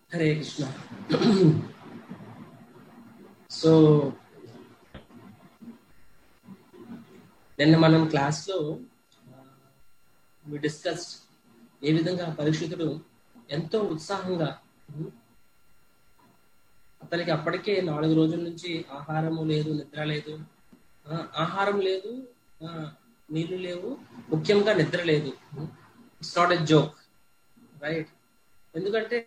Hare Krishna so నిన్న మనం క్లాస్లో డిస్కస్ ఏ విధంగా పరీక్షితుడు ఎంతో ఉత్సాహంగా అతనికి అప్పటికే నాలుగు రోజుల నుంచి ఆహారము లేదు నిద్ర లేదు ఆ, ఆహారం లేదు ఆ, నీళ్లు లేవు ముఖ్యంగా నిద్ర లేదు it's not a joke right ఎందుకంటే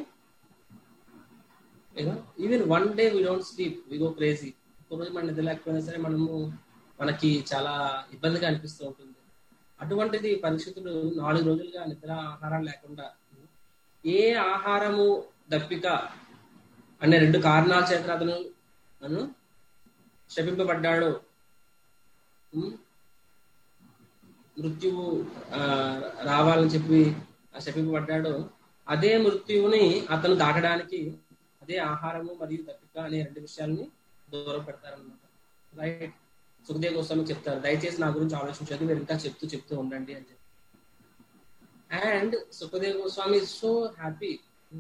even one day we don't sleep we go crazy రోజు మన నిద్ర లేకపోయినా సరే మనము మనకి చాలా ఇబ్బందిగా అనిపిస్తూ ఉంటుంది అటువంటిది పరిస్థితులు నాలుగు రోజులుగా నిద్ర ఆహారం లేకుండా ఏ ఆహారము దప్పిక అనే రెండు కారణాల చేత అతను అను శపింపబడ్డాడు ఉమ్, మృత్యువు ఆ, రావాలని చెప్పి శపింపబడ్డాడు అదే మృత్యువుని అతను దాటడానికి అదే ఆహారము మరియు దప్పిక అనే రెండు విషయాలని దూరం పెడతారనమాట రైట్ సుఖదేవ్ గోస్వామి చెప్తారు దయచేసి నా గురించి ఆలోచించదు మీరు ఇంకా చెప్తూ చెప్తూ ఉండండి అని చెప్పి and Sukhdev Goswami so happy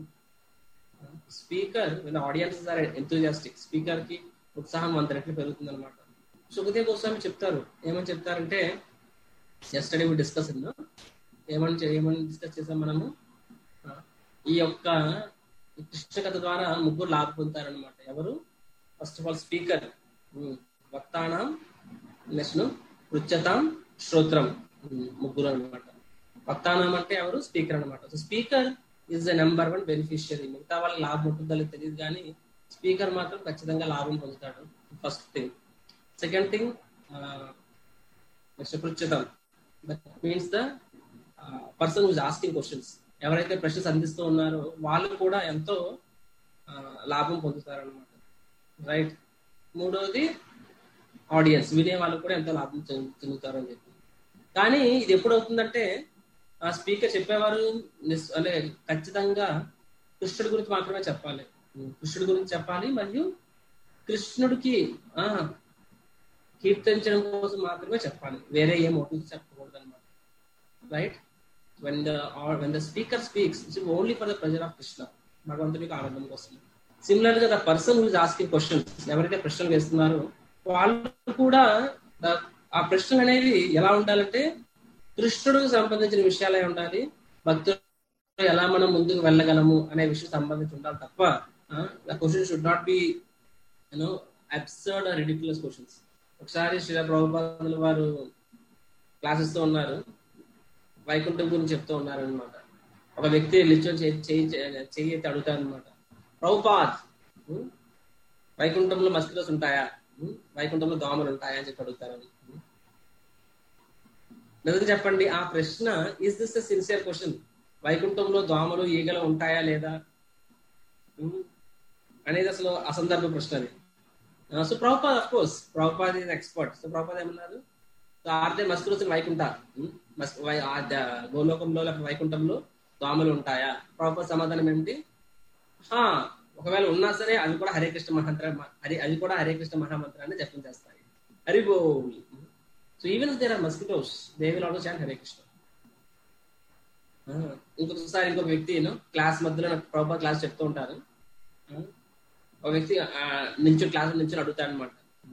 speaker audiences are enthusiastic speaker కి ఉత్సాహం వంద రెట్లు పెరుగుతుంది అనమాట సుఖదేవ్ గోస్వామి చెప్తారు ఏమని చెప్తారంటే ఎస్టడీ వి డిస్కస్ ఏమని చే- ఏమని డిస్కస్ చేసాం మనము ఆ, ఈ యొక్క ఈ కృష్ణ కథ ద్వారా ముగ్గురు లాభ పొందుతారనమాట ఎవరు ఫస్ట్ ఆఫ్ ఆల్ స్పీకర్ వక్తానం నెక్స్ట్ పృచ్చతాం శ్రోత్రం ఉమ్, ముగ్గురు అనమాట వక్తానం అంటే ఎవరు స్పీకర్ అనమాట so speaker is the number one beneficiary మిగతా వాళ్ళకి లాభం ఉంటుందో లేదో తెలియదు కానీ స్పీకర్ మాత్రం ఖచ్చితంగా లాభం పొందుతాడు first thing second thing next పృచ్చతం that means the person who's asking questions ఎవరైతే ప్రశ్నలు అందిస్తూ ఉన్నారో వాళ్ళు కూడా ఎంతో ఆ, లాభం పొందుతారనమాట రైట్ మూడవది ఆడియన్స్ వినే వాళ్ళు కూడా ఎంతో లాభం చెందు- చెందుతారని చెప్పి కానీ ఇది ఎప్పుడు అవుతుందంటే ఆ స్పీకర్ చెప్పేవారు నిస్- అంటే ఖచ్చితంగా కృష్ణుడి గురించి మాత్రమే చెప్పాలి కృష్ణుడి గురించి చెప్పాలి మరియు కృష్ణుడికి ఆ కీర్తించడం కోసం మాత్రమే చెప్పాలి వేరే ఏ మోటివ్స్ చెప్పకూడదు అనమాట right when the when the speaker speaks it's only for the pleasure of Krishna భగవంతుడికి ఆనందం కోసం సిమిలర్ గా the person who's asking questions ఎవరైతే ప్రశ్నలు వేస్తున్నారో వాళ్ళు కూడా ద- ఆ ప్రశ్నలు అనేవి ఎలా ఉండాలంటే కృష్ణుడికి సంబంధించిన విషయాలే ఉండాలి భక్తులు ఎలా మనం ముందుకు వెళ్ళగలము అనే విషయం సంబంధించి ఉండాలి తప్ప the question should not be you know absurd or ridiculous questions ఒకసారి శ్రీ ప్రభుపాదుల వారు క్లాసెస్ తో ఉన్నారు వైకుంఠం గురించి చెప్తూ ఉన్నారు అనమాట ఒక వ్యక్తి లిచర్ చెయ్యి చెయ్యి ఎత్తి అడుగుతారు అనమాట ప్రభుపాద్ ఉం? వైకుంఠంలో మస్కిటోస్ ఉంటాయా ఉం? వైకుంఠంలో దోమలు ఉంటాయా అని చెప్పి అడుగుతారు ఉం? నిజం చెప్పండి ఆ ప్రశ్న is this the sincere question వైకుంఠంలో దోమలు ఈగలు ఉంటాయా లేదా ఉం? అనేది అసలు అసందర్భ ప్రశ్న అది so Prabhupad of course Prabhupad is expert so Prabhupad ఏమన్నారు సో ఆర్దే మస్కులు వైకుంఠ ఉం? మస్ వై- ఆ ద- గోలోకంలో లేకపోతే వైకుంఠంలో దోమలు ఉంటాయా ప్రభుపాద్ సమాధానం ఏమిటి హా ఒకవేళ ఉన్నా సరే అవి కూడా హరే కృష్ణ మహామంత్ర హరి అది కూడా హరే కృష్ణ మహామంత్రాన్ని జపం చేస్తాయి Hari Bol so even there are mosquitoes they will also chant Hare Krishna ఆ, ఇంకొకసారి ఇంకొక వ్యక్తి క్లాస్ మధ్యలో నాకు ప్రభుపాద్ క్లాస్ చెప్తూ ఉంటారు ఆ, ఒక వ్యక్తి నుంచి క్లాస్ నుంచి అడుగుతాడు అనమాట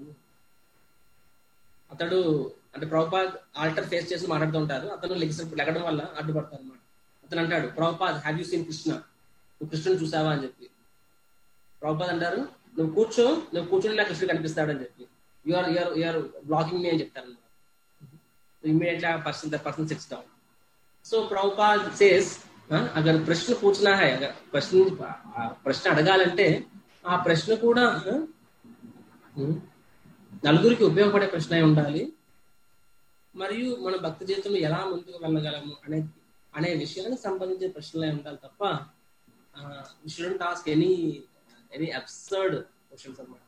అతడు అంటే ప్రభుపాద్ ఆల్టర్ ఫేస్ చేసి మాట్లాడుతూ ఉంటారు అతను లెగ్స్ లెగడం వల్ల అడ్డుపడతారు అనమాట అతను అంటాడు Prabhupad have you seen Krishna నువ్వు కృష్ణుని చూసావా అని చెప్పి ప్రభుపాద్ అంటారు నువ్వు కూర్చో నువ్వు కూర్చొని నాకు కృష్ణుడు కనిపిస్తాడని చెప్పి you're you're you're blocking me అని చెప్తారు అనమాట ఇమీడియట్లీ ఆ person the person sits down so Prabhupad says అగర్ ప్రశ్న పూछना है अगर ప్రశ్న ఆ ప్రశ్న అడగాలంటే ఆ ప్రశ్న కూడా ఆ, ఉం, నలుగురికి ఉపయోగపడే ప్రశ్న అయి ఉండాలి మరియు మన భక్తి జీవితంలో ఎలా ముందుకు వెళ్ళగలము అనే అనే విషయానికి సంబంధించిన ప్రశ్నలే ఉండాలి తప్ప shouldn't ask any any absurd questions అన్నమాట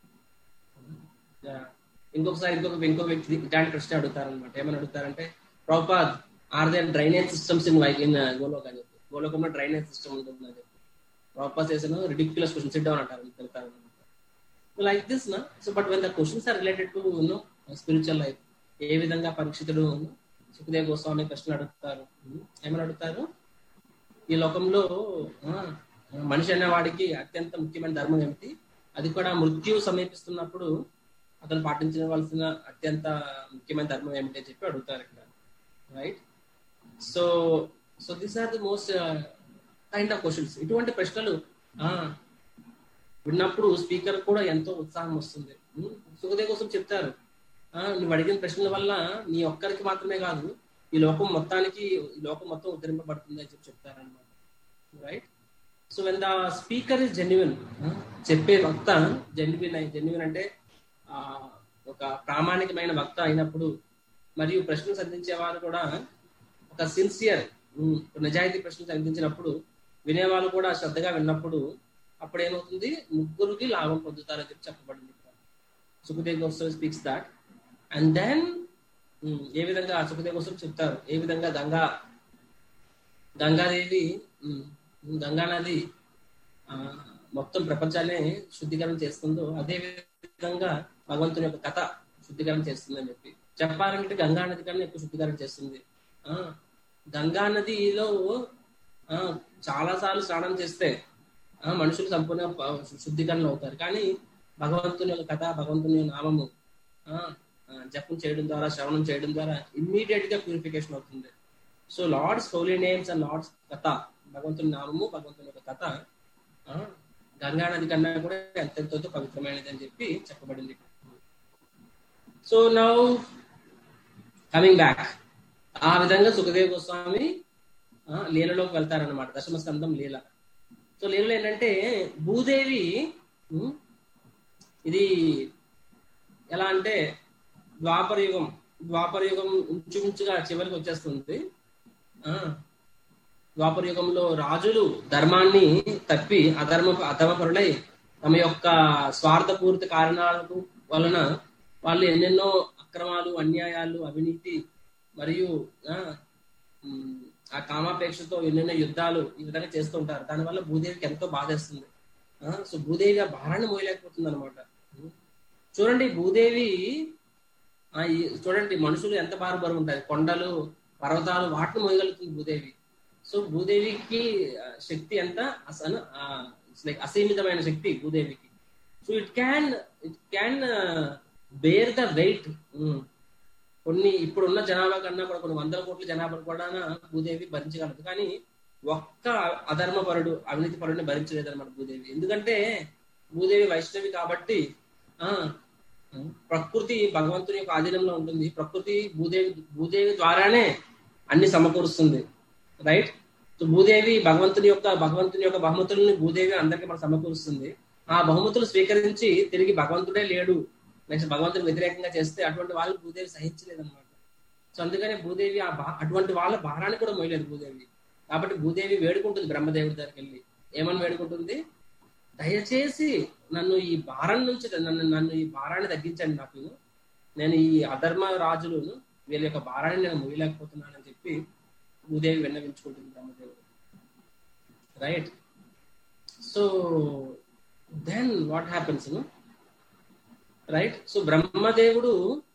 Yeah. ఇంకొకసారి ఇంకొక ఇంకో వ్యక్తి ఇలాంటి ప్రశ్న అడుగుతారు అనమాట ఏమని అడుగుతారంటే Prabhupad are there drainage systems in వై ఇన్ గోలోక్ అని చెప్పి గోలోకంలో డ్రైనేజ్ సిస్టమ్ ఉంటుంది అని చెప్పి ప్రభుపాద్ చేసిన రిడిక్యులస్ క్వశ్చన్ సిట్ డౌన్ అంటారు తెలుతారు లైక్ దిస్ నా so but when the questions are related to no spiritual life ఏ విధంగా పరీక్షితుడు సుఖదేవ్ గోస్వామి ప్రశ్నలు అడుగుతారు ఏమని అడుగుతారు ఈ లోకంలో ఆ, మనిషి అనే వాడికి అత్యంత ముఖ్యమైన ధర్మం ఏమిటి అది కూడా మృత్యు సమీపిస్తున్నప్పుడు అతను పాటించవలసిన అత్యంత ముఖ్యమైన ధర్మం ఏమిటి అని చెప్పి అడుగుతారు ఇక్కడ right so so this are the most kind of questions ఇటువంటి ప్రశ్నలు ఆ, విన్నప్పుడు స్పీకర్ కూడా ఎంతో ఉత్సాహం వస్తుంది ఉమ్, సుఖదేవ్ కోసం చెప్తారు ఆ, నువ్వు అడిగిన ప్రశ్నల వల్ల నీ ఒక్కరికి మాత్రమే కాదు ఈ లోకం మొత్తానికి ఈ లోకం మొత్తం ఉద్ధరింపబడుతుంది అని చెప్పి చెప్తారనమాట right so when the speaker is genuine చెప్పే వక్త జెన్యున్ జెన్యున్ అంటే ఆ, ఒక ప్రామాణికమైన వక్త అయినప్పుడు మరియు ప్రశ్నలు సంధించే వారు కూడా ఒక సిన్సియర్ నిజాయితీ ప్రశ్నలు సంధించినప్పుడు వినేవాళ్ళు కూడా శ్రద్ధగా విన్నప్పుడు అప్పుడు ఏమవుతుంది ముగ్గురికి లాభం పొందుతారని చెప్పి చెప్పబడింది ఇక్కడ Sukhdev Goswami speaks that and then ఏ విధంగా సుఖదేవ్ గోస్వామి చెప్తారు ఏ విధంగా గంగా గంగాదేవి ఉమ్, గంగా నది ఆ, మొత్తం ప్రపంచాన్ని శుద్ధీకరణ చేస్తుందో అదే విధంగా భగవంతుని యొక్క కథ శుద్ధీకరణ చేస్తుందని చెప్పి చెప్పాలంటే గంగా నది కన్నా ఎక్కువ శుద్ధీకరణ చేస్తుంది ఆ గంగా నదిలో ఆ, చాలా సార్లు స్నానం చేస్తే ఆ, మనుషులు సంపూర్ణ ప- శుద్ధీకరణ అవుతారు కానీ భగవంతుని యొక్క కథ భగవంతుని యొక్క నామము ఆ, ఆ, జపం చేయడం ద్వారా శ్రవణం చేయడం ద్వారా ఇమ్మీడియట్ గా ప్యూరిఫికేషన్ అవుతుంది so Lord's holy names and Lord's కథ భగవంతుని నామము భగవంతుని యొక్క కథ ఆ, గంగా నది కన్నా కూడా ఎంతెంతో పవిత్రమైనది అని చెప్పి చెప్పబడింది సో నౌ కమింగ్ బ్యాక్ ఆ విధంగా సుఖదేవ్ గోస్వామి ఆ, లీలలోకి వెళ్తారన్నమాట దశమ స్కందం లీల సో లీలలో ఏంటంటే భూదేవి ఉమ్, ఇది ఎలా అంటే ద్వాపర యుగం ద్వాపర యుగం ఇంచుమించుగా చివరికి వచ్చేస్తుంది ఆ ద్వాపర యుగంలో రాజులు ధర్మాన్ని తప్పి అధర్మ అధర్మపరులై తమ యొక్క స్వార్థపూరిత కారణాలకు వలన వాళ్ళు ఎన్నెన్నో అక్రమాలు అన్యాయాలు అవినీతి మరియు ఆ, ఉమ్, ఆ కామాపేక్షతో ఎన్నెన్నో యుద్ధాలు ఈ విధంగా చేస్తూ ఉంటారు దానివల్ల భూదేవికి ఎంతో బాధేస్తుంది ఆ, సో భూదేవి ఆ భారాన్ని మోయలేకపోతుంది అనమాట చూడండి భూదేవి ఆ, ఈ చూడండి మనుషులు ఎంత భార బరువు ఉంటాయి కొండలు పర్వతాలు వాటిని మోయగలుగుతుంది భూదేవి సో భూదేవికి ఆ, శక్తి ఎంత అసలు లైక్ అసీమితమైన శక్తి భూదేవికి so it can it can bear the weight కొన్ని ఇప్పుడున్న జనాభా కన్నా కూడా కొన్ని వందల కోట్ల జనాభా కూడా భూదేవి భరించగలదు కానీ ఒక్క అధర్మపరుడు అవినీతి పరుడిని భరించలేదన్నమాట భూదేవి ఎందుకంటే భూదేవి వైష్ణవి కాబట్టి ఆ ప్రకృతి భగవంతుని యొక్క ఆధీనంలో ఉంటుంది ప్రకృతి భూదేవి భూదేవి ద్వారానే అన్ని సమకూరుస్తుంది రైట్ సో భూదేవి భగవంతుని యొక్క భగవంతుని యొక్క బహుమతుల్ని భూదేవి అందరికీ మనకు సమకూరుస్తుంది ఆ బహుమతులు స్వీకరించి తిరిగి భగవంతుడే లేడు నెక్స్ట్ భగవంతుని వ్యతిరేకంగా చేస్తే అటువంటి వాళ్ళు భూదేవి సహించలేదన్నమాట సో అందుకనే భూదేవి ఆ భా- అటువంటి వాళ్ళ భారాన్ని కూడా మోయలేదు భూదేవి కాబట్టి భూదేవి వేడుకుంటుంది బ్రహ్మదేవుడి దగ్గరికి వెళ్ళి ఏమని వేడుకుంటుంది దయచేసి నన్ను ఈ భారం నుంచి నన్ను నన్ను ఈ భారాన్ని తగ్గించండి నాకు నేను ఈ అధర్మ రాజులను వీళ్ళ యొక్క భారాన్ని నేను మోయలేకపోతున్నానని చెప్పి భూదేవి విన్నవించుకుంటుంది బ్రహ్మదేవుడు right so then what happens right so బ్రహ్మదేవుడు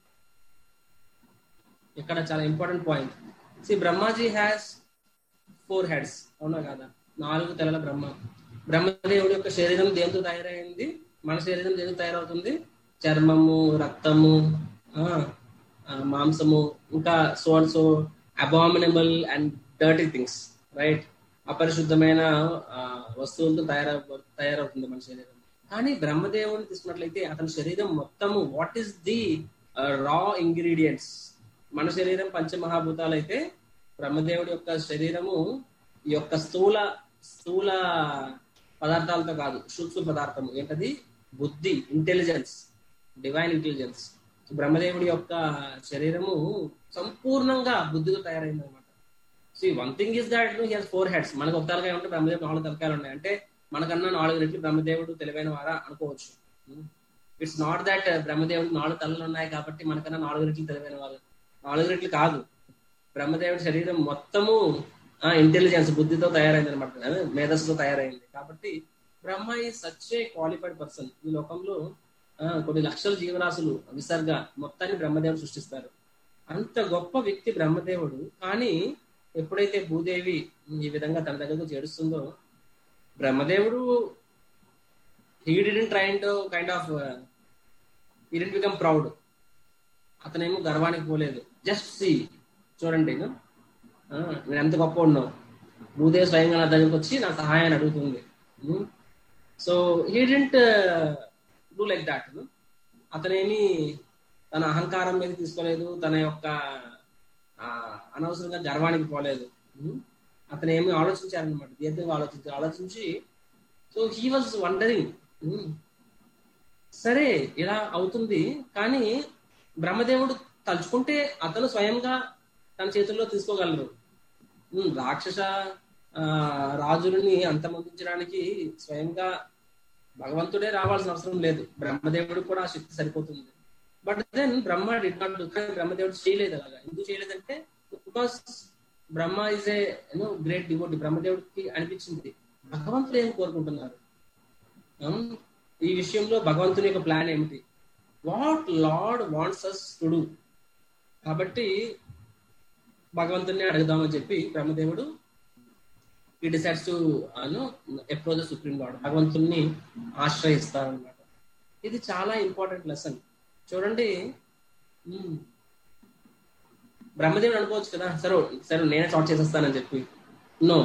ఇక్కడ చాలా important point see Brahmaji has four heads అవునా కదా నాలుగు తెలల బ్రహ్మ బ్రహ్మదేవుడి యొక్క శరీరం దేంతో తయారైంది మన శరీరం దేంతో తయారవుతుంది చర్మము రక్తము ఆ, ఆ, మాంసము ఇంకా so and so abominable and dirty things right అపరిశుద్ధమైన ఆ, వస్తువులతో తయారవ తయారవుతుంది మన శరీరం కానీ బ్రహ్మదేవుని తీసుకున్నట్లయితే అతని శరీరం మొత్తము what is the raw ingredients మన శరీరం పంచమహాభూతాలు అయితే బ్రహ్మదేవుడి యొక్క శరీరము ఈ యొక్క స్థూల స్థూల పదార్థాలతో కాదు సూక్ష్మ పదార్థము ఏంటది బుద్ధి ఇంటెలిజెన్స్ డివైన్ ఇంటెలిజెన్స్ బ్రహ్మదేవుడి యొక్క శరీరము సంపూర్ణంగా బుద్ధితో తయారైంది అనమాట so one thing is that he has four heads మనకు ఒక తలకాయ ఉంటే బ్రహ్మదేవుడు నాలుగు తలకాయలు ఉన్నాయి అంటే మనకన్నా నాలుగు రెట్లు బ్రహ్మదేవుడు తెలివైన వారా అనుకోవచ్చు ఇట్స్ నాట్ దట్ బ్రహ్మదేవుడు నాలుగు తలలు ఉన్నాయి కాబట్టి మనకన్నా నాలుగు రెట్లు తెలివైన వాళ్ళు నాలుగు రెట్లు కాదు బ్రహ్మదేవుడి శరీరం మొత్తము ఇంటెలిజెన్స్ బుద్ధితో తయారైంది అనమాట మేధస్సుతో తయారైంది కాబట్టి బ్రహ్మ ఈ సచ్ ఏ క్వాలిఫైడ్ పర్సన్ ఈ లోకంలో ఆ, కొన్ని లక్షల జీవరాశులు విసర్గ మొత్తాన్ని బ్రహ్మదేవుడు సృష్టిస్తారు అంత గొప్ప వ్యక్తి బ్రహ్మదేవుడు కానీ ఎప్పుడైతే భూదేవి ఈ విధంగా తన దగ్గరకు చేరుస్తుందో బ్రహ్మదేవుడు he didn't try to kind of he didn't become proud అతనేమో గర్వానికి పోలేదు జస్ట్ సి చూడండి ఆ, నేను ఎంత గొప్ప ఉన్నావు భూదేవి స్వయంగా నా దగ్గరకు వచ్చి నా సహాయాన్ని అడుగుతుంది so he didn't do like that అతనేమి తన అహంకారం మీద తీసుకోలేదు తన యొక్క ఆ, అనవసరంగా గర్వానికి పోలేదు ఉమ్. అతను ఏమి ఆలోచించారనమాట దీర్ఘంగా ఆలోచించి ఆలోచించి సో హీ వాజ్ వండరింగ్ సరే ఇలా అవుతుంది కానీ బ్రహ్మదేవుడు తలుచుకుంటే అతను స్వయంగా తన చేతుల్లో తీసుకోగలరు ఉమ్, రాక్షస ఆ, రాజులని అంతమొందించడానికి స్వయంగా భగవంతుడే రావాల్సిన అవసరం లేదు బ్రహ్మదేవుడికి కూడా ఆ శక్తి సరిపోతుంది but then Brahma did not do కానీ బ్రహ్మదేవుడు చేయలేదు అలాగా ఎందుకు చేయలేదంటే because Brahma is a you know great devotee బ్రహ్మదేవుడికి అనిపించింది భగవంతుడు ఏం కోరుకుంటున్నారు ఉమ్, ఈ విషయంలో భగవంతుని యొక్క ప్లాన్ ఏమిటి what Lord wants us to do కాబట్టి భగవంతుని అడుగుదామని చెప్పి బ్రహ్మదేవుడు he decides to approach the supreme Lord భగవంతుని ఆశ్రయిస్తారనమాట ఇది చాలా ఇంపార్టెంట్ లెసన్ చూడండి ఉమ్, బ్రహ్మదేవుడు అనుకోవచ్చు కదా సరే సరే నేనే చాట్ చేసేస్తానని చెప్పి నో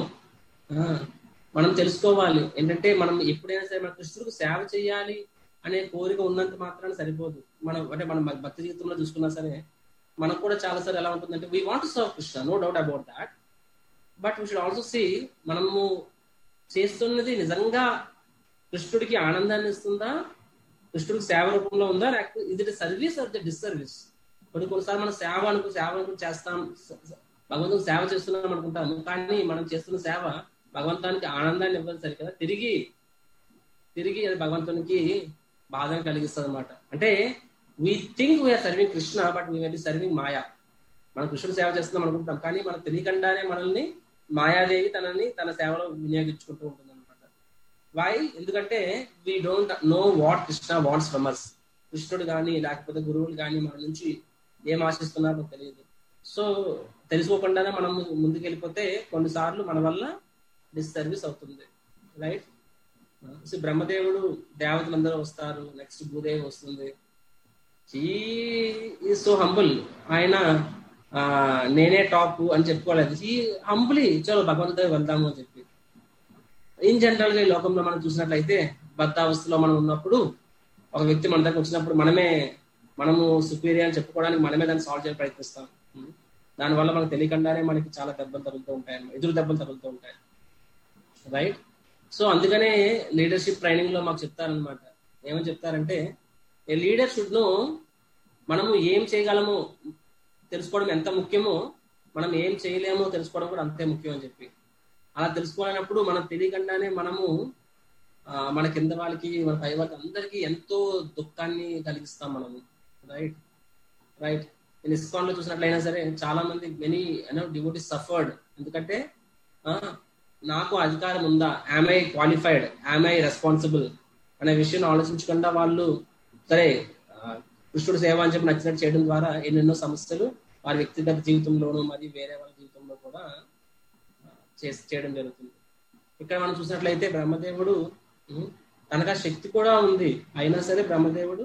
మనం తెలుసుకోవాలి ఏంటంటే మనం ఎప్పుడైనా సరే మన కృష్ణుడికి సేవ చేయాలి అనే కోరిక ఉన్నంత మాత్రాన సరిపోదు మనం అంటే మనం భక్తి జీవితంలో చూసుకున్నా సరే మనకు కూడా చాలా సార్లు ఎలా ఉంటుందంటే we want to serve Krishna no doubt about that but we should also see మనము చేస్తున్నది నిజంగా కృష్ణుడికి ఆనందాన్ని ఇస్తుందా కృష్ణుడికి సేవ రూపంలో ఉందా లేకపోతే ఇది సర్వీస్ ఆర్ ద డిస్సర్వీస్ కొన్ని కొన్నిసార్లు మనం సేవ అనుకు సేవ అనుకు చేస్తాం స- స- భగవంతుడు సేవ చేస్తున్నాం అనుకుంటాము కానీ మనం చేస్తున్న సేవ భగవంతానికి ఆనందాన్ని ఇవ్వాలి సరి కదా తిరిగి తిరిగి అది భగవంతునికి బాధను కలిగిస్తుంది అనమాట అంటే we think we are serving Krishna but we be serving maya మనం కృష్ణుడు సేవ చేస్తున్నాం అనుకుంటాం కానీ మనకు తెలియకుండానే మనల్ని మాయాదేవి తనని తన సేవలో వినియోగించుకుంటూ ఉంటుంది అనమాట వై ఎందుకంటే we don't know what Krishna wants from us కృష్ణుడు కానీ లేకపోతే గురువులు కానీ మన నుంచి ఏం ఆశిస్తున్నారో తెలియదు సో తెలుసుకోకుండానే మనం ముందుకు వెళ్ళిపోతే కొన్నిసార్లు మన వల్ల డిస్సర్వీస్ అవుతుంది రైట్ సో బ్రహ్మదేవుడు దేవతలందరూ వస్తారు నెక్స్ట్ భూదేవి వస్తుంది ఈ సో హంబుల్ ఆయన ఆ, నేనే టాప్ అని చెప్పుకోలేదు ఈ హంబులీ చలో భగవంతుడు వెళ్దాము అని చెప్పి ఇన్ జనరల్ గా ఈ లోకంలో మనం చూసినట్లయితే బద్ధావస్థలో మనం ఉన్నప్పుడు ఒక వ్యక్తి మన దగ్గర వచ్చినప్పుడు మనమే మనము సుపీరియర్ అని చెప్పుకోవడానికి మనమే దాన్ని సాల్వ్ చేయడానికి ప్రయత్నిస్తాం దానివల్ల మనకు తెలియకుండానే మనకి చాలా దెబ్బలు తగులుతూ ఉంటాయి అన్నమాట. ఎదురు దెబ్బలు తగులుతూ ఉంటాయి రైట్ సో అందుకనే లీడర్షిప్ ట్రైనింగ్ లో మాకు చెప్తారనమాట ఏమని చెప్తారంటే ఏ లీడర్ షుడ్ నో మనము ఏం చేయగలము తెలుసుకోవడం ఎంత ముఖ్యమో మనం ఏం చేయలేమో తెలుసుకోవడం కూడా అంతే ముఖ్యం అని చెప్పి అలా తెలుసుకోలేనప్పుడు మనం తెలియకుండానే మనము ఆ, మన కింద వాళ్ళకి మన పై వాళ్ళకి అందరికీ ఎంతో దుఃఖాన్ని కలిగిస్తాం మనము రైట్ రైట్ నేను ఇస్కాన్ లో చూసినట్లయినా సరే చాలా మంది మెనీ యూనో డివోటీ సఫర్డ్ ఎందుకంటే ఆ, నాకు అధికారం ఉందా ఐ క్వాలిఫైడ్ ఐ రెస్పాన్సిబుల్ అనే విషయం ఆలోచించకుండా వాళ్ళు సరే ఆ, కృష్ణుడు సేవ అని చెప్పి నచ్చినట్టు చేయడం ద్వారా ఎన్నెన్నో సమస్యలు వారి వ్యక్తిగత జీవితంలోనూ మరియు వేరే వాళ్ళ జీవితంలో కూడా ఆ, చేసి చేయడం జరుగుతుంది ఇక్కడ మనం చూసినట్లయితే బ్రహ్మదేవుడు ఉమ్, తనకు ఆ శక్తి కూడా ఉంది అయినా సరే బ్రహ్మదేవుడు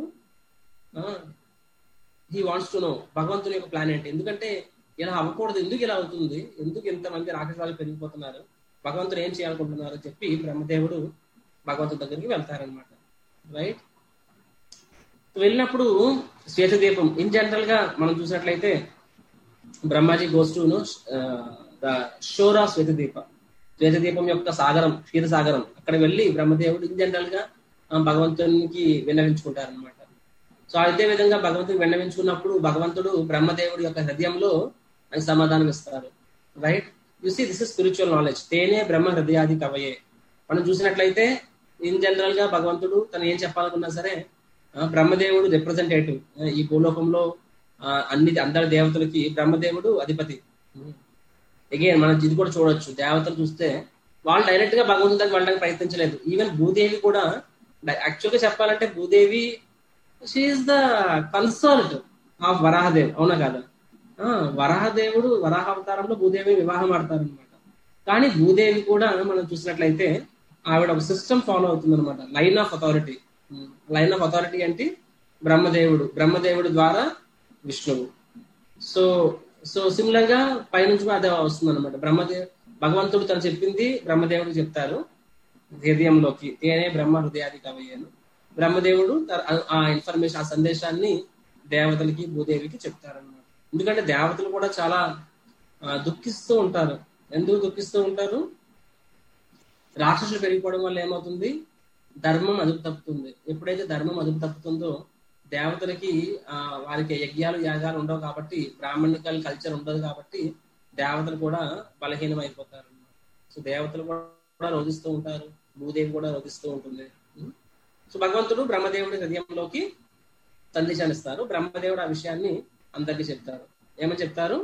హీ వాంట్స్ టు నో భగవంతుని యొక్క ప్లాన్ ఏంటి ఎందుకంటే ఇలా అవ్వకూడదు ఎందుకు ఇలా అవుతుంది ఎందుకు ఇంతమంది రాక్షసాలు పెరిగిపోతున్నారు భగవంతుడు ఏం చేయాలనుకుంటున్నారు అని చెప్పి బ్రహ్మదేవుడు భగవంతుడి దగ్గరికి వెళ్తారనమాట రైట్ వెళ్ళినప్పుడు శ్వేతదీపం ఇన్ జనరల్ గా మనం చూసినట్లయితే Brahmaji goes to the shore of Shvetadvipa శ్వేతదీపం యొక్క సాగరం క్షీర సాగరం అక్కడ వెళ్ళి బ్రహ్మదేవుడు ఇన్ జనరల్ గా ఆ, భగవంతునికి విన్నవించుకుంటారు అనమాట సో అదే విధంగా భగవంతుడికి విన్నవించుకున్నప్పుడు భగవంతుడు బ్రహ్మదేవుడి యొక్క హృదయంలో ఆయన సమాధానం ఇస్తారు right you see this is spiritual knowledge తేనే బ్రహ్మ హృదయాది కవయే మనం చూసినట్లయితే ఇన్ జనరల్ గా భగవంతుడు తను ఏం చెప్పాలనుకున్నా సరే ఆ, బ్రహ్మదేవుడు రిప్రజెంటేటివ్ ఈ భూలోకంలో ఆ, అన్ని అందరి దేవతలకి బ్రహ్మదేవుడు అధిపతి అగైన్ మనం ఇది కూడా చూడొచ్చు దేవతలు చూస్తే వాళ్ళు డైరెక్ట్ గా భగవంతుడి దగ్గర వెళ్ళడానికి ప్రయత్నించలేదు ఈవెన్ భూదేవి కూడా యాక్చువల్ గా చెప్పాలంటే Bhudevi she is the consort of Varahadev అవునా కదా ఆ, వరాహదేవుడు వరాహ అవతారంలో భూదేవి వివాహం ఆడతారు అనమాట కానీ భూదేవి కూడా మనం చూసినట్లయితే ఆవిడ ఒక సిస్టమ్ ఫాలో అవుతుంది అనమాట line of authority line of authority అంటే బ్రహ్మదేవుడు బ్రహ్మదేవుడు ద్వారా విష్ణువు సో సో సిమిలర్ గా పైనుంచి కూడా అదే వస్తుంది అనమాట బ్రహ్మదేవ్ భగవంతుడు తను చెప్పింది బ్రహ్మదేవుడికి చెప్తారు హృదయంలోకి తేనే బ్రహ్మ హృదయాది కవయ్యాను బ్రహ్మదేవుడు త- ఆ- ఆ ఇన్ఫర్మేషన్ ఆ సందేశాన్ని దేవతలకి భూదేవికి చెప్తారన్నమాట ఎందుకంటే దేవతలు కూడా చాలా ఆ, దుఃఖిస్తూ ఉంటారు ఎందుకు దుఃఖిస్తూ ఉంటారు రాక్షసులు పెరిగిపోవడం వల్ల ఏమవుతుంది ధర్మం అదుపు తప్పుతుంది ఎప్పుడైతే ధర్మం అదుపు తప్పుతుందో దేవతలకి ఆ వారికి యజ్ఞాలు యాగాలు ఉండవు కాబట్టి బ్రాహ్మణికల్ కల్చర్ ఉండదు కాబట్టి దేవతలు కూడా బలహీనం అయిపోతారు సో దేవతలు కూడా రోధిస్తూ ఉంటారు భూదేవి కూడా రోధిస్తూ ఉంటుంది సో భగవంతుడు బ్రహ్మదేవుడి హృదయంలోకి సందేశాన్ని ఇస్తారు బ్రహ్మదేవుడు ఆ విషయాన్ని అందరికీ చెప్తారు ఏమని చెప్తారు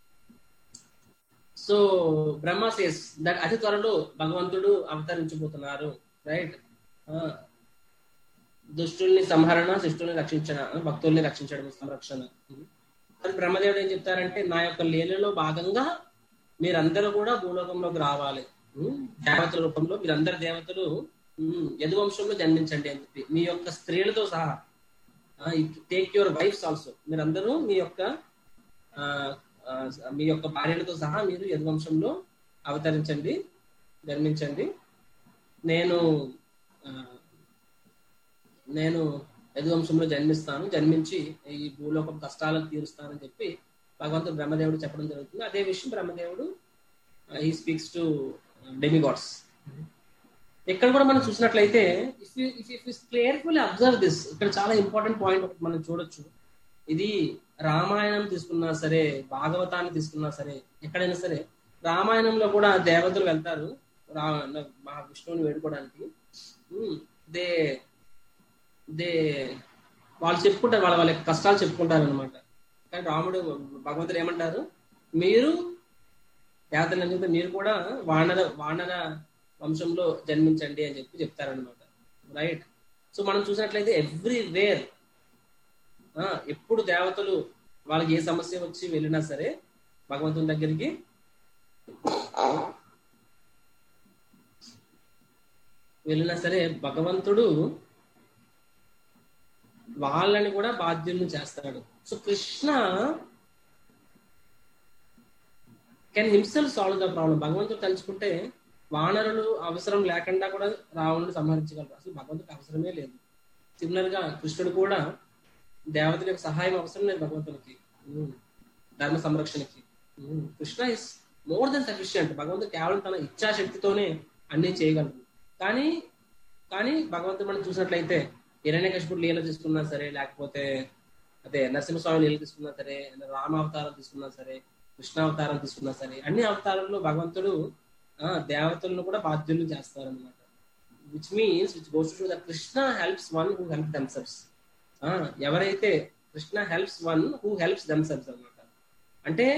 సో బ్రహ్మ సేస్ దట్ అతి త్వరలో భగవంతుడు అవతరించబోతున్నారు రైట్ దుష్టుల్ని సంహరణ శిష్టుల్ని రక్షించడం భక్తుల్ని రక్షించడం సంరక్షణ అది బ్రహ్మదేవుడు ఏం చెప్తారంటే నా యొక్క లీలలో భాగంగా మీరందరూ కూడా భూలోకంలోకి రావాలి ఉమ్, దేవతల రూపంలో మీరందరు దేవతలు ఉమ్, యదువంశంలో జన్మించండి అని చెప్పి మీ యొక్క స్త్రీలతో సహా టేక్ యువర్ వైఫ్స్ ఆల్సో మీరందరూ మీ యొక్క ఆ, ఆ, మీ యొక్క భార్యలతో సహా మీరు యదువంశంలో అవతరించండి జన్మించండి నేను ఆ, నేను యదువంశంలో జన్మిస్తాను జన్మించి ఈ భూలోకం కష్టాలను తీరుస్తానని చెప్పి భగవంతుడు బ్రహ్మదేవుడు చెప్పడం జరుగుతుంది అదే విషయం బ్రహ్మదేవుడు ఈ స్పీక్స్ టు డెమిగాడ్స్ ఇక్కడ కూడా మనం చూసినట్లయితే if if if carefully observe this ఇక్కడ చాలా ఇంపార్టెంట్ పాయింట్ ఒకటి మనం చూడొచ్చు ఇది రామాయణం తీసుకున్నా సరే భాగవతాన్ని తీసుకున్నా సరే ఎక్కడైనా సరే రామాయణంలో కూడా దేవతలు వెళ్తారు రా మా విష్ణువుని వేడుకోవడానికి దే దే వాళ్ళు చెప్పుకుంటారు వాళ్ళ వాళ్ళ కష్టాలు చెప్పుకుంటారు అనమాట కానీ రాముడు భగవంతుడు ఏమంటారు మీరు దేవతలు ఎందుకంటే మీరు కూడా వానర వానర వంశంలో జన్మించండి అని చెప్పి చెప్తారనమాట రైట్ సో మనం చూసినట్లయితే ఎవ్రీవేర్ ఎప్పుడు దేవతలు వాళ్ళకి ఏ సమస్య వచ్చి వెళ్ళినా సరే భగవంతుని దగ్గరికి వెళ్ళినా సరే భగవంతుడు వాళ్ళని కూడా బాధ్యులను చేస్తాడు so Krishna can himself solve the problem భగవంతుడు తలుచుకుంటే వానరులు అవసరం లేకుండా కూడా రావణుని సంహరించగలరు అసలు భగవంతుడికి అవసరమే లేదు సిమిలర్ గా కృష్ణుడు కూడా దేవతల యొక్క సహాయం అవసరం లేదు భగవంతునికి ఉమ్. ధర్మ సంరక్షణకి um. Krishna is more than sufficient భగవంతుడు కేవలం తన ఇచ్ఛాశక్తితోనే అన్ని చేయగలరు కానీ కానీ భగవంతుడు మనం చూసినట్లయితే హిరణ్యకశిపుడు లీల తీసుకున్నా సరే లేకపోతే అదే నరసింహస్వామి లీల తీసుకున్నా సరే రామ అవతారం తీసుకున్నా సరే కృష్ణ అవతారం తీసుకున్నా సరే అన్ని అవతారంలో భగవంతుడు ఆ దేవతలను కూడా బాధ్యులను చేస్తారనమాట which means which goes to the Krishna helps one who help themselves ఎవరైతే Krishna helps one who helps themselves అనమాట అంటే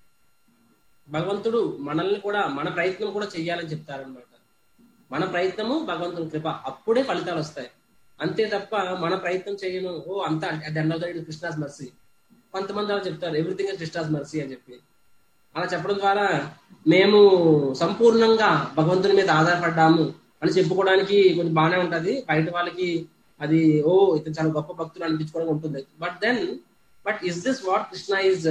భగవంతుడు మనల్ని కూడా మన ప్రయత్నం కూడా చెయ్యాలని చెప్తారనమాట మన ప్రయత్నము భగవంతుని కృప అప్పుడే ఫలితాలు వస్తాయి అంతే తప్ప మన ప్రయత్నం చేయను ఓ అంతా at end of the Krishna's mercy కొంతమంది అలా చెప్తారు ఎవ్రీథింగ్ ఇస్ కృష్ణాస్ మర్సీ అని చెప్పి అలా చెప్పడం ద్వారా మేము సంపూర్ణంగా భగవంతుని మీద ఆధారపడ్డాము అని చెప్పుకోవడానికి కొంచెం బాగానే ఉంటది బయట వాళ్ళకి అది ఓ ఇతను చాలా గొప్ప భక్తులు అనిపించుకోవడం ఉంటుంది but then but is this what Krishna is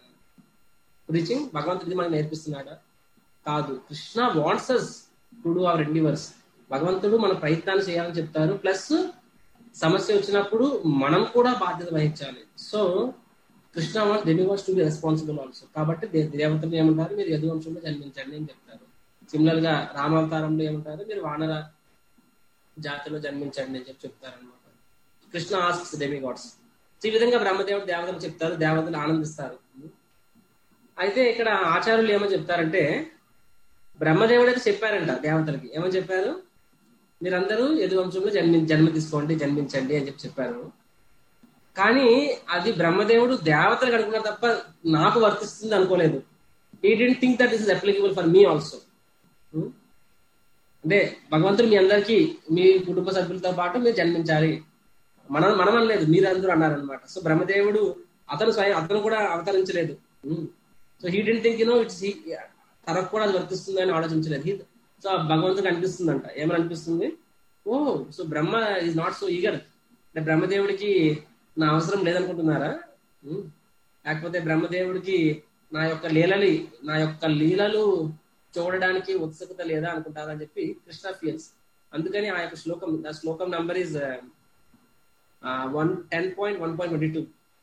reaching భగవంతుడి మనకు నేర్పిస్తున్నాడా కాదు Krishna wants us to do our endeavours భగవంతుడు మన ప్రయత్నాన్ని చేయాలని చెప్తారు ప్లస్ సమస్య వచ్చినప్పుడు మనం కూడా బాధ్యత వహించాలి so Krishna want demigods to be responsible also కాబట్టి దే- దేవతలు ఏమంటారు మీరు యదువంశంలో జన్మించండి అని చెప్తారు సిమిలర్ గా రామావతారంలో ఏమంటారు మీరు వానర జాతిలో జన్మించండి అని చెప్పి చెప్తారు అనమాట కృష్ణ ఆస్క్స్ డెమిగాడ్స్ ఈ విధంగా బ్రహ్మదేవుడు దేవతలు చెప్తారు దేవతలు ఆనందిస్తారు అయితే ఇక్కడ ఆచార్యులు ఏమని చెప్తారంటే బ్రహ్మదేవుడు అయితే చెప్పారంట దేవతలకి ఏమని చెప్పారు మీరందరూ యదువంశంలో జన్మి జన్మ తీసుకోండి జన్మించండి అని చెప్పి చెప్పారు కానీ అది బ్రహ్మదేవుడు దేవతలకు అనుకున్నారు తప్ప నాకు వర్తిస్తుంది అనుకోలేదు he didn't think that is applicable for me also అంటే భగవంతుడు మీ అందరికీ మీ కుటుంబ సభ్యులతో పాటు మీరు జన్మించాలి మనం మనం అనలేదు మీరు అందరూ అన్నారనమాట సో బ్రహ్మదేవుడు అతను స్వయం అతను కూడా అవతరించలేదు so he didn't think you know it's తనకు కూడా అది వర్తిస్తుంది అని ఆలోచించలేదు సో భగవంతుడికి అనిపిస్తుందంట ఏమని అనిపిస్తుంది oh so Brahma is not so eager అంటే బ్రహ్మదేవుడికి నా అవసరం లేదనుకుంటున్నారా ఉమ్. లేకపోతే బ్రహ్మదేవుడికి నా యొక్క లీలలి నా యొక్క లీలలు చూడడానికి ఉత్సుకత లేదా అనుకుంటారని చెప్పి కృష్ణ ఫీల్స్ అందుకని ఆ యొక్క శ్లోకం ఆ శ్లోకం number is one ten point one point twenty two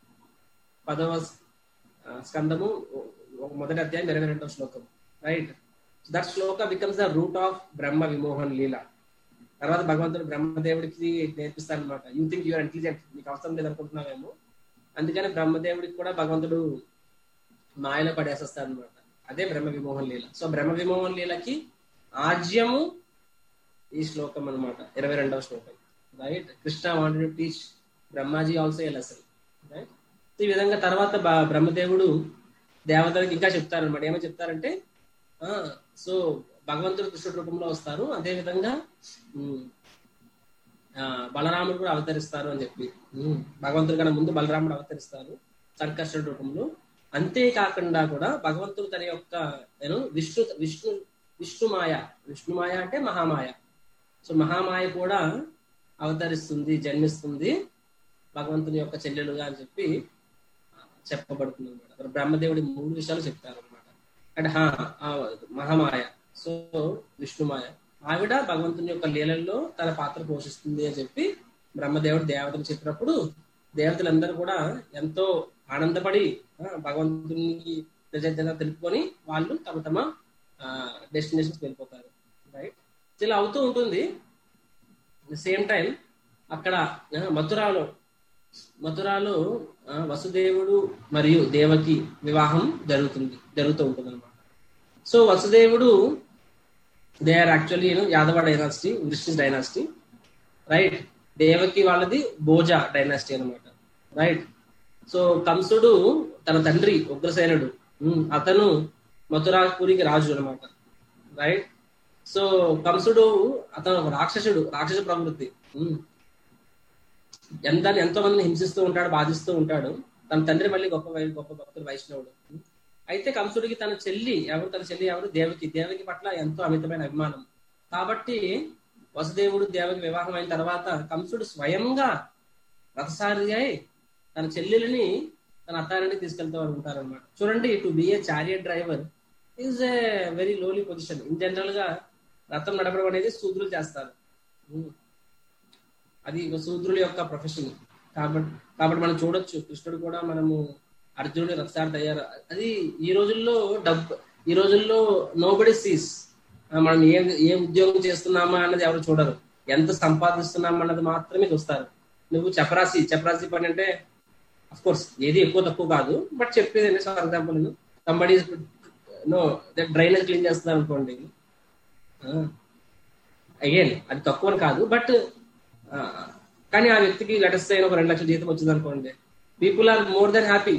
పదవ ఆ, స్కందము ఒక మొదటి అధ్యాయం ఇరవై రెండవ శ్లోకం right that shloka becomes the root of Brahma Vimohan Leela తర్వాత భగవంతుడు బ్రహ్మదేవుడికి నేర్పిస్తాడు అనమాట యూ థింక్ యూఆర్ ఇంటెలిజెంట్ నీకు అవసరం లేదనుకుంటున్నావేమో అందుకని బ్రహ్మదేవుడికి కూడా భగవంతుడు మాయలో పడేసేస్తాడు అనమాట అదే బ్రహ్మ విమోహన్ లీల సో బ్రహ్మ విమోహన్ లీలకి ఆజ్యము ఈ శ్లోకం అన్నమాట ఇరవై రెండవ శ్లోకం right Krishna wanted teach Brahmaji also a lesson right ఈ విధంగా తర్వాత బ- బ్రహ్మదేవుడు దేవతలకు ఇంకా చెప్తారనమాట ఏమని చెప్తారంటే ఆ సో భగవంతుడు కృష్ణుడి రూపంలో వస్తారు అదే విధంగా ఉమ్, ఆ, బలరాముడు కూడా అవతరిస్తారు అని చెప్పి ఉమ్, భగవంతుడి కన్నా ముందు బలరాముడు అవతరిస్తారు సంకర్షణ రూపంలో అంతేకాకుండా కూడా భగవంతుడు తన యొక్క నేను విష్ణు విష్ణు విష్ణుమాయ విష్ణుమాయ అంటే మహామాయ సో మహామాయ కూడా అవతరిస్తుంది జన్మిస్తుంది భగవంతుని యొక్క చెల్లెలుగా అని చెప్పి చెప్పబడుతుంది అనమాట బ్రహ్మదేవుడి మూడు విషయాలు చెప్తారు అనమాట అంటే హా ఆ మహామాయ సో విష్ణుమాయ ఆవిడ భగవంతుని యొక్క లీలల్లో తన పాత్ర పోషిస్తుంది అని చెప్పి బ్రహ్మదేవుడు దేవతలు చెప్పినప్పుడు దేవతలందరూ కూడా ఎంతో ఆనందపడి ఆ, భగవంతునికి కృతజ్ఞత తెలుపుకొని వాళ్ళు తమ తమ డెస్టినేషన్స్ వెళ్ళిపోతారు రైట్ ఇలా అవుతూ ఉంటుంది సేమ్ టైం అక్కడ ఆ, మథురాలో మథురాలో ఆ, వసుదేవుడు మరియు దేవకి వివాహం జరుగుతుంది జరుగుతూ ఉంటుంది అనమాట సో వసుదేవుడు they are actually Yadava dynasty Vrishni dynasty right Devaki వాళ్ళది భోజ డైనాసిటీ అన్నమాట రైట్ సో కంసుడు తన తండ్రి ఉగ్రసేనుడు ఉమ్, అతను మథురాపురికి రాజు అన్నమాట రైట్ సో కంసుడు అతను ఒక రాక్షసుడు రాక్షస ప్రవృత్తి ఉమ్. ఎంత ఎంతో మందిని హింసిస్తూ ఉంటాడు బాధిస్తూ ఉంటాడు తన తండ్రి మళ్ళీ గొప్ప వై- గొప్ప భక్తుడు వైష్ణవుడు అయితే కంసుడికి తన చెల్లి ఎవరు తన చెల్లి ఎవరు దేవకి దేవకి పట్ల ఎంతో అమితమైన అభిమానం కాబట్టి వసుదేవుడు దేవకి వివాహం అయిన తర్వాత కంసుడు స్వయంగా రథసారి అయి తన చెల్లెలిని తన అత్తారింటికి తీసుకెళ్తూ ఉంటారన్నమాట చూడండి to be a chariot driver is a very lowly position in general గా రథం నడపడం అనేది శూద్రులు చేస్తారు ఉమ్. అది ఒక శూద్రుల యొక్క ప్రొఫెషన్ కాబట్టి కాబట్టి మనం చూడొచ్చు కృష్ణుడు కూడా మనము అర్జునుడి రథసారి అయ్యారు అది ఈ రోజుల్లో డబ్బు ఈ రోజుల్లో నోబడి సీస్ మనం ఏ ఏ ఉద్యోగం చేస్తున్నామా అన్నది ఎవరు చూడరు ఎంత సంపాదిస్తున్నామా అన్నది మాత్రమే చూస్తారు నువ్వు చపరాసి చపరాసి పని అంటే అఫ్ కోర్స్ ఏది ఎక్కువ తక్కువ కాదు బట్ చెప్పేది for example somebody no drainage clean చేస్తున్నారు అనుకోండి అగైన్ అది తక్కువ అని కాదు బట్ కానీ ఆ వ్యక్తికి లెటెస్ట్ అయిన ఒక రెండు లక్షల జీతం వచ్చింది అనుకోండి people are more than happy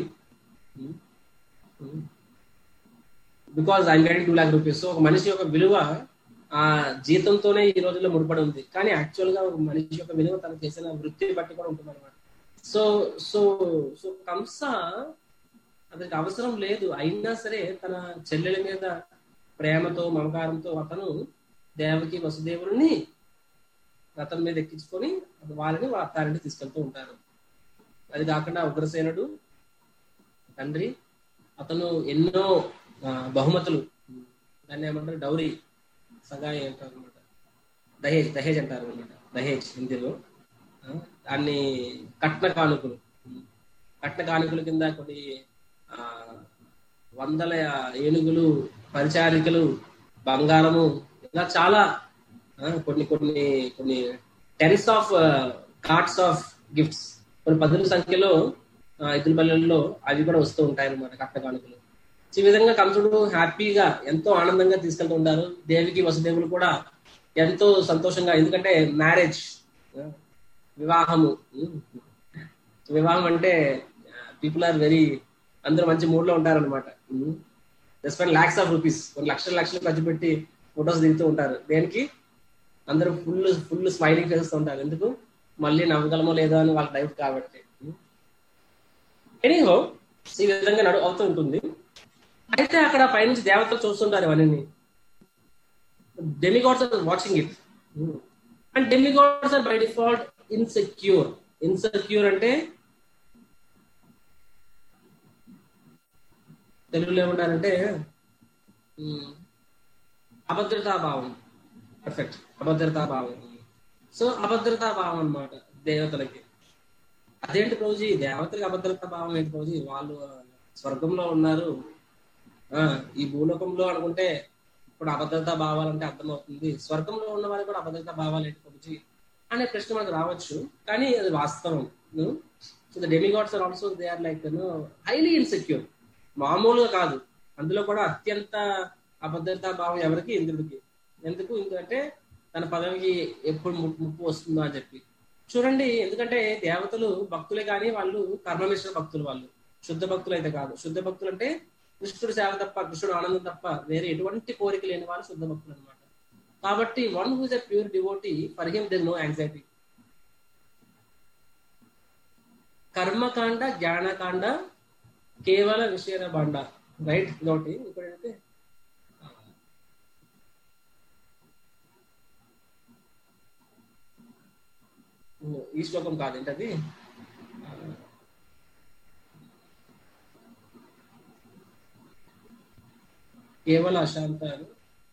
because I getting two lakh rupees so ఒక మనిషి యొక్క విలువ ఆ జీతంతోనే ఈ రోజుల్లో ముడిపడి ఉంది కానీ యాక్చువల్ గా ఒక మనిషి యొక్క విలువ తను చేసిన వృత్తిని బట్టి కూడా ఉంటుంది అనమాట సో సో సో కంస అతనికి అవసరం లేదు అయినా సరే తన చెల్లెల మీద ప్రేమతో మమకారంతో అతను దేవకి వసుదేవుని రథం మీద ఎక్కించుకొని వాళ్ళని వాళ్ళ అత్తారింటికి తీసుకెళ్తూ ఉంటారు అది కాకుండా ఉగ్రసేనుడు తండ్రి అతను ఎన్నో ఆ, బహుమతులు దాన్ని ఏమంటారు డౌరీ సగాయి అంటారు అనమాట దహేజ్ దహేజ్ అంటారు అనమాట దహేజ్ హిందీలో ఆ, దాన్ని కట్న కానుకలు కట్న కానుకల కింద కొన్ని ఆ, వందల ఏనుగులు పరిచారికలు బంగారము ఇలా చాలా ఆ, కొన్ని కొన్ని కొన్ని tens of cards of gifts కొన్ని పదుల సంఖ్యలో ఇతర పల్లెల్లో అవి కూడా వస్తూ ఉంటాయి అనమాట కట్న కానుకలు సో ఈ విధంగా కంసుడు హ్యాపీగా ఎంతో ఆనందంగా తీసుకెళ్తూ ఉంటారు దేవికి వసుదేవులు కూడా ఎంతో సంతోషంగా ఎందుకంటే మ్యారేజ్ వివాహము ఉమ్. వివాహం అంటే పీపుల్ ఆర్ వెరీ అందరూ మంచి మూడ్ లో ఉంటారనమాట స్పెండ్ లాక్స్ ఆఫ్ రూపీస్ కొన్ని లక్షల లక్షలు ఖర్చు పెట్టి ఫొటోస్ దిగుతూ ఉంటారు దేనికి అందరూ ఫుల్ ఫుల్ స్మైలింగ్ ఫేస్ ఉంటారు ఎందుకు మళ్ళీ నవ్వగలమో లేదో అని వాళ్ళకి డౌట్ కాబట్టి ఎనీహో ఈ విధంగా నడు అవుతూ ఉంటుంది అయితే అక్కడ పైనుంచి దేవతలు చూస్తుంటారు ఇవన్నీ demigods are watching it and demigods are by default insecure insecure అంటే తెలుగులో ఏమంటారంటే ఉమ్, అభద్రతా భావం పర్ఫెక్ట్ అభద్రతా భావం సో అభద్రతా భావం అన్నమాట దేవతలకి అదేంటి రోజు దేవతలకి అభద్రతా భావం ఏంటి రోజు వాళ్ళు స్వర్గంలో ఉన్నారు ఆ ఈ భూలోకంలో అనుకుంటే ఇప్పుడు అభద్రతా భావాలంటే అర్థమవుతుంది స్వర్గంలో ఉన్న వాళ్ళు కూడా అభద్రతా భావాలు ఏంటి ప్రభుజీ అనే ప్రశ్న మనకు రావచ్చు కానీ అది వాస్తవం so the demigods are also they are like highly insecure మామూలుగా కాదు అందులో కూడా అత్యంత అభద్రతా భావం ఎవరికి ఇంద్రుడికి ఎందుకు ఎందుకంటే తన పదవికి ఎప్పుడు ము- ముప్పు వస్తుందో అని చెప్పి చూడండి ఎందుకంటే దేవతలు భక్తులే కానీ వాళ్ళు కర్మమిశ్ర భక్తులు వాళ్ళు శుద్ధ భక్తులు అయితే కాదు శుద్ధ భక్తులు అంటే కృష్ణుడు సేవ తప్ప కృష్ణుడు ఆనందం తప్ప వేరే ఎటువంటి కోరిక లేని వాళ్ళు శుద్ధ భక్తులు అనమాట కాబట్టి one who's a pure devotee for him there no anxiety కర్మకాండ జ్ఞానకాండ కేవల విషయ బండ రైట్ ఇదొకటి ఇంకోటి ఈ శ్లోకం కాదు ఏంటది కేవల అశాంతాలు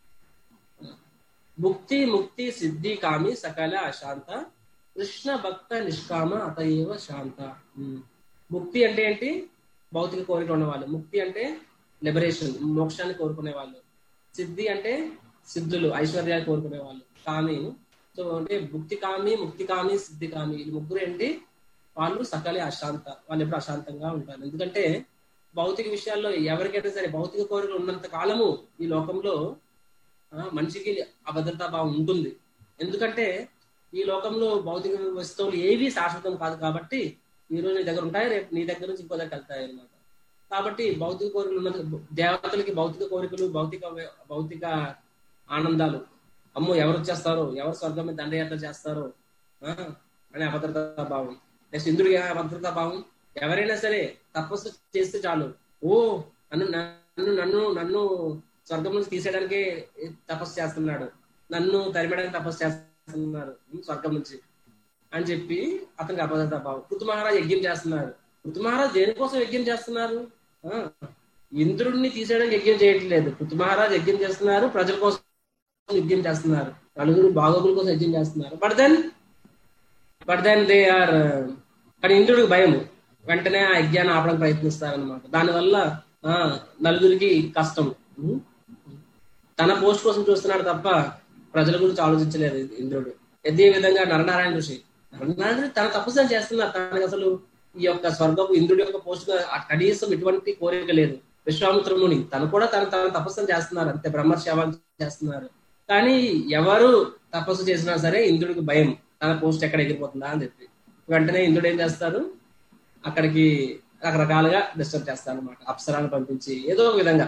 ముక్తి ముక్తి సిద్ధి కామి సకల అశాంత కృష్ణ భక్త నిష్కామ అతయేవ శాంత ఉమ్. ముక్తి అంటే ఏంటి భౌతిక కోరిక ఉన్నవాళ్ళు ముక్తి అంటే లిబరేషన్ మోక్షాన్ని కోరుకునే వాళ్ళు సిద్ధి అంటే సిద్ధులు ఐశ్వర్యాన్ని కోరుకునే వాళ్ళు కామి సో అంటే ముక్తి కామి ముక్తి కామి సిద్ధి కామి ఈ ముగ్గురు ఏంటి వాళ్ళు సకలే అశాంత వాళ్ళు ఎప్పుడు అశాంతంగా ఉంటారు ఎందుకంటే భౌతిక విషయాల్లో ఎవరికైనా సరే భౌతిక కోరికలు ఉన్నంత కాలము ఈ లోకంలో ఆ, మనిషికి అభద్రతా భావం ఉంటుంది ఎందుకంటే ఈ లోకంలో భౌతిక వస్తువులు ఏవి శాశ్వతం కాదు కాబట్టి ఈ రోజు నీ దగ్గర ఉంటాయి రేపు నీ దగ్గర నుంచి ఇంకో దగ్గర వెళ్తాయి అనమాట కాబట్టి భౌతిక కోరికలు ఉన్న దేవతలకి భౌతిక కోరికలు భౌతిక భౌతిక ఆనందాలు అమ్మో ఎవరు వచ్చేస్తారో ఎవరు స్వర్గం మీద దండయాత్ర చేస్తారో ఆ, అనే అభద్రతా భావం నెక్స్ట్ ఇంద్రుడికి ఏ అభద్రతా భావం ఎవరైనా సరే తపస్సు చేస్తే చాలు ఓ నన్ను నన్ను నన్ను నన్ను స్వర్గం నుంచి తీసేయడానికి తపస్సు చేస్తున్నాడు నన్ను తరిమేయడానికి తపస్సు చేస్తున్నారు ఉమ్, స్వర్గం నుంచి అని చెప్పి అతనికి అభద్రతా భావం పృథు మహారాజ్ యజ్ఞం చేస్తున్నారు పృథు మహారాజ్ దేనికోసం యజ్ఞం చేస్తున్నారు ఆ, ఇంద్రుడిని తీసేయడానికి యజ్ఞం చేయట్లేదు పృథు మహారాజ్ యజ్ఞం చేస్తున్నారు ప్రజల కోసం యజ్ఞం చేస్తున్నారు నలుగురు బాగోగుల కోసం యజ్ఞం చేస్తున్నారు but then but then they are కానీ ఇంద్రుడికి భయం వెంటనే ఆ యజ్ఞాన్ని ఆపడానికి ప్రయత్నిస్తారనమాట దానివల్ల ఆ నలుగురికి కష్టం ఉం? తన పోస్ట్ కోసం చూస్తున్నాడు తప్ప ప్రజల గురించి ఆలోచించలేదు ఇంద్రుడు అదే విధంగా నరనారాయణ ఋషి నరనారాయణ తన తపస్సు చేస్తున్నారు తనకు అసలు ఈ యొక్క స్వర్గపు ఇంద్రుడి యొక్క పోస్ట్ కనీసం ఎటువంటి కోరిక లేదు విశ్వామిత్రముని తను కూడా తన తన తపస్సు చేస్తున్నారు అంతే బ్రహ్మర్షావం చేస్తున్నారు కానీ ఎవరు తపస్సు చేసినా సరే ఇంద్రుడికి భయం తన పోస్ట్ ఎక్కడ ఎగిరిపోతుందా అని చెప్పి వెంటనే ఇంద్రుడు ఏం చేస్తారు అక్కడికి రకరకాలుగా డిస్టర్బ్ చేస్తారు అనమాట అప్సరాలు పంపించి ఏదో ఒక విధంగా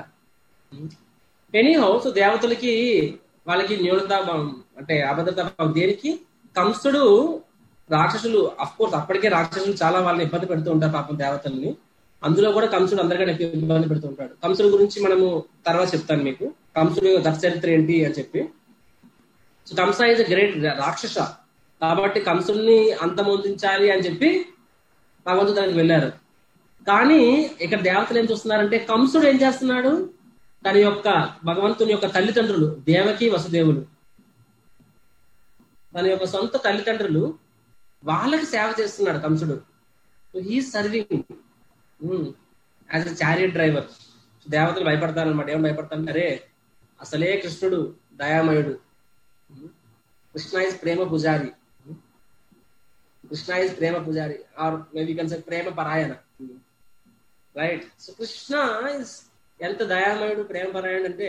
ఎనీ హౌ సో దేవతలకి వాళ్ళకి న్యూనతా భావం అంటే అభద్రతా భావం దేనికి కంసుడు రాక్షసులు అఫ్ కోర్స్ అప్పటికే రాక్షసులు చాలా వాళ్ళని ఇబ్బంది పెడుతూ ఉంటారు పాపం దేవతల్ని అందులో కూడా కంసుడు అందరికన్నా ఎక్కువ ఇబ్బంది పెడుతూ ఉంటాడు కంసుడు గురించి మనము తర్వాత చెప్తాను మీకు కంసుడు దశ చరిత్ర ఏంటి అని చెప్పి సో కంస ఇస్ గ్రేట్ రాక్షస కాబట్టి కంసుడిని అంతమొందించాలి అని చెప్పి భగవంతుడు దానికి వెళ్ళారు కానీ ఇక్కడ దేవతలు ఏం చూస్తున్నారంటే కంసుడు ఏం చేస్తున్నాడు తన యొక్క భగవంతుని యొక్క తల్లిదండ్రులు దేవకి వసుదేవులు తన యొక్క సొంత తల్లిదండ్రులు వాళ్ళకి సేవ చేస్తున్నాడు కంసుడు he serving as a chariot driver దేవతలు భయపడతారనమాట ఏం భయపడతారు అరే అసలే కృష్ణుడు దయామయుడు Krishna is prema pujari Krishna is prema pujari or maybe can prema parayana right so Krishna is ఎంత దయామయుడు ప్రేమ పరాయణ అంటే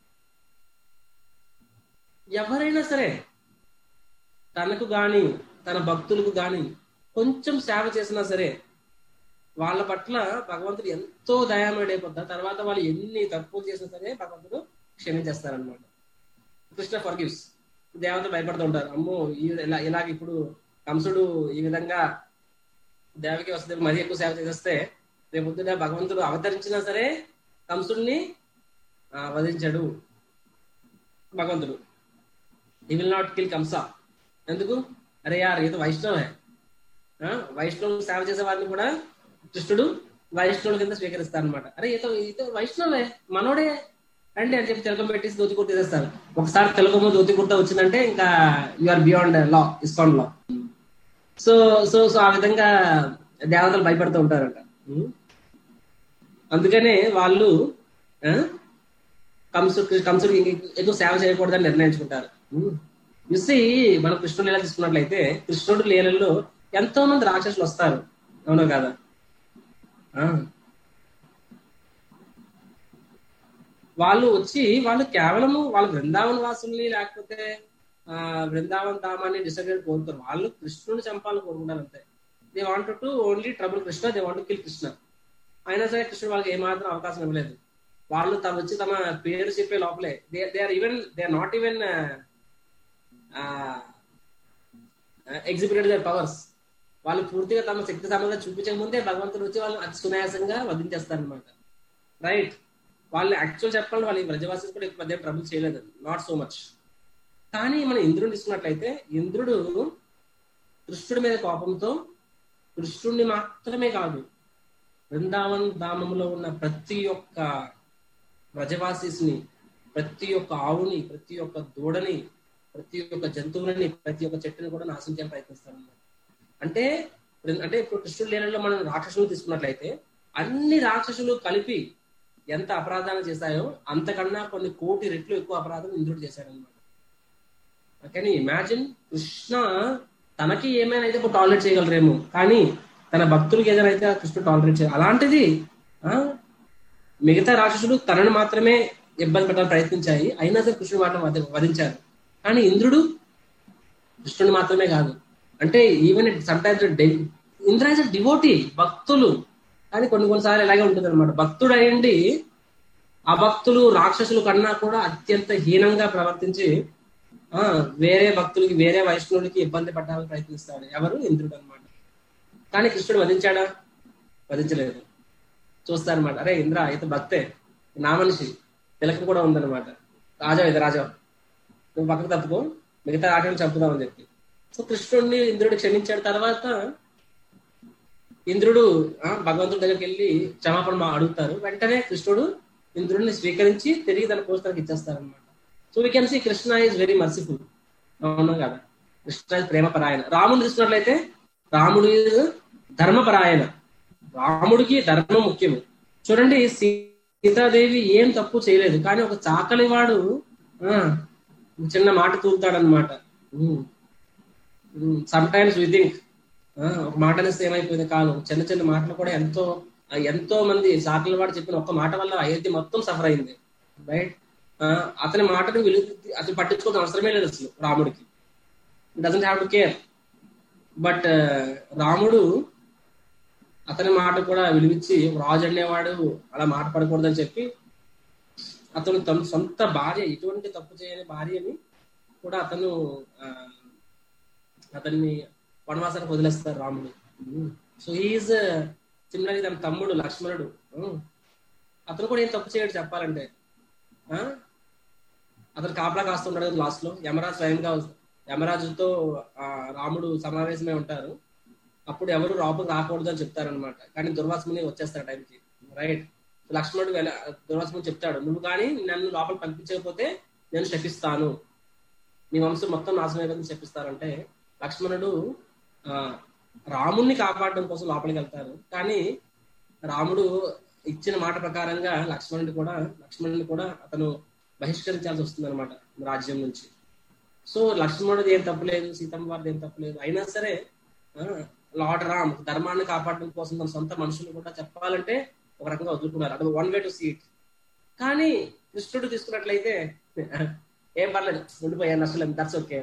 ఎవరైనా సరే తనకు గాని తన భక్తులకు గాని కొంచెం సేవ చేసినా సరే వాళ్ళ పట్ల భగవంతుడు ఎంతో దయామయుడు అయిపోతా తర్వాత వాళ్ళు ఎన్ని తప్పులు చేసినా సరే భగవంతుడు క్షమించేస్తారనమాట కృష్ణ ఫర్ గివ్స్ దేవత భయపడుతూ ఉంటారు అమ్మో ఈ ఇలా ఇలాగ ఇప్పుడు కంసుడు ఈ విధంగా దేవకి వస్తే మరీ ఎక్కువ సేవ చేసేస్తే రేపొద్దున భగవంతుడు అవతరించినా సరే కంసుడిని ఆ, వధించాడు భగవంతుడు he will not kill Kamsa ఎందుకు అరే యార్ ఇది వైష్ణవే ఆ, వైష్ణవులు సేవ చేసే వారిని కూడా కృష్ణుడు వైష్ణవుల కింద స్వీకరిస్తారు అనమాట అరే ఈతో ఈతో వైష్ణవే మనోడే అండి అని చెప్పి తిలకం పెట్టేసి ధోతి కుర్త తీసేస్తారు ఒకసారి తిలకము ధోతి కుర్త వచ్చిందంటే ఇంకా ఆర్ బియాండ్ లా ఇస్కాన్ లా సో సో సో ఆ విధంగా దేవతలు భయపడుతూ ఉంటారంట ఉం. అందుకనే వాళ్ళు ఆ, కంసు కంసుడు ఎక్కువ సేవ చేయకూడదని నిర్ణయించుకుంటారు చూసి మనం కృష్ణుడు లీల తీసుకున్నట్లయితే కృష్ణుడు లీలల్లో ఎంతో మంది రాక్షసులు వస్తారు అవునా కదా ఆ. వాళ్ళు వచ్చి వాళ్ళు కేవలము వాళ్ళ బృందావన వాసుల్ని లేకపోతే ఆ బృందావన్ ధామాన్ని డిసగ్రేట్ కోరుతారు వాళ్ళు కృష్ణుని చంపాలని కోరుకుంటారు అంతే they want to only trouble Krishna they want kill Krishna అయినా సరే కృష్ణుడు వాళ్ళకి ఏమాత్రం అవకాశం ఇవ్వలేదు వాళ్ళు తమ వచ్చి తమ పేరు చెప్పే లోపలే they they are even they are not even exhibited their powers వాళ్ళు పూర్తిగా తమ శక్తి సామర్థ్యం చూపించక ముందే భగవంతుడు వచ్చి వాళ్ళు అతి సునాయాసంగా వధించేస్తారు అనమాట రైట్ వాళ్ళు యాక్చువల్ చెప్పాలి వాళ్ళు వ్రజవాసి కూడా ఎక్కువ మధ్య ట్రబుల్ చేయలేదు నాట్ సో మచ్ కానీ మన ఇంద్రుడిని తీసుకున్నట్లయితే ఇంద్రుడు కృష్ణుడి మీద కోపంతో కృష్ణుడిని మాత్రమే కాదు బృందావన్ ధామంలో ఉన్న ప్రతి ఒక్క వ్రజవాసిని ప్రతి ఒక్క ఆవుని ప్రతి ఒక్క దూడని ప్రతి ఒక్క జంతువులని ప్రతి ఒక్క చెట్టుని కూడా నాశనం చేయడానికి ప్రయత్నిస్తారు అంటే అంటే ఇప్పుడు కృష్ణుడి లీలలో మనం రాక్షసులు తీసుకున్నట్లయితే అన్ని రాక్షసులు కలిపి ఎంత అపరాధాలు చేశాయో అంతకన్నా కొన్ని కోటి రెట్లు ఎక్కువ అపరాధం ఇంద్రుడు చేశాడనమాట కానీ ఇమాజిన్ కృష్ణ తనకి ఏమైనా అయితే ఇప్పుడు టాలరేట్ చేయగలరేమో కానీ తన భక్తులకి ఏదైనా అయితే కృష్ణుడు టాలరేట్ చేయాలి అలాంటిది ఆ మిగతా రాక్షసులు తనను మాత్రమే ఇబ్బంది పెట్టాలని ప్రయత్నించాయి అయినా సరే కృష్ణుడు మాత్రం వధ- వధించారు కానీ ఇంద్రుడు కృష్ణుడు మాత్రమే కాదు అంటే even sometimes Indra is devotee భక్తులు కానీ కొన్ని కొన్నిసార్లు ఇలాగే ఉంటుంది అనమాట భక్తుడు అయ్యండి అభక్తులు రాక్షసులు కన్నా కూడా అత్యంత హీనంగా ప్రవర్తించి ఆ వేరే భక్తులకి వేరే వైష్ణవులకి ఇబ్బంది పడ్డానికి ప్రయత్నిస్తాడు ఎవరు ఇంద్రుడు అన్నమాట కానీ కృష్ణుడు వధించాడా వధించలేదు చూస్తారనమాట అరే ఇంద్ర అయితే భక్తే నా మనిషి తిలకం కూడా ఉందన్నమాట రాజా ఇది రాజా నువ్వు పక్కకు తప్పుకో మిగతా ఆటలు చంపుదామని చెప్పి సో కృష్ణుడిని ఇంద్రుడు క్షమించాడు తర్వాత ఇంద్రుడు ఆ, భగవంతుడి దగ్గరికి వెళ్ళి క్షమాపణ మా అడుగుతారు వెంటనే కృష్ణుడు ఇంద్రుడిని స్వీకరించి తిరిగి తన కోస్తానికి ఇచ్చేస్తారు అనమాట so we can see Krishna is very merciful అవునా కదా కృష్ణ ఇస్ ప్రేమపరాయణ రాముడు చూసినట్లయితే రాముడు is ధర్మపరాయణ రాముడికి ధర్మం ముఖ్యము చూడండి సీతాదేవి ఏం తప్పు చేయలేదు కానీ ఒక చాకలి వాడు ఆ, చిన్న మాట తూలుతాడనమాట సమ్ టైమ్స్ వి థింక్ ఒక మాట అనేస్తే ఏమైపోయింది కాదు చిన్న చిన్న మాటలు కూడా ఎంతో ఆ, ఎంతో మంది సాకుల వాడు చెప్పిన ఒక్క మాట వల్ల అయోధ్య మొత్తం సఫర్ అయింది రైట్ అతని మాటను విలు అతను పట్టించుకోవాల్సిన అవసరమే లేదు అసలు రాముడికి doesn't have to care but రాముడు అతని మాట కూడా విలువించి రాజు అనేవాడు అలా మాట పడకూడదని చెప్పి అతను తన సొంత భార్య ఎటువంటి తప్పు చేయని భార్యని కూడా అతను ఆ, అతన్ని వనవాసానికి వదిలేస్తారు రాముడు సో ఈజ్ సిమిలర్లీ తన తమ్ముడు లక్ష్మణుడు ఉమ్, అతను కూడా ఏం తప్పు చేయడు చెప్పాలంటే ఆ? అతను కాపలా కాస్తుంటాడు కదా లాస్ట్ లో యమరాజు స్వయంగా యమరాజుతో ఆ, రాముడు సమావేశమై ఉంటారు అప్పుడు ఎవరు లోపలికి రాకూడదు అని చెప్తారనమాట కానీ దుర్వాసముని వచ్చేస్తారు టైంకి రైట్ లక్ష్మణుడు వెళ్ళ దుర్వాసముని చెప్తాడు నువ్వు కానీ నన్ను లోపల పంపించకపోతే నేను శపిస్తాను నీ వంశం మొత్తం నాశనం అయిపోతుంది చెప్పిస్తారంటే లక్ష్మణుడు ఆ రాముణ్ణి కాపాడడం కోసం లోపలికి వెళ్తారు కానీ రాముడు ఇచ్చిన మాట ప్రకారంగా లక్ష్మణుడి కూడా లక్ష్మణుని కూడా అతను బహిష్కరించాల్సి వస్తుంది అనమాట రాజ్యం నుంచి సో లక్ష్మణుడిది ఏం తప్పులేదు సీతమ్మ వారిది ఏం తప్పులేదు అయినా సరే ఆ, లార్డ్ రామ్ ధర్మాన్ని కాపాడడం కోసం తన సొంత మనుషులు కూడా చెప్పాలంటే ఒక రకంగా వదులుకున్నారు అది వన్ వే టు సీట్ కానీ కృష్ణుడు తీసుకున్నట్లయితే ఏం పర్లేదు ఉండిపోయాను అసలు దట్స్ ఓకే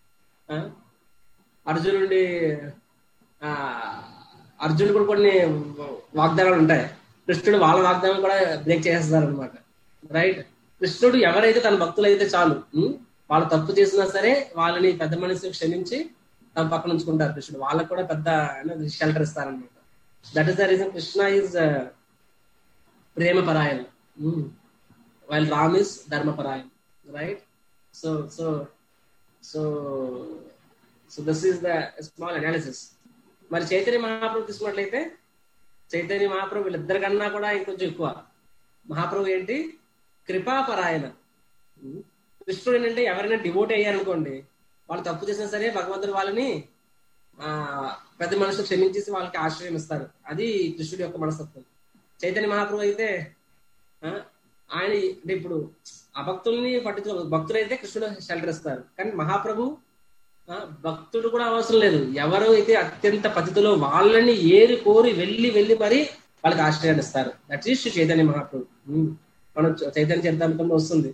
అర్జునుడి ఆ అర్జునుడు కూడా కొన్ని వాగ్దానాలు ఉంటాయి కృష్ణుడు వాళ్ళ వాగ్దానం కూడా బ్రేక్ చేసేస్తారు అనమాట రైట్ కృష్ణుడు ఎవరైతే తన భక్తులు అయితే చాలు ఉం? వాళ్ళు తప్పు చేసినా సరే వాళ్ళని పెద్ద మనిషి క్షమించి తన పక్కన ఉంచుకుంటారు కృష్ణుడు వాళ్ళకు కూడా పెద్ద షెల్టర్ ఇస్తారనమాట that is the reason Krishna is prema parayana while Ram is dharmaparayana right so so so so this is the small analysis మరి చైతన్య మహాప్రభు తీసుకున్నట్లయితే చైతన్య మహాప్రభు వీళ్ళిద్దరికన్నా కూడా ఇంకొంచెం ఎక్కువ మహాప్రభు ఏంటి కృపాపరాయణ కృష్ణుడు ఏంటంటే ఎవరైనా డివోట్ అయ్యారనుకోండి వాళ్ళు తప్పు చేసినా సరే భగవంతుడు వాళ్ళని ఆ ప్రతి మనుషులు క్షమించేసి వాళ్ళకి ఆశ్రయం ఇస్తారు అది కృష్ణుడి యొక్క మనస్తత్వం చైతన్య మహాప్రభు అయితే ఆ, ఆయన అంటే ఇప్పుడు అభక్తుల్ని పట్టించుకో భక్తులు అయితే కృష్ణుడు షెల్టర్ ఇస్తారు కానీ మహాప్రభు ఆ, భక్తుడు కూడా అవసరం లేదు ఎవరు అయితే అత్యంత పతితులో వాళ్ళని ఏరి కోరి వెళ్ళి వెళ్ళి మరి వాళ్ళకి ఆశ్రయాన్ని ఇస్తారు that is Shri Chaitanya Mahaprabhu um. మనం చ- చైతన్య చరితామృతంలో వస్తుంది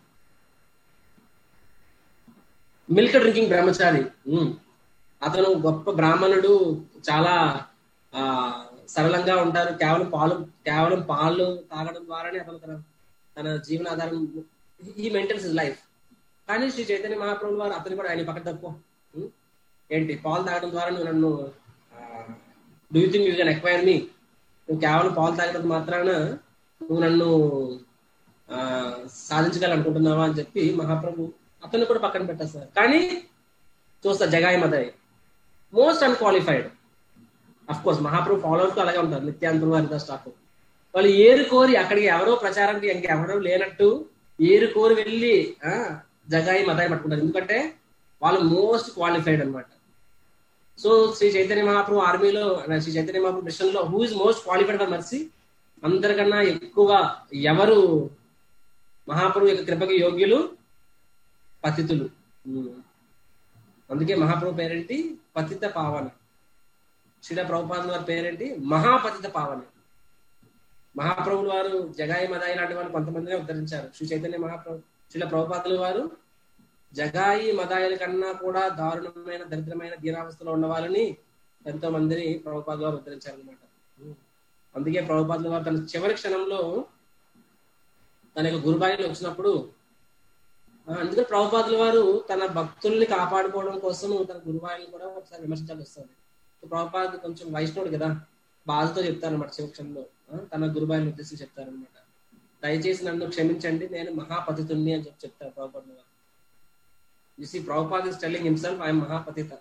మిల్క్ డ్రింకింగ్ బ్రహ్మచారి ఉమ్. అతను గొప్ప బ్రాహ్మణుడు చాలా ఆ సరళంగా ఉంటారు కేవలం పాలు కేవలం పాలు తాగడం ద్వారానే అతను తన తన జీవనాధారం ఈ మెయింటైన్స్ ఇస్ లైఫ్ కానీ శ్రీ చైతన్య మహాప్రభు వారు అతను కూడా ఆయన పక్కన తక్కువ ఉమ్. ఏంటి పాలు తాగడం ద్వారా నువ్వు నన్ను do you think you can acquire me నువ్వు కేవలం పాలు తాగడం మాత్రాన నువ్వు నన్ను ఆ, సాధించగలనుకుంటున్నావా అని చెప్పి మహాప్రభు అతన్ని కూడా పక్కన పెట్టేస్తారు కానీ చూస్తా Jagai Madhai most unqualified of course Mahaprabhu followers అలాగే ఉంటారు నిత్యాంతం వారి స్టాఫ్ వాళ్ళు ఏరు కోరి అక్కడికి ఎవరో ప్రచారానికి ఇంకెవరో లేనట్టు ఏరు కోరి వెళ్ళి ఆ జగాయి మదాయి పట్టుకుంటారు ఎందుకంటే వాళ్ళు మోస్ట్ క్వాలిఫైడ్ అన్నమాట సో శ్రీ చైతన్య మహాప్రభు ఆర్మీలో శ్రీ చైతన్య మహాప్రభు మిషన్ లో who is most qualified for mercy అందరికన్నా ఎక్కువ ఎవరు మహాప్రభు యొక్క కృపకి యోగ్యులు పతితులు ఉమ్. అందుకే మహాప్రభు పేరేంటి పతిత పావన శ్రీల ప్రభుపాద వారి పేరేంటి మహాపతిత పావన మహాప్రభులు వారు జగాయి మదాయి లాంటి వాళ్ళు కొంతమందినే ఉద్ధరించారు శ్రీ చైతన్య మహాప్రభు శ్రీల ప్రభుపాదులు వారు జగాయి మదాయిల కన్నా కూడా దారుణమైన దరిద్రమైన దీనావస్థలో ఉన్న వాళ్ళని ఎంతో మందిని ప్రభుపాదులు వారు ఉద్ధరించారు అనమాట అందుకే ప్రభుపాదులు వారు తన చివరి క్షణంలో తన యొక్క గురుబాయిలు వచ్చినప్పుడు ఆ, అందుకే ప్రభుపాదుల వారు తన భక్తుల్ని కాపాడుకోవడం కోసం తన గురువాయిని కూడా ఒకసారి విమర్శించాల్సి వస్తుంది సో ప్రభుపాద కొంచెం వైష్ణవుడు కదా బాధతో చెప్తారనమాట శివక్షంలో తన గురుబాయిని ఉద్దేశించి చెప్తారనమాట దయచేసి నన్ను క్షమించండి నేను మహాపతితుణ్ణి అని చెప్పి చెప్తారు ప్రభుపాదుల వారు you see Prabhupada is telling himself I'm mahapatita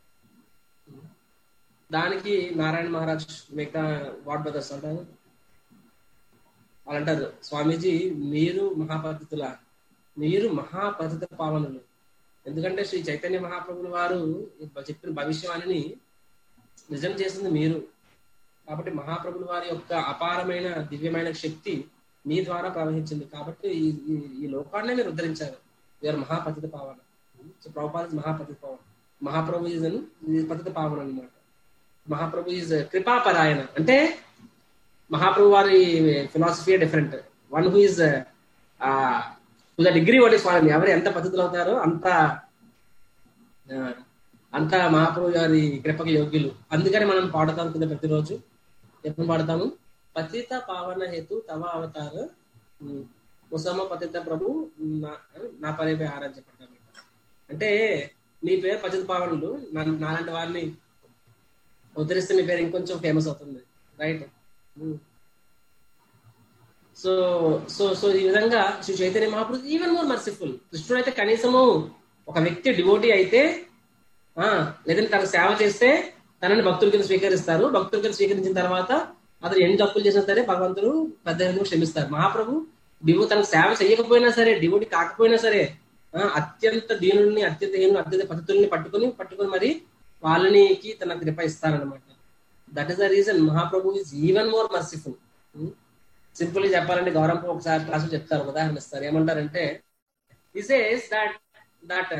దానికి నారాయణ మహారాజ్ మిగతా వార్డ్ బ్రదర్స్ అంటారు వాళ్ళు అంటారు స్వామీజీ మీరు మహాపతితుల మీరు మహాపతిత పావనులు ఎందుకంటే శ్రీ చైతన్య మహాప్రభుల వారు చెప్పిన భవిష్యవాణిని నిజం చేసింది మీరు కాబట్టి మహాప్రభుల వారి యొక్క అపారమైన దివ్యమైన శక్తి మీ ద్వారా ప్రవహించింది కాబట్టి ఈ ఈ- ఈ లోకాన్నే మీరు ఉద్ధరించారు వీరు మహాపతిత పావన సో ప్రభుపాద మహాపతిత పావన మహాప్రభు ఈజ్ పతిత పావన అనమాట మహాప్రభు ఈజ్ కృపాపరాయణ అంటే మహాప్రభు వారి philosophy different one who is to the degree what is వాళ్ళని ఎవరు ఎంత పద్ధతులు అవుతారో అంత ఆ, అంత మహాప్రభు గారి కృపకి యోగ్యులు అందుకని మనం పాడతాం కింద ప్రతిరోజు ఎప్పుడు పాడతాము పతిత పావన హేతు తవ అవతార ఉమ్, ముసమ పతిత ప్రభు నా- నా పరే ఆరని చెప్పంటారు అంటే మీ పేరు పతిత పావనులు నా- నాలాంటి వారిని ఉద్ధరిస్తే మీ పేరు ఇంకొంచెం ఫేమస్ అవుతుంది రైట్ సో సో సో ఈ విధంగా Shri Chaitanya Mahaprabhu even more merciful కృష్ణుడు అయితే కనీసము ఒక వ్యక్తి డివోటీ అయితే ఆ లేదంటే తన సేవ చేస్తే తనని భక్తుల కింద స్వీకరిస్తారు భక్తుల కింద స్వీకరించిన తర్వాత అతను ఎన్ని తప్పులు చేసినా సరే భగవంతుడు పెద్ద ఎత్తున క్షమిస్తారు మహాప్రభు డివో తనకు సేవ చేయకపోయినా సరే డివోటీ కాకపోయినా సరే ఆ, అత్యంత దీనుల్ని అత్యంత హీనుని అత్యంత పద్ధతుల్ని పట్టుకుని పట్టుకుని మరి వాళ్ళనికి తన కృప ఇస్తారనమాట that is the reason Mahaprabhu is even more merciful simple చెప్పాలంటే గౌరవం ఒకసారి క్లాసులు చెప్తారు ఒక ఉదాహరణ ఇస్తారు ఏమంటారంటే ఇసేస్ దట్ దట్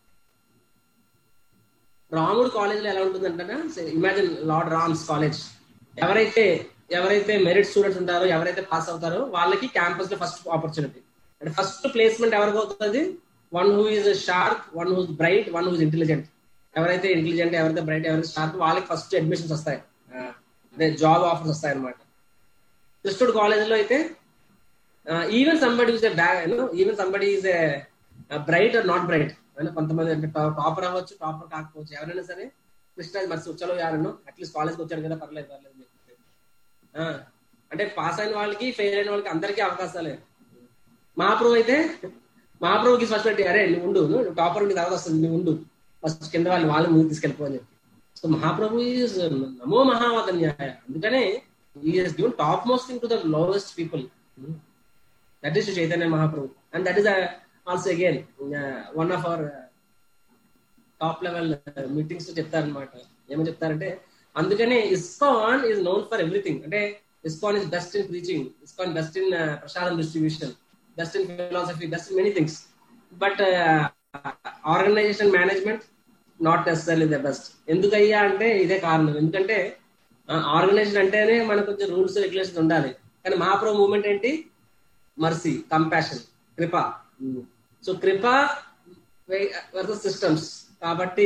రాముడు కాలేజ్ లో ఎలా ఉంటుందంటే ఇమాజిన్ లార్డ్ రామ్స్ కాలేజ్ ఎవరైతే ఎవరైతే మెరిట్ స్టూడెంట్స్ ఉంటారో ఎవరైతే పాస్ అవుతారో వాళ్ళకి క్యాంపస్ లో ఫస్ట్ ఆపర్చునిటీ అంటే ఫస్ట్ ప్లేస్మెంట్ ఎవరికి అవుతుంది one who is sharp one who's bright one who's intelligent ఎవరైతే ఇంటెలిజెంట్ ఎవరైతే బ్రైట్ ఎవరైతే షార్ప్ వాళ్ళకి ఫస్ట్ అడ్మిషన్స్ వస్తాయి ఆ, అదే జాబ్ ఆఫర్స్ వస్తాయి అనమాట క్రిస్టుడ్ కాలేజ్ లో అయితే even somebody is even somebody is bright or not bright అంటే కొంతమంది అంటే టాపర్ అవ్వచ్చు టాపర్ కాకపోవచ్చు ఎవరైనా సరే కృష్ణ మరి చలో యారను అట్లీస్ట్ కాలేజ్కి వచ్చాడు కదా పర్లేదు పర్లేదు అని చెప్పి. ఆ, అంటే పాస్ అయిన వాళ్ళకి ఫెయిల్ అయిన వాళ్ళకి అందరికీ అవకాశాలే మహాప్రభు అయితే మహాప్రభుకి ఫస్ట్ పెట్టి అరే నువ్వు ఉండు నువ్వు టాపర్ ఉండి తర్వాత వస్తుంది నువ్వు ఉండు ఫస్ట్ కింద వాళ్ళు వాళ్ళు ముందు తీసుకెళ్ళిపో అని చెప్పి సో మహాప్రభు ఈజ్ నమో మహావదన్యాయ అందుకనే is given top most thing to the lowest people that is Chaitanya Mahaprabhu and that is also again one of our top level meetings లో చెప్తారనమాట ఏమని చెప్తారంటే అందుకనే ISKCON is known for everything అంటే ISKCON is best in preaching ISKCON best in prasadam distribution best in philosophy best in many things but organisation management not necessarily the best ఎందుకయ్యా అంటే ఇదే కారణం ఎందుకంటే ఆర్గనైజేషన్ అంటేనే మనకు కొంచెం రూల్స్ రెగ్యులేషన్స్ ఉండాలి కానీ మహాప్రభు మూమెంట్ ఏంటి మర్సీ కంపాషన్ కృప సో కృప వర్సెస్ సిస్టమ్స్ కాబట్టి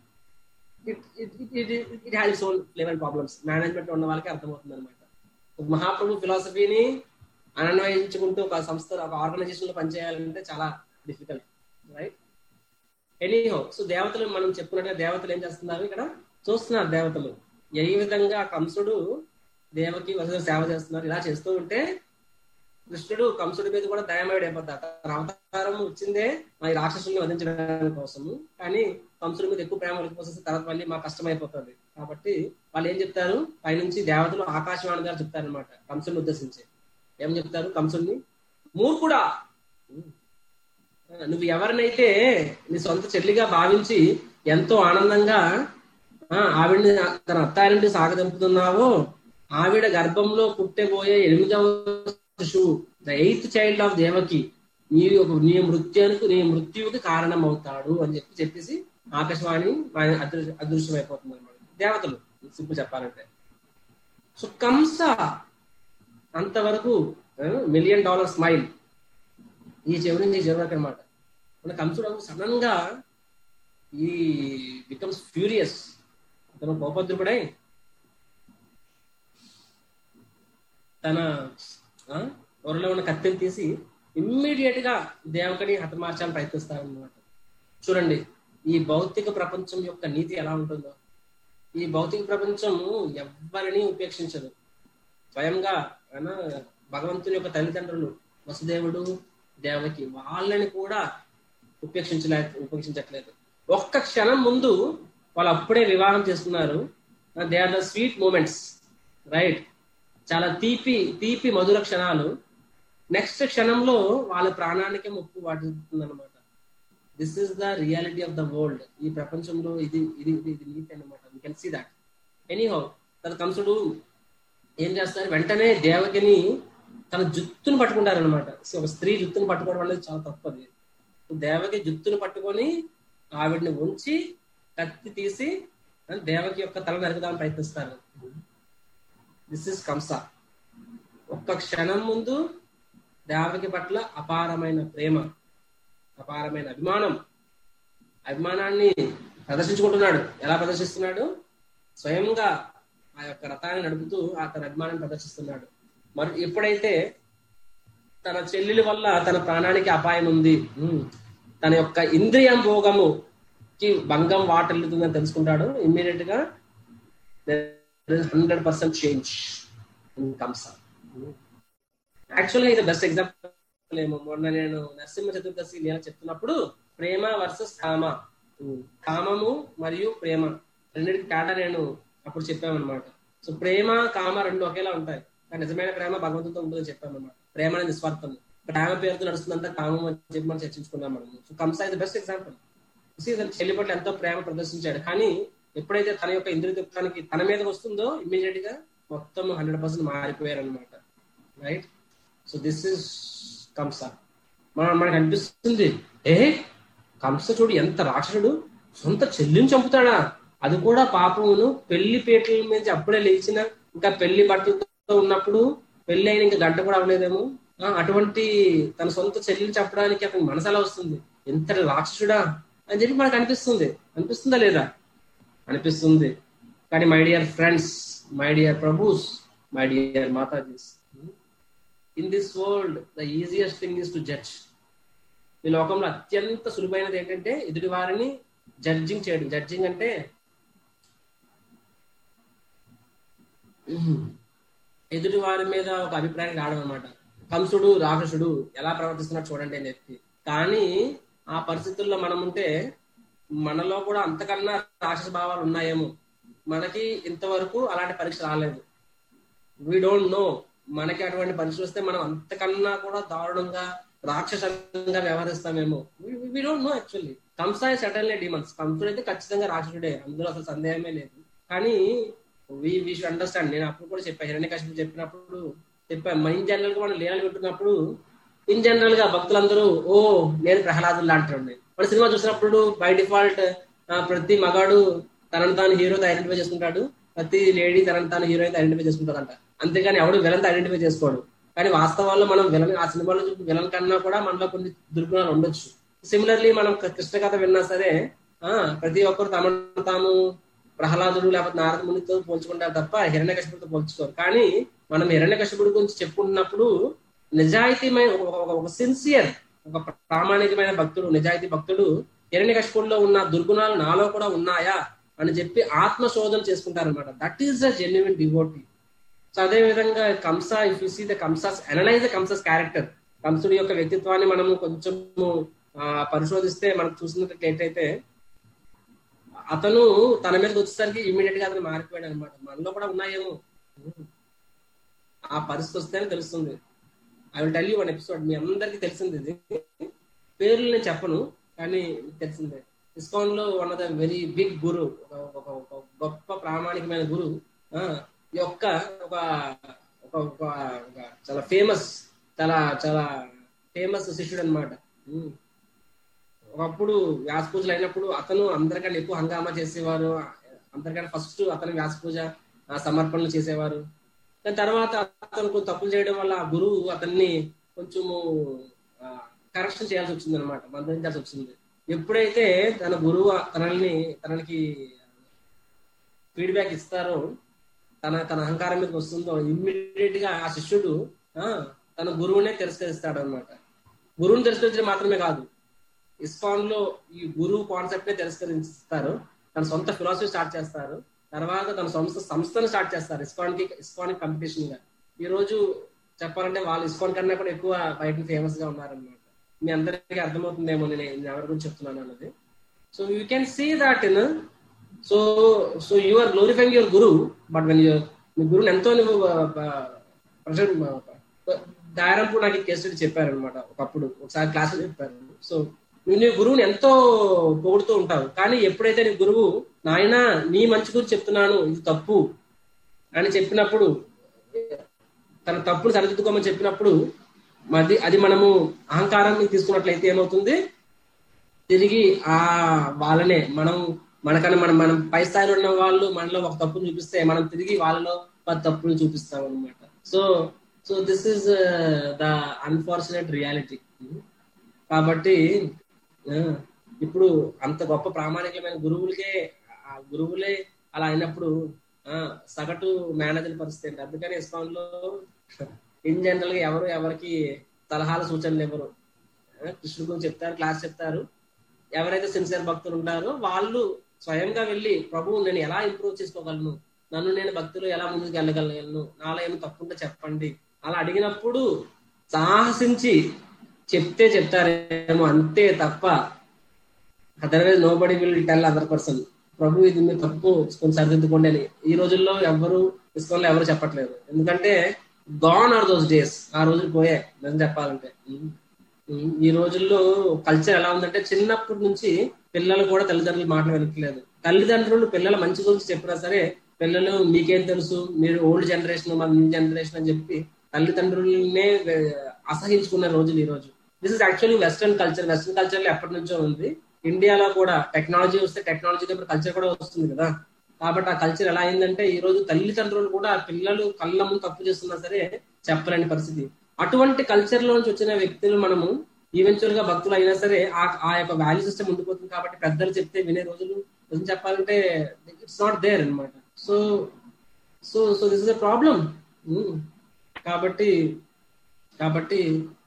it has own level problems management ఉన్న వాళ్ళకి అర్థమవుతుంది అనమాట మహాప్రభు ఫిలాసఫీని అన్వయించుకుంటూ ఒక సంస్థ ఒక ఆర్గనైజేషన్ లో పనిచేయాలంటే చాలా డిఫికల్ట్ రైట్ ఎనీహో సో దేవతలు మనం చెప్పుకున్నట్టుగా దేవతలు ఏం చేస్తున్నారు ఇక్కడ చూస్తున్నారు దేవతలు ఏ విధంగా కంసుడు దేవకి వసతి సేవ చేస్తున్నారు ఇలా చేస్తూ ఉంటే కృష్ణుడు కంసుడి మీద కూడా దయమయుడు అయిపోతాడు తన అవతారం వచ్చిందే మా రాక్షసుల్ని వధించడానికి కోసము కానీ కంసుడి మీద ఎక్కువ ప్రేమ కోసం తర్వాత మళ్ళీ మా కష్టం అయిపోతుంది కాబట్టి వాళ్ళు ఏం చెప్తారు పైనుంచి దేవతలు ఆకాశవాణి గారు చెప్తారనమాట కంసుడిని ఉద్దేశించి ఏం చెప్తారు కంసుడిని మూర్ఖుడా నువ్వు ఎవరినైతే నీ సొంత చెల్లిగా భావించి ఎంతో ఆనందంగా ఆవిడ్ని తన అత్తారింటి సాగదంపుతున్నావో ఆవిడ గర్భంలో పుట్టబోయే ఎనిమిదవ శిశువు the eighth child of Devaki నీ ఒక నీ మృత్యునికి నీ మృత్యువుకి కారణం అవుతాడు అని చెప్పి చెప్పేసి ఆకాశవాణి అదృశ్యం అయిపోతుంది అనమాట దేవతలు సింపుల్ చెప్పాలంటే సో కంస అంతవరకు మిలియన్ డాలర్ స్మైల్ ఈ చెవి నుంచి చెవి వరకు అనమాట మన కంసుడు సడన్ గా ఈ బికమ్స్ ఫ్యూరియస్ అతను కోపద్రుపడై తన త్వరలో ఉన్న కత్తిని తీసి ఇమ్మీడియట్ గా దేవకని హతమార్చాలని ప్రయత్నిస్తారనమాట చూడండి ఈ భౌతిక ప్రపంచం యొక్క నీతి ఎలా ఉంటుందో ఈ భౌతిక ప్రపంచం ఎవ్వరిని ఉపేక్షించదు స్వయంగా భగవంతుని యొక్క తల్లిదండ్రులు వసుదేవుడు దేవకి వాళ్ళని కూడా ఉపేక్షించలే ఉపేక్షించట్లేదు ఒక్క క్షణం ముందు వాళ్ళు అప్పుడే వివాహం చేస్తున్నారు they are the sweet moments right చాలా తీపి తీపి మధుర క్షణాలు నెక్స్ట్ క్షణంలో వాళ్ళ ప్రాణానికి ముప్పు వాటిస్తుంది అనమాట this is the reality of the world ఈ ప్రపంచంలో ఇది ఇది ఇది నీతి అనమాట you can see that anyhow తన కంసుడు ఏం చేస్తారు వెంటనే దేవకిని తన జుత్తును పట్టుకుంటారనమాట సో ఒక స్త్రీ జుత్తును పట్టుకోవడం అనేది చాలా తప్పది దేవకి జుత్తును పట్టుకొని ఆవిడని ఉంచి కత్తి తీసి దేవకి యొక్క తల నరకదాన్ని ప్రయత్నిస్తారు దిస్ ఇస్ కంస ఒక్క క్షణం ముందు దేవకి పట్ల అపారమైన ప్రేమ అపారమైన అభిమానం అభిమానాన్ని ప్రదర్శించుకుంటున్నాడు ఎలా ప్రదర్శిస్తున్నాడు స్వయంగా ఆ యొక్క రథాన్ని నడుపుతూ ఆ తన అభిమానాన్ని ప్రదర్శిస్తున్నాడు మరి ఎప్పుడైతే తన చెల్లెలి వల్ల తన ప్రాణానికి అపాయం ఉంది తన యొక్క ఇంద్రియం భోగముకి భంగం వాటిల్లుతుందని తెలుసుకుంటాడు ఇమ్మీడియట్ గా హండ్రెడ్ పర్సెంట్ చేంజ్ కంస యాక్చువల్గా ఇది బెస్ట్ ఎగ్జాంపుల్ ఏమో మొన్న నేను నరసింహ చతుర్దశి నేను చెప్తున్నప్పుడు ప్రేమ వర్సెస్ కామ కామము మరియు ప్రేమ రెండింటికి తేడా నేను అప్పుడు చెప్పామన్నమాట సో ప్రేమ కామ రెండు ఒకేలా ఉంటాయి కానీ నిజమైన ప్రేమ భగవంతుతో ఉంటుందని చెప్పామన్నమాట ప్రేమ అనేది నిస్వార్థం ప్రేమ పేరుతో నడుస్తుందంతా కామం అని చెప్పి మనం చర్చించుకున్నాం మనం సో కంస ఇది బెస్ట్ ఎగ్జాంపుల్ చెల్లి పట్ల ఎంతో ప్రేమ ప్రదర్శించాడు కానీ ఎప్పుడైతే తన యొక్క ఇంద్రియ దుఃఖానికి తన మీద వస్తుందో ఇమీడియట్ గా మొత్తం హండ్రెడ్ పర్సెంట్ మారిపోయారు అనమాట right so this is Kamsa మన మనకు అనిపిస్తుంది ఏ కంస చూడు ఎంత రాక్షసుడు సొంత చెల్లిని చంపుతాడా అది కూడా పాపమును పెళ్లి పీటల మీద అప్పుడే లేచిన ఇంకా పెళ్లి బట్టలతో ఉన్నప్పుడు పెళ్లి అయిన ఇంకా గంట కూడా అవ్వలేదేమో అటువంటి తన సొంత చెల్లిని చెప్పడానికి అతనికి మనసు ఎలా వస్తుంది ఎంత రాక్షసుడా అని చెప్పి మనకు అనిపిస్తుంది అనిపిస్తుందా లేదా అనిపిస్తుంది కానీ my dear friends my dear prabhus my dear matajis in this world the easiest thing is to judge ఈ లోకంలో అత్యంత సులువైనది ఏంటంటే ఎదుటి వారిని జడ్జింగ్ చేయడం జడ్జింగ్ అంటే ఎదుటి వారి మీద ఒక అభిప్రాయం రావడం అనమాట కంసుడు రాక్షసుడు ఎలా ప్రవర్తిస్తున్నాడు చూడండి అని చెప్పి కానీ ఆ పరిస్థితుల్లో మనం ఉంటే మనలో కూడా అంతకన్నా రాక్షస భావాలు ఉన్నాయేమో మనకి ఇంతవరకు అలాంటి పరీక్ష రాలేదు వీ డోంట్ నో మనకి అటువంటి పరీక్షలు వస్తే మనం అంతకన్నా కూడా దారుణంగా రాక్షసంగా వ్యవహరిస్తామేమో we don't know actually Kamsa certainly demons కంసుడు అయితే ఖచ్చితంగా రాక్షసుడే అందులో అసలు సందేహమే లేదు కానీ వి వీ షుడ్ అండర్స్టాండ్ నేను అప్పుడు కూడా చెప్పాను హిరణ్య కశ్యపు చెప్పినప్పుడు చెప్పాను ఇన్ జనరల్ గా మనం లీలలు వింటున్నప్పుడు ఇన్ జనరల్ గా భక్తులందరూ ఓ నేను ప్రహ్లాదులు లాంటి మన సినిమా చూసినప్పుడు బై డిఫాల్ట్ ప్రతి మగాడు తనను తాను హీరోతో ఐడెంటిఫై చేసుకుంటాడు ప్రతి లేడీ తనను తాను హీరోయిన్ ఐడెంటిఫై చేసుకుంటారంట అంతేగాని ఎవడు విలన్ ఐడెంటిఫై చేసుకోడు కానీ వాస్తవాల్లో మనం విలన్ ఆ సినిమాలో చూపి విలన్ కన్నా కూడా మనలో కొన్ని దుర్గుణాలు ఉండొచ్చు సిమిలర్లీ మనం కృష్ణ కథ విన్నా సరే ఆ ప్రతి ఒక్కరు తమను తాము ప్రహ్లాదుడు లేకపోతే నారద మునితో పోల్చుకుంటారు తప్ప హిరణ్య కశ్యపుడితో పోల్చుకోరు కానీ మనం హిరణ్య కశ్యపుడి గురించి చెప్పుకుంటున్నప్పుడు నిజాయితీమైన ఒక సిన్సియర్ ఒక ప్రామాణికమైన భక్తుడు నిజాయితీ భక్తుడు హిరణ్య కశ్యపుడిలో ఉన్న దుర్గుణాలు నాలో కూడా ఉన్నాయా అని చెప్పి ఆత్మశోధన చేసుకుంటారనమాట that is the genuine devotee so అదే విధంగా Kamsa if you see the Kamsa's analyze the Kamsa's character కంసుడి యొక్క వ్యక్తిత్వాన్ని మనము కొంచెము పరిశోధిస్తే మనకు చూసినట్లయితే అతను తన మీదకి వచ్చేసరికి ఇమీడియట్ గా అతను మారిపోయాడు అనమాట మనలో కూడా ఉన్నాయేమో ఆ పరిస్థితి వస్తేనే తెలుస్తుంది I will tell you one episode మీ అందరికి తెలిసింది ఇది పేర్లు నేను చెప్పను కానీ తెలిసిందే ఇస్కాన్ లో one of the very big guru ఒక గొప్ప ప్రామాణికమైన గురు యొక్క ఒక ఒక చాలా ఫేమస్ చాలా చాలా ఫేమస్ శిష్యుడు అనమాట ఒకప్పుడు వ్యాస పూజలు అయినప్పుడు అతను అందరికన్నా ఎక్కువ హంగామా చేసేవారు అందరికన్నా ఫస్ట్ అతను వ్యాస పూజ సమర్పణలు చేసేవారు దాని తర్వాత అతను కొంచెం తప్పులు చేయడం వల్ల ఆ గురువు అతన్ని కొంచెము కరెక్షన్ చేయాల్సి వచ్చింది అనమాట మందలించాల్సి వచ్చింది ఎప్పుడైతే తన గురువు తనని తనకి ఫీడ్బ్యాక్ ఇస్తారో తన తన అహంకారం మీదకి వస్తుందో ఇమ్మీడియట్ గా ఆ శిష్యుడు తన గురువునే తిరస్కరిస్తాడు అనమాట గురువుని తిరస్కరించడం మాత్రమే కాదు ఇస్కాన్ లో ఈ గురువు కాన్సెప్ట్ నే తిరస్కరిస్తారు తన సొంత ఫిలాసఫీ స్టార్ట్ చేస్తారు తర్వాత తన సొంత సంస్థను స్టార్ట్ చేస్తారు ఇస్కాన్ కి ఇస్కాన్ కాంపిటీషన్ గా ఈ రోజు చెప్పాలంటే వాళ్ళు ఇస్కాన్ కన్నా కూడా ఎక్కువ బయట ఫేమస్ గా ఉన్నారనమాట మీ అందరికీ అర్థమవుతుందేమో నేను ఎవరి గురించి చెప్తున్నాను అన్నది so you can see that in so so you are glorifying your guru but when your మీ గురువుని ఎంతో నువ్వు దారంపూర్ నాకు కేసు చెప్పారు అనమాట ఒకప్పుడు ఒకసారి క్లాసులు చెప్పారు సో నువ్వు నీ గురువుని ఎంతో పొగుడుతూ ఉంటావు కానీ ఎప్పుడైతే నీ గురువు నాయన నీ మంచి గురించి చెప్తున్నాను ఇది తప్పు అని చెప్పినప్పుడు తన తప్పును సరిదిద్దుకోమని చెప్పినప్పుడు అది అది మనము అహంకారాన్ని తీసుకున్నట్లయితే ఏమవుతుంది తిరిగి ఆ వాళ్ళనే మనం మనకన్నా మనం మనం పై స్థాయిలో ఉన్న వాళ్ళు మనలో ఒక తప్పును చూపిస్తే మనం తిరిగి వాళ్ళలో పది తప్పులు చూపిస్తాం అనమాట so so this is the unfortunate reality కాబట్టి ఇప్పుడు అంత గొప్ప ప్రామాణికమైన గురువులకే ఆ గురువులే అలా అయినప్పుడు సగటు మేనేజర్ పరిస్థితి ఏంటి అందుకని ఇస్కాన్ లో ఇన్ జనరల్ గా ఎవరు ఎవరికి సలహాలు సూచనలు ఇవ్వరు కృష్ణుడు గురించి చెప్తారు క్లాస్ చెప్తారు ఎవరైతే సిన్సియర్ భక్తులు ఉంటారో వాళ్ళు స్వయంగా వెళ్ళి ప్రభు నేను ఎలా ఇంప్రూవ్ చేసుకోగలను నన్ను నేను భక్తులు ఎలా ముందుకు వెళ్ళగలను నాలో ఏమి తప్పుంటే చెప్పండి అలా అడిగినప్పుడు సాహసించి చెప్తే చెప్తారేమో అంతే తప్ప otherwise nobody will tell other person prabhu ఇది మీరు తప్పు కొంచెం సరిదిద్దుకోండి అని ఈ రోజుల్లో ఎవరు ఇస్కాన్లో ఎవరు చెప్పట్లేదు ఎందుకంటే గాన్ ఆర్ దోస్ డేస్ ఆ రోజులు పోయాయి నిజం చెప్పాలంటే ఈ రోజుల్లో కల్చర్ ఎలా ఉందంటే చిన్నప్పటి నుంచి పిల్లలు కూడా తల్లిదండ్రులు మాటలు వినట్లేదు తల్లిదండ్రులు పిల్లల మంచి గురించి చెప్పినా సరే పిల్లలు మీకేం తెలుసు మీరు ఓల్డ్ జనరేషన్ మన న్యూ జనరేషన్ అని చెప్పి తల్లిదండ్రులనే అసహించుకున్న రోజులు ఈ రోజు this is actually western culture western culture లో ఎప్పటి నుంచో ఉంది ఇండియాలో కూడా టెక్నాలజీ వస్తే టెక్నాలజీ కల్చర్ కూడా వస్తుంది కదా కాబట్టి ఆ కల్చర్ ఎలా అయిందంటే ఈ రోజు తల్లిదండ్రులు కూడా పిల్లలు కళ్ళ ముందు తప్పు చేస్తున్నా సరే చెప్పలేని పరిస్థితి అటువంటి కల్చర్ లో నుంచి వచ్చిన వ్యక్తులు మనము ఈవెన్చువల్ గా భక్తులు అయినా సరే ఆ ఆ యొక్క వాల్యూ సిస్టమ్ ఉండిపోతుంది కాబట్టి పెద్దలు చెప్తే వినే రోజులు నిజం చెప్పాలంటే ఇట్స్ నాట్ దేర్ అనమాట so so so this is a problem కాబట్టి కాబట్టి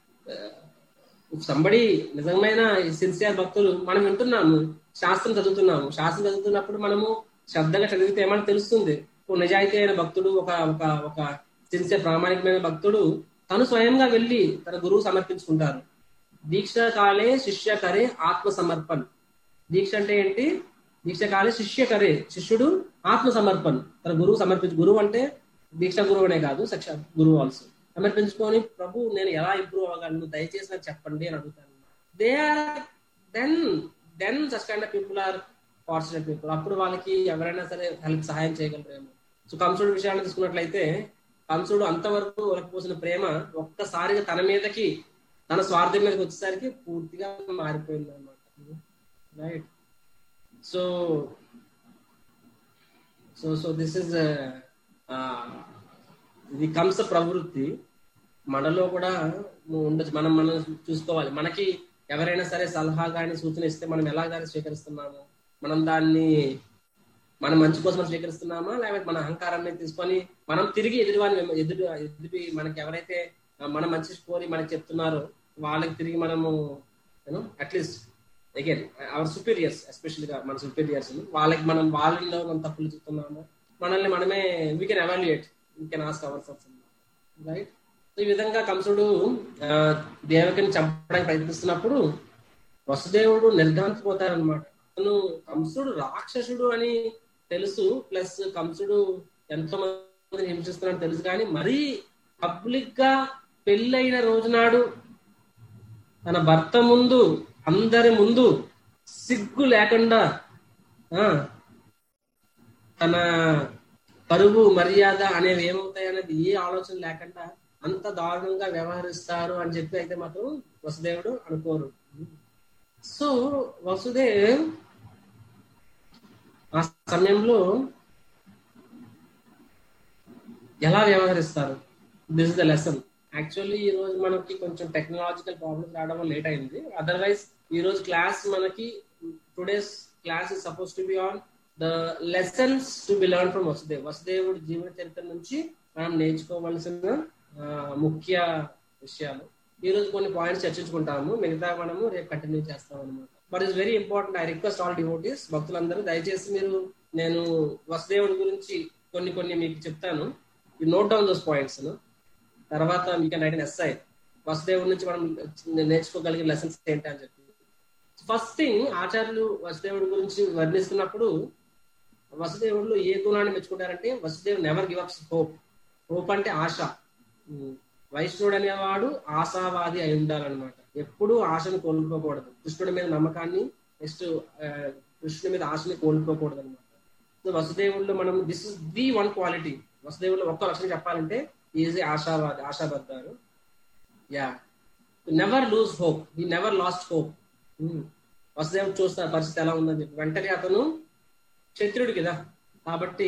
సంబడి నిజమైన సిన్సియర్ భక్తులు మనం వింటున్నాము శాస్త్రం చదువుతున్నాము శాస్త్రం చదువుతున్నప్పుడు మనము శ్రద్ధగా చదివితే ఏమైనా తెలుస్తుంది ఓ నిజాయితీ అయిన భక్తుడు ఒక ఒక ఒక సిన్సియర్ ప్రామాణికమైన భక్తుడు తను స్వయంగా వెళ్ళి తన గురువు సమర్పించుకుంటారు దీక్ష కాలే శిష్య కరే ఆత్మ సమర్పణ్ దీక్ష అంటే ఏంటి దీక్ష కాలే శిష్య కరే శిష్యుడు ఆత్మ సమర్పణ్ తన గురువు సమర్పించు గురువు అంటే దీక్ష గురువు అనే కాదు సక్ష గురువు ఆల్సో సమర్పించుకొని ప్రభు నేను ఎలా ఇంప్రూవ్ అవ్వగలను దయచేసి నాకు చెప్పండి అని అడుగుతాను they are then then such kind of people are fortunate people అప్పుడు వాళ్ళకి ఎవరైనా సరే హెల్ప్ సహాయం చేయగలరేమో సో కంసుడు విషయాన్ని తీసుకున్నట్లయితే కంసుడు అంతవరకు పోసిన ప్రేమ ఒక్కసారిగా తన మీదకి తన స్వార్థం మీదకి వచ్చేసరికి పూర్తిగా మారిపోయింది అనమాట right so so so this is ఇది కంస ప్రవృత్తి మనలో కూడా ఉండొచ్చు మనం మనం చూసుకోవాలి మనకి ఎవరైనా సరే సలహా కానీ సూచన ఇస్తే మనం ఎలా దాన్ని స్వీకరిస్తున్నాము మనం దాన్ని మన మంచి కోసం స్వీకరిస్తున్నామా లేకపోతే మన అహంకారాన్ని తీసుకొని మనం తిరిగి ఎదురువాని ఎదురు ఎదుటి మనకి ఎవరైతే మన మంచి కోరి మనకి చెప్తున్నారో వాళ్ళకి తిరిగి మనము you know at least again our superiors especially గా మన సుపీరియర్స్ వాళ్ళకి మనం వాళ్ళలో మనం తప్పులు చెప్తున్నాము మనల్ని మనమే we can evaluate we can ask ourselves right ఈ విధంగా కంసుడు దేవకిని చంపడానికి ప్రయత్నిస్తున్నప్పుడు వసుదేవుడు నిర్ఘాంతపోతారనమాట అతను కంసుడు రాక్షసుడు అని తెలుసు ప్లస్ కంసుడు ఎంతో మందిని హింసిస్తున్నాడు తెలుసు కానీ మరీ పబ్లిక్ గా పెళ్ళైన రోజునాడు తన భర్త ముందు అందరి ముందు సిగ్గు లేకుండా తన పరువు మర్యాద అనేవి ఏమవుతాయి అనేది ఏ ఆలోచన లేకుండా అంత దారుణంగా వ్యవహరిస్తారు అని చెప్పి అయితే మాత్రం వసుదేవుడు అనుకోరు సో వసుదేవ్ ఆ సమయంలో ఎలా వ్యవహరిస్తారు this is the lesson actually ఈ రోజు మనకి కొంచెం టెక్నాలజికల్ ప్రాబ్లమ్స్ రావడం లేట్ అయింది అదర్వైజ్ ఈ రోజు క్లాస్ మనకి today's class is suppose to be on the lessons to be learn from Vasudev వసుదేవుడి జీవన చరిత్ర నుంచి మనం నేర్చుకోవాల్సిన ముఖ్య విషయాలు ఈ రోజు కొన్ని పాయింట్స్ చర్చించుకుంటాము మిగతా మనము రేపు కంటిన్యూ చేస్తాం అనమాట but is very important I request all devotees భక్తులందరూ దయచేసి మీరు నేను వసుదేవుడి గురించి కొన్ని కొన్ని మీకు చెప్తాను you note down those points తర్వాత మీ కెన్ రైట్ ఎస్ఐ వసుదేవుడి నుంచి మనం నేర్చుకోగలిగే లెసన్స్ ఏంటి అని చెప్పి ఫస్ట్ థింగ్ ఆచార్యులు వసుదేవుడి గురించి వర్ణిస్తున్నప్పుడు వసుదేవుడు ఏ గుణాన్ని మెచ్చుకుంటారంటే Vasudev never give ups hope hope అంటే ఆశ వైష్ణవుడు అనేవాడు ఆశావాది అయి ఉండాలన్నమాట ఎప్పుడు ఆశను కోల్పోకూడదు కృష్ణుడి మీద నమ్మకాన్ని నెక్స్ట్ కృష్ణుడి మీద ఆశని కోల్పోకూడదు అనమాట సో వసుదేవుల్లో మనం this is the one quality వసుదేవుల్లో ఒక్క లక్షణం చెప్పాలంటే ఈజ్ ఆశావాది ఆశాబద్దారు యా నెవర్ లూజ్ హోప్ ఈ నెవర్ లాస్ట్ హోప్ వసుదేవుడు చూస్తారు పరిస్థితి ఎలా ఉందని చెప్పి వెంటనే అతను క్షత్రుడు కదా కాబట్టి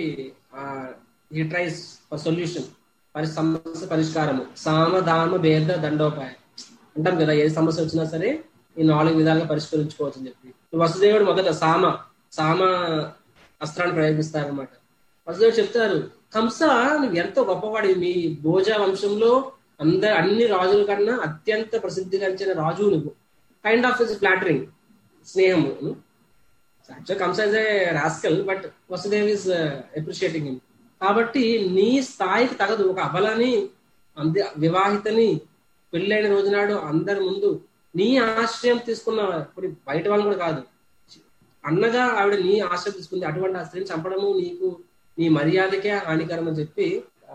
ఈ ట్రైస్ ఫర్ సొల్యూషన్ పరి సమస్య పరిష్కారము సామధామ భేద దండోపాయం అంటాం కదా ఏ సమస్య వచ్చినా సరే ఈ నాలుగు విధాలుగా పరిష్కరించుకోవచ్చు అని చెప్పి వసుదేవుడు మొదట సామ సామ అస్త్రాన్ని ప్రయోగిస్తారనమాట వసుదేవుడు చెప్తారు కంస నువ్వు ఎంతో గొప్పవాడి మీ భోజ వంశంలో అందరు అన్ని రాజుల కన్నా అత్యంత ప్రసిద్ధిగాంచిన రాజు నువ్వు కైండ్ ఆఫ్ ఇస్ ఫ్లాటరింగ్ స్నేహము actual Kamsa is a rascal but Vasudev is appreciating him కాబట్టి నీ స్థాయికి తగదు ఒక అబలని అంది వివాహితని పెళ్ళైన రోజునాడు అందరి ముందు నీ ఆశ్రయం తీసుకున్న ఇప్పుడు బయట వాళ్ళు కూడా కాదు అన్నగా ఆవిడ నీ ఆశ్రయం తీసుకుంది అటువంటి ఆ స్త్రీని చంపడము నీకు నీ మర్యాదకే హానికరం అని చెప్పి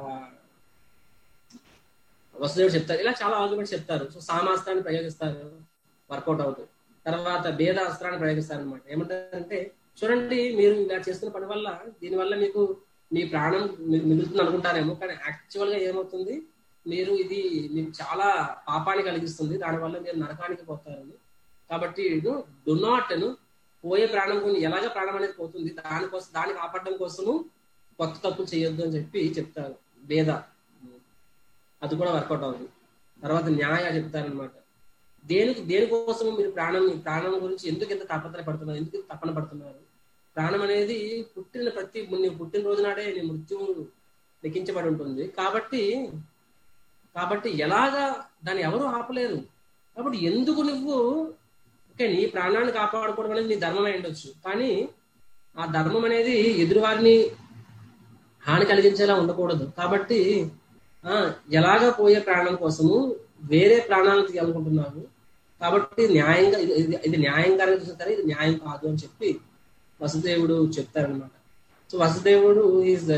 వసుదేవుడు చెప్తారు ఇలా చాలా ఆర్గ్యుమెంట్స్ చెప్తారు సో సామాస్త్రాన్ని ప్రయోగిస్తారు వర్కౌట్ అవుతుంది తర్వాత భేద అస్త్రాన్ని ప్రయోగిస్తారు అనమాట ఏమంటారంటే చూడండి మీరు ఇలా చేస్తున్న పని వల్ల దీనివల్ల మీకు మీ ప్రాణం మిగులుతుంది అనుకుంటారేమో కానీ యాక్చువల్ గా ఏమవుతుంది మీరు ఇది మీకు చాలా పాపాన్ని కలిగిస్తుంది దానివల్ల మీరు నరకానికి పోతారని కాబట్టి డు నాట్ పోయే ప్రాణం కొన్ని ఎలాగ ప్రాణం అనేది పోతుంది దానికోసం దాన్ని కాపాడడం కోసము కొత్త తప్పులు చేయొద్దు అని చెప్పి చెప్తారు భేద అది కూడా వర్కౌట్ అవుతుంది తర్వాత న్యాయ చెప్తారనమాట దేనికి దేనికోసం మీరు ప్రాణం ప్రాణం గురించి ఎందుకు ఎంత తాపత్ర పడుతున్నారు ఎందుకు తపన పడుతున్నారు ప్రాణం అనేది పుట్టిన ప్రతి నీ పుట్టిన రోజు నాడే నీ మృత్యువు లిఖించబడి ఉంటుంది కాబట్టి కాబట్టి ఎలాగా దాన్ని ఎవరు ఆపలేరు కాబట్టి ఎందుకు నువ్వు ఓకే నీ ప్రాణాన్ని కాపాడుకోవడం అనేది నీ ధర్మం అయి ఉండొచ్చు కానీ ఆ ధర్మం అనేది ఎదురువారిని హాని కలిగించేలా ఉండకూడదు కాబట్టి ఆ ఎలాగా పోయే ప్రాణం కోసము వేరే ప్రాణాలను తీయాలనుకుంటున్నావు కాబట్టి న్యాయంగా ఇది- ఇది- ఇది న్యాయంగానే చూస్తారు ఇది న్యాయం కాదు అని చెప్పి వసుదేవుడు చెప్తారనమాట సో వసుదేవుడు is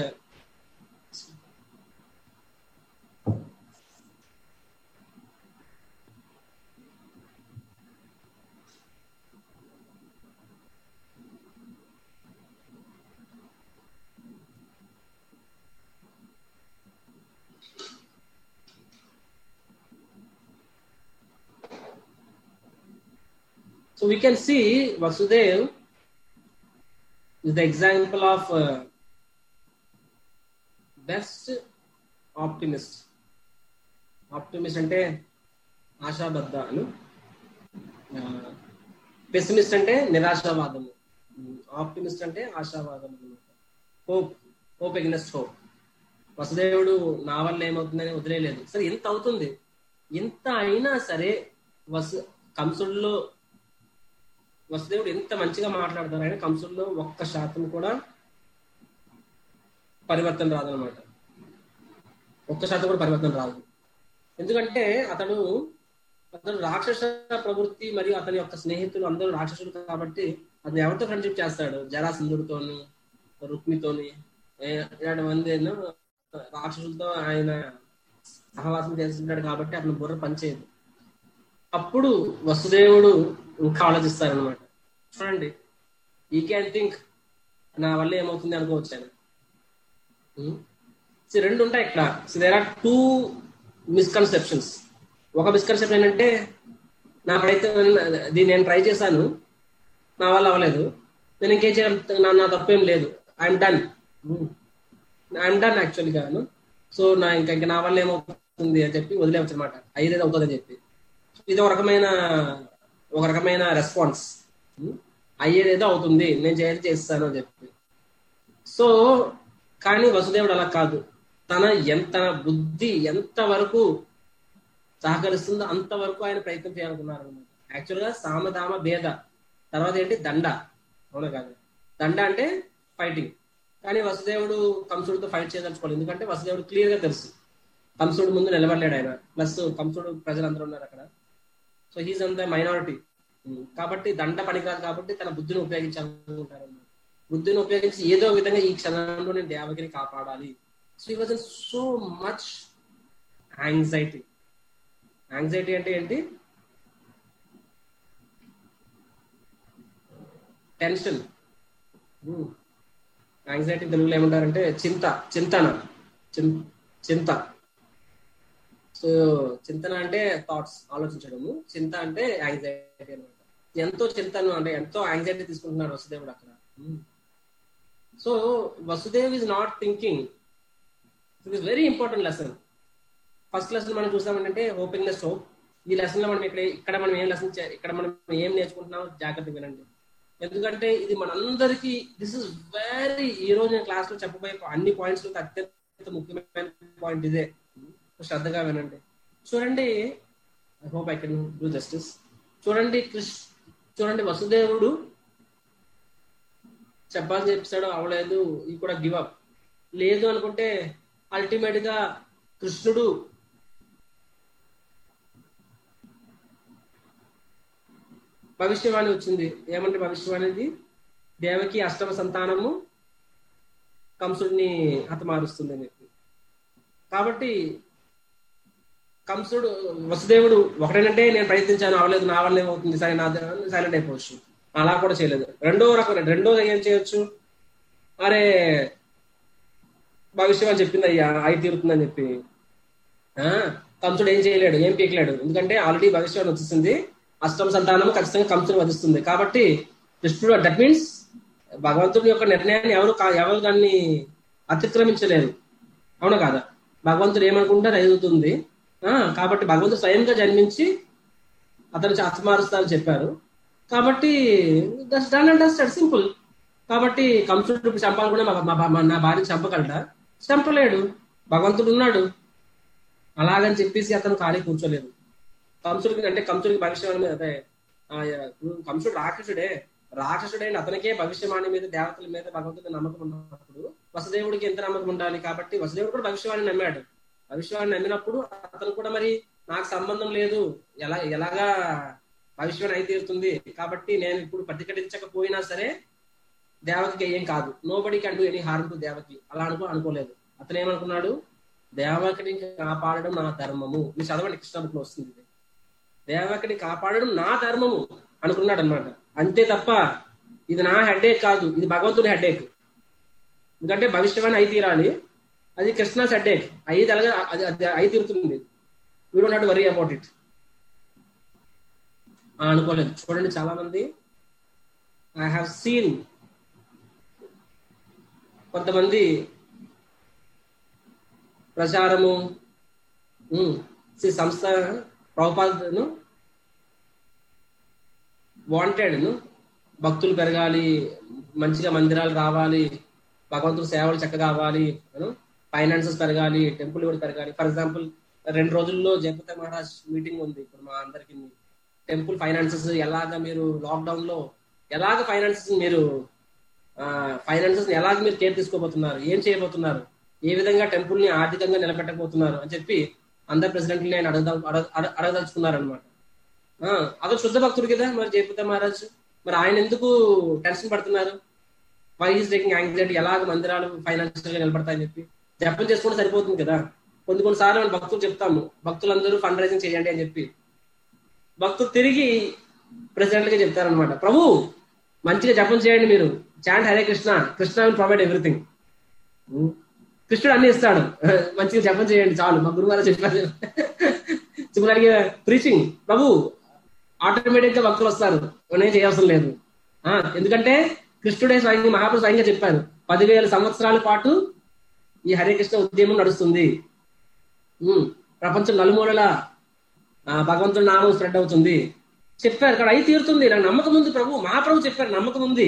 So we can see Vasudev is the example of uh, best optimist. Optimist అంటే ఆశాబద్ధ అను పెసిమిస్ట్ అంటే నిరాశావాదము ఆప్టిమిస్ట్ అంటే ఆశావాదం అనమాట హోప్ హోప్ ఎగ్నెస్ట్ హోప్ వసుదేవుడు నా వల్ల ఏమవుతుందని వదిలేయలేదు సరే ఎంత అవుతుంది ఎంత అయినా సరే వసు కంసుడిలో వసుదేవుడు ఎంత మంచిగా మాట్లాడతారు ఆయన కంసుల్లో ఒక్క శాతం కూడా పరివర్తన రాదనమాట ఒక్క శాతం కూడా పరివర్తన రాదు ఎందుకంటే అతడు అతడు రాక్షస ప్రవృత్తి మరియు అతని యొక్క స్నేహితులు అందరూ రాక్షసులు కాబట్టి అతను ఎవరితో ఫ్రెండ్షిప్ చేస్తాడు జరాసింధుడితోని రుక్మితోని ఏ- ఇలాంటి మంది ఎన్నో రాక్షసులతో ఆయన సహవాసం చేస్తుంటాడు కాబట్టి అతను బుర్ర పనిచేయదు అప్పుడు వసుదేవుడు ఇంకా ఆలోచిస్తారనమాట చూడండి ఈ క్యాన్ థింక్ నా వల్ల ఏమవుతుంది అనుకోవచ్చు ఆయన ఉం? సో రెండు ఉంటాయి ఇక్కడ so there are two misconceptions ఒక మిస్కన్సెప్షన్ ఏంటంటే నాకైతే దీన్ని నేను ట్రై చేశాను నా వల్ల అవ్వలేదు నేను ఇంకేం చేయడం నా నా తప్పేం లేదు I'm done I'm done actually గాను సో నా ఇంకా ఇంకా నా వల్ల ఏమవుతుంది అని చెప్పి వదిలేవచ్చు అనమాట అయ్యేది అవుతుంది అని చెప్పి ఇది ఒక రకమైన ఒక రకమైన రెస్పాన్స్ అయ్యేదేదో అవుతుంది నేను చేయాలి చేస్తాను అని చెప్పి సో కానీ వసుదేవుడు అలా కాదు తన ఎంత బుద్ధి ఎంత వరకు సహకరిస్తుందో అంతవరకు ఆయన ప్రయత్నం చేయాలనుకున్నారు అనమాట యాక్చువల్ గా సామధామ భేద తర్వాత ఏంటి దండ అవునా కాదు దండ అంటే ఫైటింగ్ కానీ వసుదేవుడు కంసుడితో ఫైట్ చేయదలుచుకోవాలి ఎందుకంటే వసుదేవుడు క్లియర్ గా తెలుసు కంసుడు ముందు నిలబడలేడు ఆయన ప్లస్ కంసుడు ప్రజలందరూ ఉన్నారు అక్కడ so he's in the minority కాబట్టి దండ పనికాదు కాబట్టి తన బుద్ధిని ఉపయోగించాలనుకుంటారు అన్నమాట. బుద్ధిని ఉపయోగించి ఏదో విధంగా ఈ క్షణంలో నేను దేవగిని కాపాడాలి సో ఈ was so much anxiety anxiety అంటే ఏంటి టెన్షన్ యాంగ్జైటీ తెలుగులో ఏమంటారంటే చింత చింతన చిన్- చింత సో చింతన అంటే థాట్స్ ఆలోచించడము చింత అంటే యాంగ్జైటీ అనమాట ఎంతో చింతను అంటే ఎంతో యాంగ్జైటీ తీసుకుంటున్నాడు వసుదేవుడు అక్కడ so Vasudev is not thinking it is very important lesson first lesson మనం చూసామంటే హోపింగ్నెస్ హోప్ ఈ లెసన్ లో మనం ఇక్కడ ఇక్కడ మనం ఏం లెసన్ ఇక్కడ మనం ఏం నేర్చుకుంటున్నాం జాగ్రత్త వినండి ఎందుకంటే ఇది మనందరికీ దిస్ ఇస్ వెరీ ఈ రోజు నేను క్లాస్ లో చెప్పబోయే అన్ని పాయింట్స్ లో అత్యంత ముఖ్యమైన పాయింట్ ఇదే శ్రద్ధగా వినండి చూడండి I hope I can do justice చూడండి కృష్ చూడండి వసుదేవుడు చెప్పాల్సి చెప్పాడు అవలేదు ఇది కూడా గివ్ అప్ లేదు అనుకుంటే అల్టిమేట్ గా కృష్ణుడు భవిష్యవాణి వచ్చింది ఏమంటే భవిష్యవాణిది దేవకి అష్టమ సంతానము కంసుడిని హతమారుస్తుంది అని చెప్పి కాబట్టి కంసుడు వసుదేవుడు ఒకటేనంటే నేను ప్రయత్నించాను అవలేదు నా వల్ల ఏమవుతుంది సరే నా సైలెంట్ అయిపోవచ్చు అలా కూడా చేయలేదు రెండో రకం రెండో ఏం చేయొచ్చు అరే భవిష్యవాణి చెప్పింది అయ్యా అయి తీరుతుందని చెప్పి ఆ కంసుడు ఏం చేయలేడు ఏం పీకలేడు ఎందుకంటే ఆల్రెడీ భవిష్యవాణి వచ్చేసింది అష్టమ సంతానము ఖచ్చితంగా కంసుని వధిస్తుంది కాబట్టి కృష్ణుడు దట్ మీన్స్ భగవంతుడి యొక్క నిర్ణయాన్ని ఎవరు కా- ఎవరు దాన్ని అతిక్రమించలేరు అవునా కాదా భగవంతుడు ఏమనుకుంటే అది ఎదుగుతుంది ఆ, కాబట్టి భగవంతుడు స్వయంగా జన్మించి అతను హతమారుస్తారని చెప్పారు కాబట్టి డన్ అండ్ డస్టెడ్ సింపుల్ కాబట్టి కంసుడు ఇప్పుడు చంపాలనుకున్నా మా- మా- మా- నా భార్య చంపగలడా చంపలేడు భగవంతుడు ఉన్నాడు అలాగని చెప్పేసి అతను ఖాళీ కూర్చోలేదు కంసుడికి అంటే కంసుడికి భవిష్యవాణి మీద అదే ఆ, ఇప్పుడు కంసుడు రాక్షసుడే రాక్షసుడైన అతనికే భవిష్యవాణి మీద దేవతల మీద భగవంతుడి నమ్మకం ఉన్నప్పుడు వసుదేవుడికి ఎంత నమ్మకం ఉండాలి కాబట్టి వసుదేవుడు కూడా భవిష్యవాణి నమ్మాడు భవిష్యవాణి నమ్మినప్పుడు అతను కూడా మరి నాకు సంబంధం లేదు ఎలా ఎలాగా భవిష్యత్తు అయి తీరుతుంది కాబట్టి నేను ఇప్పుడు ప్రతిఘటించకపోయినా సరే దేవకి ఏం కాదు nobody can do any harm to Devaki అలా అనుకో అనుకోలేదు అతను ఏమనుకున్నాడు దేవకిని కాపాడడం నా ధర్మము మీరు చదవండి కృష్ణ బుక్ లో వస్తుంది ఇది దేవకిని కాపాడడం నా ధర్మము అనుకున్నాడు అనమాట అంతే తప్ప ఇది నా హెడ్ఏక్ కాదు ఇది భగవంతుడి హెడ్ఏక్ ఎందుకంటే భవిష్యవాణి అయి తీరాలి అది కృష్ణాస్ హెడ్ఏక్ అయి తెలగా అది అది అయి తీరుతుంది we don't worry about it అనుకోలేదు చూడండి చాలా మంది ఐ హావ్ సీన్ కొంతమంది ప్రచారము ఉమ్, ఈ సంస్థ ప్రభుపాదను వాంటెడ్ భక్తులు పెరగాలి మంచిగా మందిరాలు రావాలి భగవంతుడు సేవలు చక్కగా అవ్వాలి ఫైనాన్సెస్ పెరగాలి టెంపుల్ కూడా పెరగాలి ఫర్ ఎగ్జాంపుల్ రెండు రోజుల్లో జగపతి మహారాజ్ మీటింగ్ ఉంది ఇప్పుడు మా అందరికి టెంపుల్ ఫైనాన్సెస్ ఎలాగ మీరు లాక్డౌన్ లో ఎలాగ ఫైనాన్సెస్ మీరు ఫైనాన్సెస్ ఎలాగ మీరు కేర్ తీసుకోబోతున్నారు ఏం చేయబోతున్నారు ఏ విధంగా టెంపుల్ ని ఆర్థికంగా నిలబెట్టబోతున్నారు అని చెప్పి అందరు ప్రెసిడెంట్లు నేను అడగ అడగ- అడగదలుచుకున్నారు అనమాట అతను శుద్ధ భక్తుడు కదా మరి జయపతి మహారాజ్ మరి ఆయన ఎందుకు టెన్షన్ పడుతున్నారు వై ఈస్ టేకింగ్ యాంగ్జైటీ ఎలాగ మందిరాలు ఫైనాన్షియల్ గా నిలబడతాయని చెప్పి జపం చేసుకుంటే సరిపోతుంది కదా కొన్ని కొన్నిసార్లు మనం భక్తులు చెప్తాము భక్తులందరూ ఫండ్ రైజింగ్ చేయండి అని చెప్పి భక్తులు తిరిగి ప్రెసిడెంట్ గా చెప్తారనమాట ప్రభు మంచిగా జపం చేయండి మీరు chant Hare Krishna Krishna will provide everything కృష్ణుడు అన్ని ఇస్తాడు మంచిగా జపం చేయండి చాలు మా గురువారు చెప్పారు చివరికి ప్రీచింగ్ ప్రభు ఆటోమేటిక్ గా భక్తులు వస్తారు మనం చేయవసరం లేదు ఆ ఎందుకంటే కృష్ణుడే స్వయంగా మహాప్రభు స్వయంగా చెప్పారు పదివేల సంవత్సరాల పాటు ఈ హరే కృష్ణ ఉద్యమం నడుస్తుంది ఉమ్, ప్రపంచం నలుమూలల ఆ, భగవంతుడి నామం స్ప్రెడ్ అవుతుంది చెప్పారు ఇక్కడ అయి తీరుతుంది నాకు నమ్మకం ఉంది ప్రభు మహాప్రభు చెప్పారు నమ్మకం ఉంది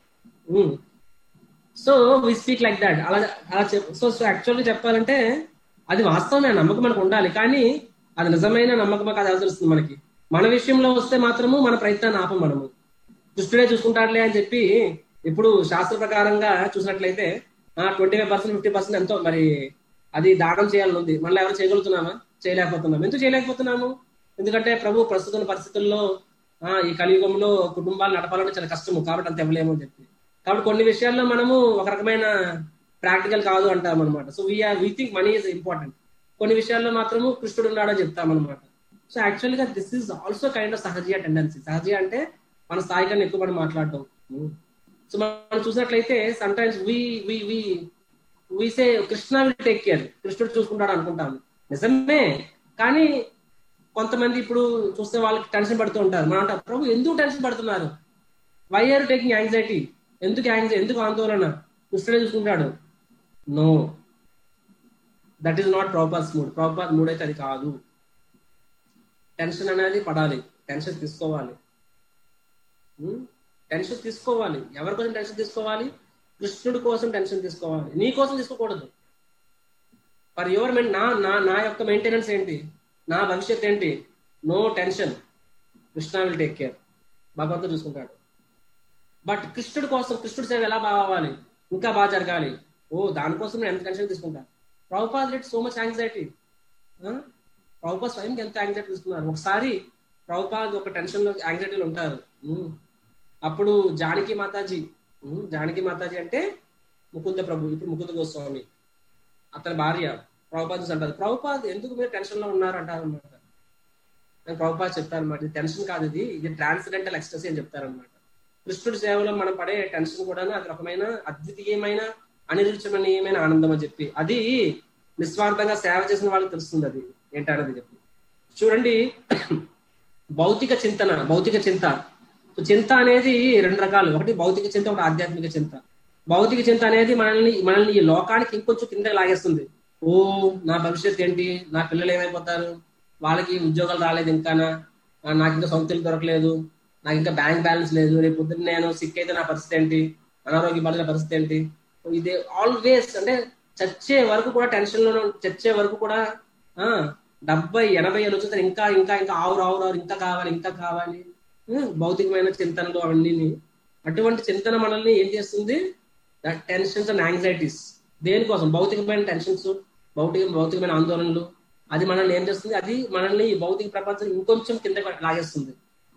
so we speak like that అలా అలా చెప్ సో సో యాక్చువల్గా చెప్పాలంటే అది వాస్తవమే ఆ నమ్మకం మనకు ఉండాలి కానీ అది నిజమైన నమ్మకం కాదు అది తెలుస్తుంది మనకి మన విషయంలో వస్తే మాత్రము మన ప్రయత్నాన్ని ఆపం మనము కృష్ణుడే చూసుకుంటాడులే అని చెప్పి ఇప్పుడు శాస్త్ర ప్రకారంగా చూసినట్లయితే twenty five percent fifty percent ఎంతో మరి అది దానం చేయాలని ఉంది మళ్ళీ ఎవరు చేయగలుగుతున్నామా చేయలేకపోతున్నాం ఎందుకు చేయలేకపోతున్నాము ఎందుకంటే ప్రభు ప్రస్తుత పరిస్థితుల్లో ఆ, ఈ కలియుగంలో కుటుంబాలు నడపాలంటే చాలా కష్టము కాబట్టి అంత ఇవ్వలేము అని చెప్పి కాబట్టి కొన్ని విషయాల్లో మనము ఒక రకమైన ప్రాక్టికల్ కాదు అంటాం అనమాట so we're we think money is important కొన్ని విషయాల్లో మాత్రము కృష్ణుడు ఉన్నాడని చెప్తాం అనమాట సో యాక్చువల్ గా this is also kind of sahajiya tendency sahajiya అంటే మన స్థాయి కన్నా ఎక్కువ మనం మాట్లాడటం సో మనం చూసినట్లయితే sometimes we we we we say Krishna will take care కృష్ణుడు చూసుకుంటాడు అనుకుంటాము నిజమే కానీ కొంతమంది ఇప్పుడు చూస్తే వాళ్ళకి టెన్షన్ పడుతూ ఉంటారు మనం అంటాం ప్రభు ఎందుకు టెన్షన్ పడుతున్నారు వై ఆర్ టేకింగ్ యాంగ్జైటీ ఎందుకు యాంగ్జైటీ ఎందుకు ఆందోళన కృష్ణుడే చూసుకుంటాడు no that is not propers mood proper mood అయితే అది కాదు టెన్షన్ అనేది పడాలి టెన్షన్ తీసుకోవాలి టెన్షన్ తీసుకోవాలి ఎవరి కోసం టెన్షన్ తీసుకోవాలి కృష్ణుడి కోసం టెన్షన్ తీసుకోవాలి నీ కోసం తీసుకోకూడదు ఫర్ యువర్ మెయిన్ నా నా నా యొక్క మెయింటెనెన్స్ ఏంటి నా భవిష్యత్ ఏంటి no tension Krishna will take care భగవంతుడు చూసుకుంటాడు బట్ కృష్ణుడి కోసం కృష్ణుడి సేవ ఎలా బాగా అవ్వాలి ఇంకా బాగా జరగాలి ఓ దానికోసం నేను ఎంత టెన్షన్ తీసుకుంటాను Prabhupad let so much anxiety Prabhupad స్వయంకి ఎంత యాంగ్జైటీ తీసుకున్నారు ఒకసారి ప్రభుపాద్ ఒక టెన్షన్ లో యాంగ్జైటీలు ఉంటారు ఉమ్. అప్పుడు జానకి మాతాజీ ఉమ్, జానకి మాతాజీ అంటే ముకుంద ప్రభు ఇప్పుడు ముకుంద గోస్వామి అతని భార్య ప్రభుపాద్ చూసి అంటారు ప్రభుపాద్ ఎందుకు మీరు టెన్షన్ లో ఉన్నారు అంటారు అనమాట నేను ప్రభుపాద్ చెప్తారు అనమాట ఇది టెన్షన్ కాదు ఇది ఇది ట్రాన్స్డెంటల్ ఎక్స్టసీ అని చెప్తారనమాట కృష్ణుడి సేవలో మనం పడే టెన్షన్ కూడా అది రకమైన అద్వితీయమైన అనిరుచమనీయమైన ఆనందం అని చెప్పి అది నిస్వార్థంగా సేవ చేసిన వాళ్ళకి తెలుస్తుంది అది ఏంటన్నది చెప్పి చూడండి భౌతిక చింతన భౌతిక చింత సో చింత అనేది రెండు రకాలు ఒకటి భౌతిక చింత ఒకటి ఆధ్యాత్మిక చింత భౌతిక చింత అనేది మనల్ని మనల్ని ఈ లోకానికి ఇంకొంచెం కింద లాగేస్తుంది ఓ నా భవిష్యత్ ఏంటి నా పిల్లలు ఏమైపోతారు వాళ్ళకి ఉద్యోగాలు రాలేదు ఇంకానా ఆ, నాకు ఇంకా సొంత ఇల్లు దొరకలేదు నాకు ఇంకా బ్యాంక్ బ్యాలెన్స్ లేదు రేపు పొద్దున్న నేను సిక్ అయితే నా పరిస్థితి ఏంటి అనారోగ్య బాధల పరిస్థితి ఏంటి ఇది ఆల్వేస్ అంటే చచ్చే వరకు కూడా టెన్షన్ లోనే ఉం- చచ్చే వరకు కూడా ఆ డెబ్బై ఎనభై ఏళ్ళు వచ్చిన ఇంకా ఇంకా ఇంకా ఆవురు ఆవురు ఆవురు ఇంకా కావాలి ఇంకా కావాలి ఆ, భౌతికమైన చింతనలు అవన్నీ అటువంటి చింతన మనల్ని ఏం చేస్తుంది టెన్షన్స్ అండ్ యాంగ్జైటీస్ దేనికోసం భౌతికమైన టెన్షన్స్ భౌతిక భౌతికమైన ఆందోళనలు అది మనల్ని ఏం చేస్తుంది అది మనల్ని ఈ భౌతిక ప్రపంచం ఇంకొంచెం కింద లాగేస్తుంది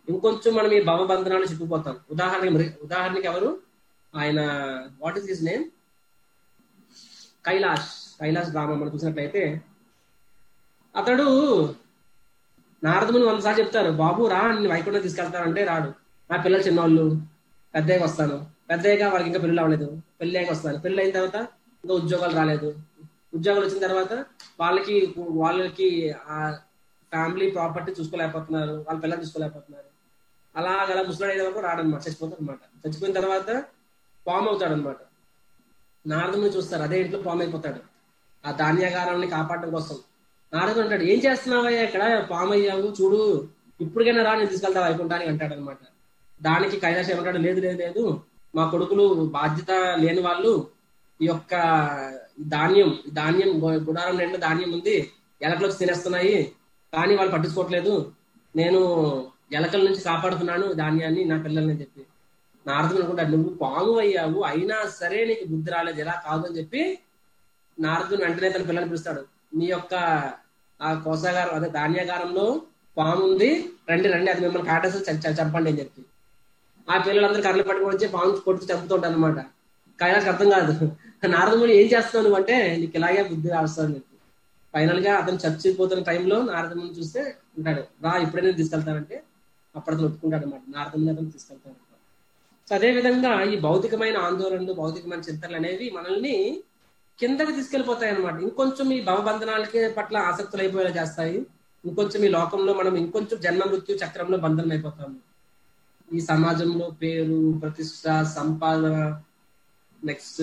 ఇంకొంచెం మనం ఈ భవబంధనాలు చిక్కుపోతాం ఉదాహరణకి మరి- ఉదాహరణకి ఎవరు ఆయన what is his name Kailash Kailash గ్రామం మనం చూసినట్లయితే అతడు నారదముని వందసార్లు చెప్తారు బాబు రా నేను వైకుంఠం తీసుకెళ్తానంటే రాడు నా పిల్లలు చిన్నవాళ్ళు పెద్దయ్యకి వస్తాను పెద్దయ్యగా వాళ్ళకి ఇంకా పెళ్ళి అవ్వలేదు పెళ్ళి అయ్యాక వస్తాను పెళ్ళి అయిన తర్వాత ఇంకా ఉద్యోగాలు రాలేదు ఉద్యోగాలు వచ్చిన తర్వాత వాళ్ళకి వాళ్ళకి ఆ ఫ్యామిలీ ప్రాపర్టీ చూసుకోలేకపోతున్నారు వాళ్ళ పిల్లలు చూసుకోలేకపోతున్నారు అలా అలా ముసలాడు అయిన వరకు రాడనమాట చచ్చిపోతాడు అనమాట చచ్చిపోయిన తర్వాత ఫామ్ అవుతాడు అనమాట నారదుని చూస్తారు అదే ఇంట్లో ఫామ్ అయిపోతాడు ఆ ధాన్యాగారాన్ని కాపాడడం కోసం నారదుడు అంటాడు ఏం చేస్తున్నావయ్యా ఇక్కడ ఫామ్ అయ్యావు చూడు ఇప్పటికైనా రా నేను తీసుకెళ్తావు వైకుంఠానికి అంటాడు అనమాట దానికి కైలాసం ఏమంటాడు లేదు లేదు లేదు మా కొడుకులు బాధ్యత లేని వాళ్ళు ఈ యొక్క ధాన్యం ఈ ధాన్యం గు- గుడారం నిండా ధాన్యం ఉంది ఎలకలు వచ్చి తినేస్తున్నాయి కానీ వాళ్ళు పట్టించుకోవట్లేదు నేను ఎలకల నుంచి కాపాడుతున్నాను ధాన్యాన్ని నా పిల్లల్ని అని చెప్పి నారదుడు అనుకుంటాడు నువ్వు పాము అయ్యావు అయినా సరే నీకు బుద్ధి రాలేదు ఎలా కాదు అని చెప్పి నారదుని వెంటనే తన పిల్లల్ని పిలుస్తాడు నీ యొక్క ఆ కోసాగారం అదే ధాన్యాగారంలో పాము ఉంది రండి రండి అది మిమ్మల్ని కాటేసి చ- చ- చంపండి అని చెప్పి ఆ పిల్లలందరూ కర్రలు పట్టుకొని వచ్చి పాము కొడుతూ చంపుతుంటారు అనమాట కైలాసకి అర్థం కాదు నారదముని ఏం చేస్తున్నావు నువ్వు అంటే నీకు ఇలాగే బుద్ధి రాస్తాను నీకు ఫైనల్ గా అతను చచ్చిపోతున్న టైంలో నారదముని చూస్తే ఉంటాడు రా ఇప్పుడే నేను తీసుకెళ్తానంటే అప్పుడు అతను ఒప్పుకుంటాడు అనమాట నారదముని అతను తీసుకెళ్తాడు సో అదే విధంగా ఈ భౌతికమైన ఆందోళనలు భౌతికమైన చింతనలు అనేవి మనల్ని కిందకి తీసుకెళ్లిపోతాయి అనమాట ఇంకొంచెం ఈ భవబంధనాలకి పట్ల ఆసక్తులు అయిపోయేలా చేస్తాయి ఇంకొంచెం ఈ లోకంలో మనం ఇంకొంచెం జన్మ మృత్యు చక్రంలో బంధనం అయిపోతాము ఈ సమాజంలో పేరు ప్రతిష్ట సంపాదన నెక్స్ట్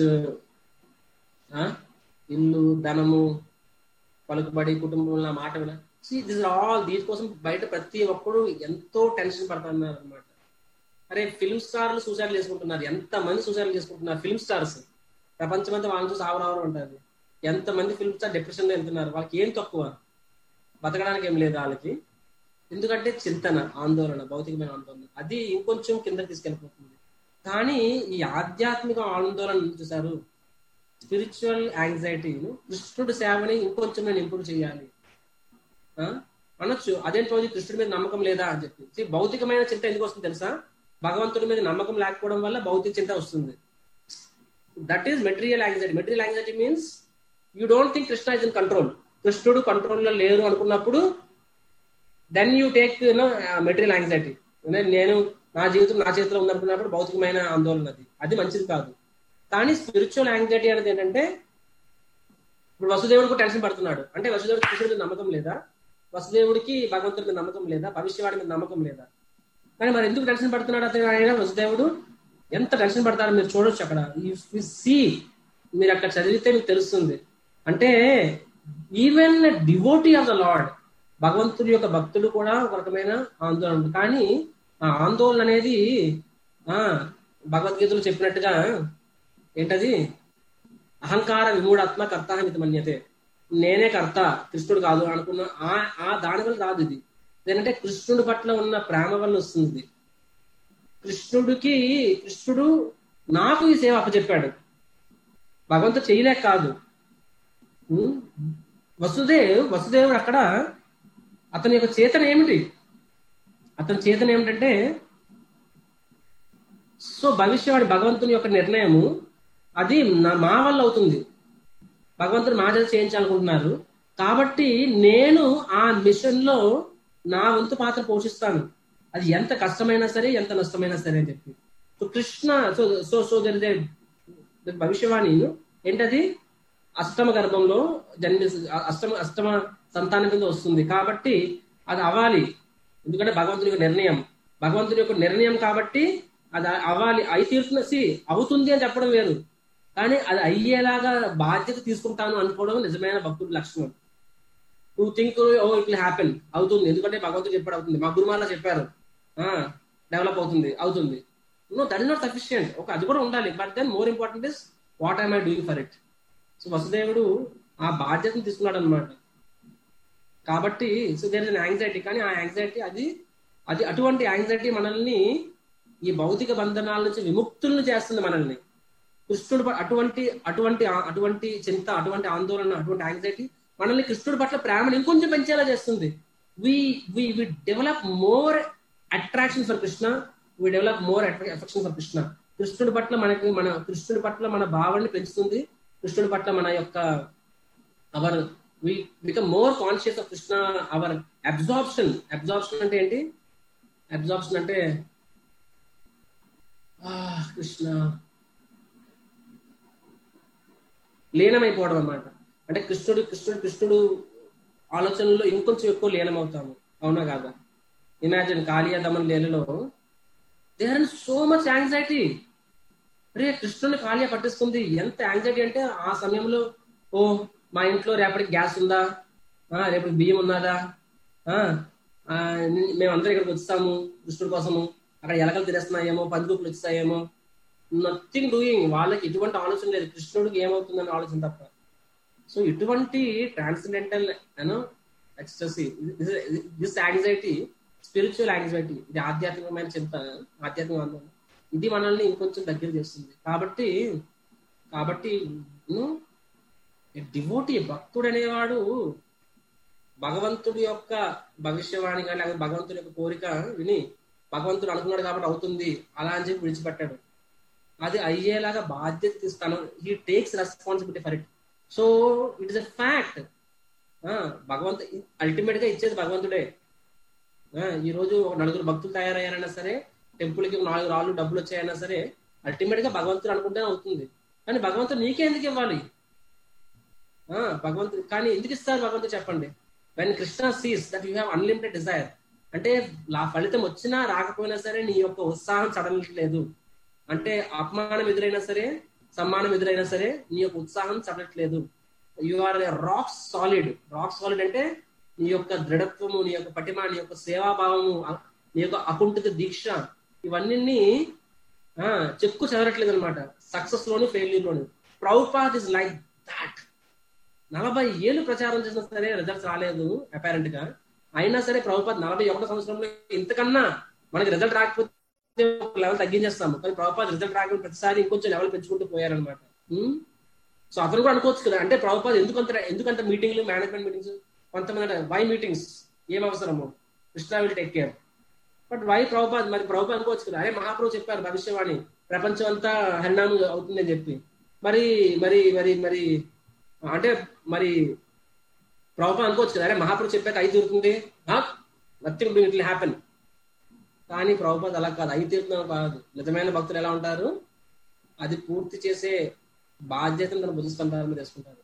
ఇల్లు ధనము పలుకుబడి కుటుంబంలో మాట విన దిస్ ఆల్ దీని కోసం బయట ప్రతి ఒక్కరు ఎంతో టెన్షన్ పడుతున్నారు అనమాట అరే ఫిల్మ్ స్టార్లు సూసైడ్ చేసుకుంటున్నారు ఎంత మంది సూసైడ్ చేసుకుంటున్నారు ఫిల్మ్ స్టార్స్ ప్రపంచమంతా వాళ్ళని చూసి ఆవరావరం ఉంటుంది ఎంత మంది ఫిల్మ్ స్టార్ డిప్రెషన్ లో వెళ్తున్నారు వాళ్ళకి ఏం తక్కువ బతకడానికి ఏం లేదు వాళ్ళకి ఎందుకంటే చింతన ఆందోళన భౌతికమైన ఆందోళన అది ఇంకొంచెం కిందకి తీసుకెళ్ళిపోతుంది కానీ ఈ ఆధ్యాత్మిక ఆందోళన చూసారు స్పిరిచువల్ యాంగ్జైటీను కృష్ణుడి సేవని ఇంకొంచెం నేను ఇంప్రూవ్ చేయాలి ఆ? అనొచ్చు అదేంటి రోజు కృష్ణుడి మీద నమ్మకం లేదా అని చెప్పి See, భౌతికమైన చింత ఎందుకు వస్తుంది తెలుసా భగవంతుడి మీద నమ్మకం లేకపోవడం వల్ల భౌతిక చింత వస్తుంది that is material anxiety material anxiety means you don't think Krishna is in control కృష్ణుడు కంట్రోల్లో లేరు అనుకున్నప్పుడు then you take material anxiety నేను నా జీవితం నా చేతిలో ఉందనుకున్నప్పుడు భౌతికమైన ఆందోళన అది అది మంచిది కాదు కానీ స్పిరిచువల్ యాంగ్జైటీ అనేది ఏంటంటే ఇప్పుడు వసుదేవుడికి టెన్షన్ పడుతున్నాడు అంటే వసుదేవుడికి కృష్ణుడి మీద నమ్మకం లేదా వసుదేవుడికి భగవంతుడి మీద నమ్మకం లేదా భవిష్యవాడి మీద నమ్మకం లేదా కానీ మరి ఎందుకు టెన్షన్ పడుతున్నాడు అతను ఆయన వసుదేవుడు ఎంత టెన్షన్ పడతారో మీరు చూడొచ్చు అక్కడ సి మీరు అక్కడ చదివితే మీకు తెలుస్తుంది అంటే even devotee of the lord భగవంతుడి యొక్క భక్తుడు కూడా ఒక రకమైన ఆందోళన ఉంది కానీ ఆ ఆందోళన అనేది ఆ భగవద్గీతలో చెప్పినట్టుగా ఏంటది అహంకార విమూఢాత్మ కర్త మిత మన్యతే నేనే కర్త కృష్ణుడు కాదు అనుకున్న ఆ ఆ దాని వల్ల రాదు ఇది ఏంటంటే కృష్ణుడి పట్ల ఉన్న ప్రేమ వల్ల వస్తుంది ఇది. కృష్ణుడికి కృష్ణుడు నాకు ఈ సేవ అప్పచెప్పాడు భగవంతుడు చేయలేక కాదు ఉం? వసుదేవ్ వసుదేవుడు అక్కడ అతని యొక్క చేతన ఏమిటి అతని చేతన ఏమిటంటే సో భవిష్యవాడి భగవంతుని యొక్క నిర్ణయము అది నా- మా వల్ల అవుతుంది భగవంతుడు మా చేత చేయించాలనుకుంటున్నారు కాబట్టి నేను ఆ మిషన్ లో నా వంతు పాత్ర పోషిస్తాను అది ఎంత కష్టమైనా సరే ఎంత నష్టమైనా సరే అని చెప్పి so Krishna so so so there is భవిష్యవాణి ఏంటది అష్టమ గర్భంలో జన్మి అష్టమ అష్టమ సంతానం కింద వస్తుంది కాబట్టి అది అవ్వాలి ఎందుకంటే భగవంతుని యొక్క నిర్ణయం భగవంతుని యొక్క నిర్ణయం కాబట్టి అది అవ్వాలి అయి తీరుతున్న సి అవుతుంది అని చెప్పడం వేరు కానీ అది అయ్యేలాగా బాధ్యత తీసుకుంటాను అనుకోవడం నిజమైన భక్తుడి లక్షణం నువ్వు think oh it will happen అవుతుంది ఎందుకంటే భగవంతుడు చెప్పాడు అవుతుంది మా గురుమాల చెప్పారు డెవలప్ అవుతుంది అవుతుంది no that is not sufficient ఒక అది కూడా ఉండాలి but then more important is what I'm I doing for it so వసుదేవుడు ఆ బాధ్యతను తీసుకున్నాడు అనమాట కాబట్టి సో దేర్ ఇస్ యాంగ్జైటీ కానీ ఆ యాంగ్జైటీ అది అది అటువంటి యాంగ్జైటీ మనల్ని ఈ భౌతిక బంధనాల నుంచి విముక్తులను చేస్తుంది మనల్ని కృష్ణుడు ప- అటువంటి అటువంటి ఆ- అటువంటి చింత అటువంటి ఆందోళన అటువంటి యాంగ్జైటీ మనల్ని కృష్ణుడి పట్ల ప్రేమను ఇంకొంచెం పెంచేలా చేస్తుంది we we we develop more attraction for Krishna we develop more affection for Krishna కృష్ణుడి పట్ల మనకి మన కృష్ణుడి పట్ల మన భావాన్ని పెంచుతుంది కృష్ణుడి పట్ల మన యొక్క our we become more conscious of Krishna our absorption absorption అంటే ఏంటి అబ్జార్ప్షన్ అంటే ఆ, కృష్ణ లీనమైపోవడం అన్నమాట అంటే కృష్ణుడు కృష్ణుడు కృష్ణుడు ఆలోచనలో ఇంకొంచెం ఎక్కువ లీనమవుతాము అవునా కాదా ఇమాజిన్ కాళియా దమన్ లీలలో there in so much anxiety రే కృష్ణుని కాళియా పట్టిస్తుంది ఎంత యాంగ్జైటీ అంటే ఆ సమయంలో ఓ మా ఇంట్లో రేపటికి గ్యాస్ ఉందా ఆ, రేపటికి బియ్యం ఉన్నదా ఆ, ఆ, మేమందరం ఇక్కడికి వస్తాము కృష్ణుడి కోసము అక్కడ ఎలకలు తినేస్తున్నాయేమో పందిగుప్పులు వచ్చాయేమో నథింగ్ డూయింగ్ వాళ్ళకి ఎటువంటి ఆలోచన లేదు కృష్ణుడికి ఏమవుతుందని ఆలోచన తప్ప సో ఇటువంటి transcendental you know ecstasy this anxiety spiritual anxiety ఇది ఆధ్యాత్మికమైన చింత ఆధ్యాత్మిక ఆందోళన ఇది మనల్ని ఇంకొంచెం దగ్గర చేస్తుంది కాబట్టి కాబట్టి డివోటి భక్తుడు అనేవాడు భగవంతుడి యొక్క భవిష్యవాణి కానీ లేకపోతే భగవంతుడి యొక్క కోరిక విని భగవంతుడు అనుకున్నాడు కాబట్టి అవుతుంది అలా అని చెప్పి విడిచిపెట్టాడు అది అయ్యేలాగా బాధ్యత తీస్తాను he takes responsibility for it so it is a fact భగవంతు అల్టిమేట్ గా ఇచ్చేది భగవంతుడే ఆ, ఈ రోజు ఒక నలుగురు భక్తులు తయారయ్యారైనా సరే టెంపుల్ కి నాలుగు రాళ్ళు డబ్బులు వచ్చాయన్నా సరే అల్టిమేట్ గా భగవంతుడు అనుకుంటే అవుతుంది కానీ భగవంతుడు నీకే ఎందుకు ఇవ్వాలి ఆ, భగవంతుడు కానీ ఎందుకు ఇస్తారు భగవంతుడు చెప్పండి when Krishna sees that you have unlimited desire అంటే ఆ ఫలితం వచ్చినా రాకపోయినా సరే నీ యొక్క ఉత్సాహం చడలట్లేదు అంటే అపమానం ఎదురైనా సరే సమ్మానం ఎదురైనా సరే నీ యొక్క ఉత్సాహం చడలట్లేదు you are rock solid rock solid అంటే నీ యొక్క దృఢత్వము నీ యొక్క పటిమ నీ యొక్క సేవాభావము అ- నీ యొక్క అకుంఠిత దీక్ష ఇవన్నీ ఆ, చెక్కు చెదరట్లేదు అనమాట సక్సెస్ లోను ఫెయిల్యూర్ లోను ప్రౌపాత్ ఇస్ లైక్ దాట్ నలభై ఏళ్ళు ప్రచారం చేసినా సరే రిజల్ట్స్ రాలేదు అపారెంట్ గా అయినా సరే ప్రభుపాద్ నలభై ఒకటో సంవత్సరంలో ఇంతకన్నా మనకి రిజల్ట్ రాకపోతే ఒక లెవెల్ తగ్గించేస్తాము కానీ ప్రభుపాద్ రిజల్ట్ రాకపోతే ప్రతిసారి ఇంకొంచెం లెవెల్ పెంచుకుంటూ పోయారనమాట సో అతను కూడా అనుకోవచ్చు కదా అంటే ప్రభుపాద్ ఎందుకంత ఎందుకంత మీటింగ్లు మేనేజ్మెంట్ మీటింగ్స్ కొంతమంది అంటే వై మీటింగ్స్ ఏం అవసరము Krishna will take care but why Prabhupad మరి ప్రభుపాద్ అనుకోవచ్చు కదా అరే మహాప్రభు చెప్పారు భవిష్యవాణి ప్రపంచం అంతా హరినామం అవుతుందని చెప్పి మరి మరి మరి మరి అంటే మరి ప్రభుత్వం అనుకోవచ్చు కదా అరే మహాప్రభు చెప్పాక అయి తీరుతుంది నథింగ్ డూ ఇట్ హ్యాపెన్ కానీ ప్రభుపాద్ అలా కాదు అయి తీరుతున్నాం కాదు నిజమైన భక్తులు ఎలా ఉంటారు అది పూర్తి చేసే బాధ్యతను తన భుజస్కంధాల మీద వేసుకుంటారు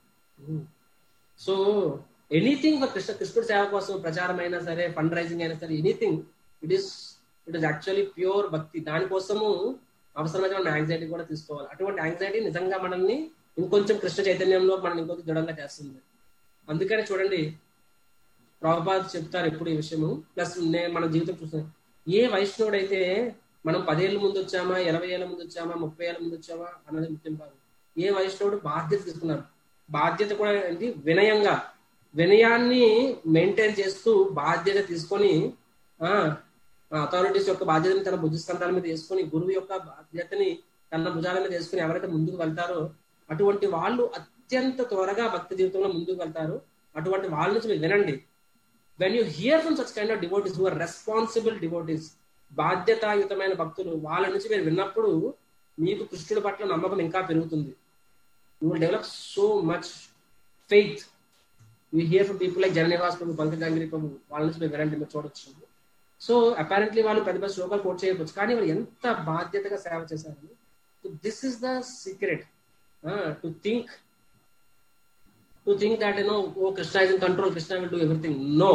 సో ఎనీథింగ్ ఫర్ కృష్ణ కృష్ణుడి సేవ కోసం ప్రచారం అయినా సరే ఫండ్ రైజింగ్ అయినా సరే anything it is it is actually pure bhakti దానికోసము అవసరమైన మనం యాంగ్జైటీ కూడా తీసుకోవాలి అటువంటి యాంగ్జైటీ నిజంగా మనల్ని ఇంకొంచెం కృష్ణ చైతన్యంలో మనం ఇంకొంచెం దృఢంగా చేస్తుంది అందుకని చూడండి ప్రభుపాద్ చెప్తారు ఎప్పుడు ఈ విషయము ప్లస్ నేను మన జీవితం చూస్తాను ఏ వైష్ణవుడు అయితే మనం పదేళ్ళ ముందు వచ్చామా ఇరవై ఏళ్ళ ముందు వచ్చామా ముప్పై ఏళ్ళ ముందు వచ్చామా అన్నది ముఖ్యం కాదు ఏ వైష్ణవుడు బాధ్యత తీసుకున్నారు బాధ్యత కూడా ఏంటి వినయంగా వినయాన్ని మెయింటైన్ చేస్తూ బాధ్యత తీసుకొని ఆ అథారిటీస్ యొక్క బాధ్యతని తన భుజస్కంధాల మీద వేసుకొని గురువు యొక్క బాధ్యతని తన భుజాల మీద వేసుకుని ఎవరైతే ముందుకు వెళ్తారో అటువంటి వాళ్ళు అత్యంత త్వరగా భక్తి జీవితంలో ముందుకు వెళ్తారు అటువంటి వాళ్ళ నుంచి మీరు వినండి when you hear from such kind of devotees who are responsible devotees బాధ్యతాయుతమైన భక్తులు వాళ్ళ నుంచి మీరు విన్నప్పుడు మీకు కృష్ణుడి పట్ల నమ్మకం ఇంకా పెరుగుతుంది you will develop so much faith you hear from people like Jananivas Prabhu Pankajangiri Prabhu వాళ్ళ నుంచి మీరు వినండి మీరు చూడొచ్చు సో అపారెంట్లీ వాళ్ళు పెద్ద పెద్ద శ్లోకాలు కోట్ చేయవచ్చు కానీ వాళ్ళు ఎంత బాధ్యతగా సేవ చేశారు this is the secret to think to think that you know oh Krishna is in control Krishna will do everything no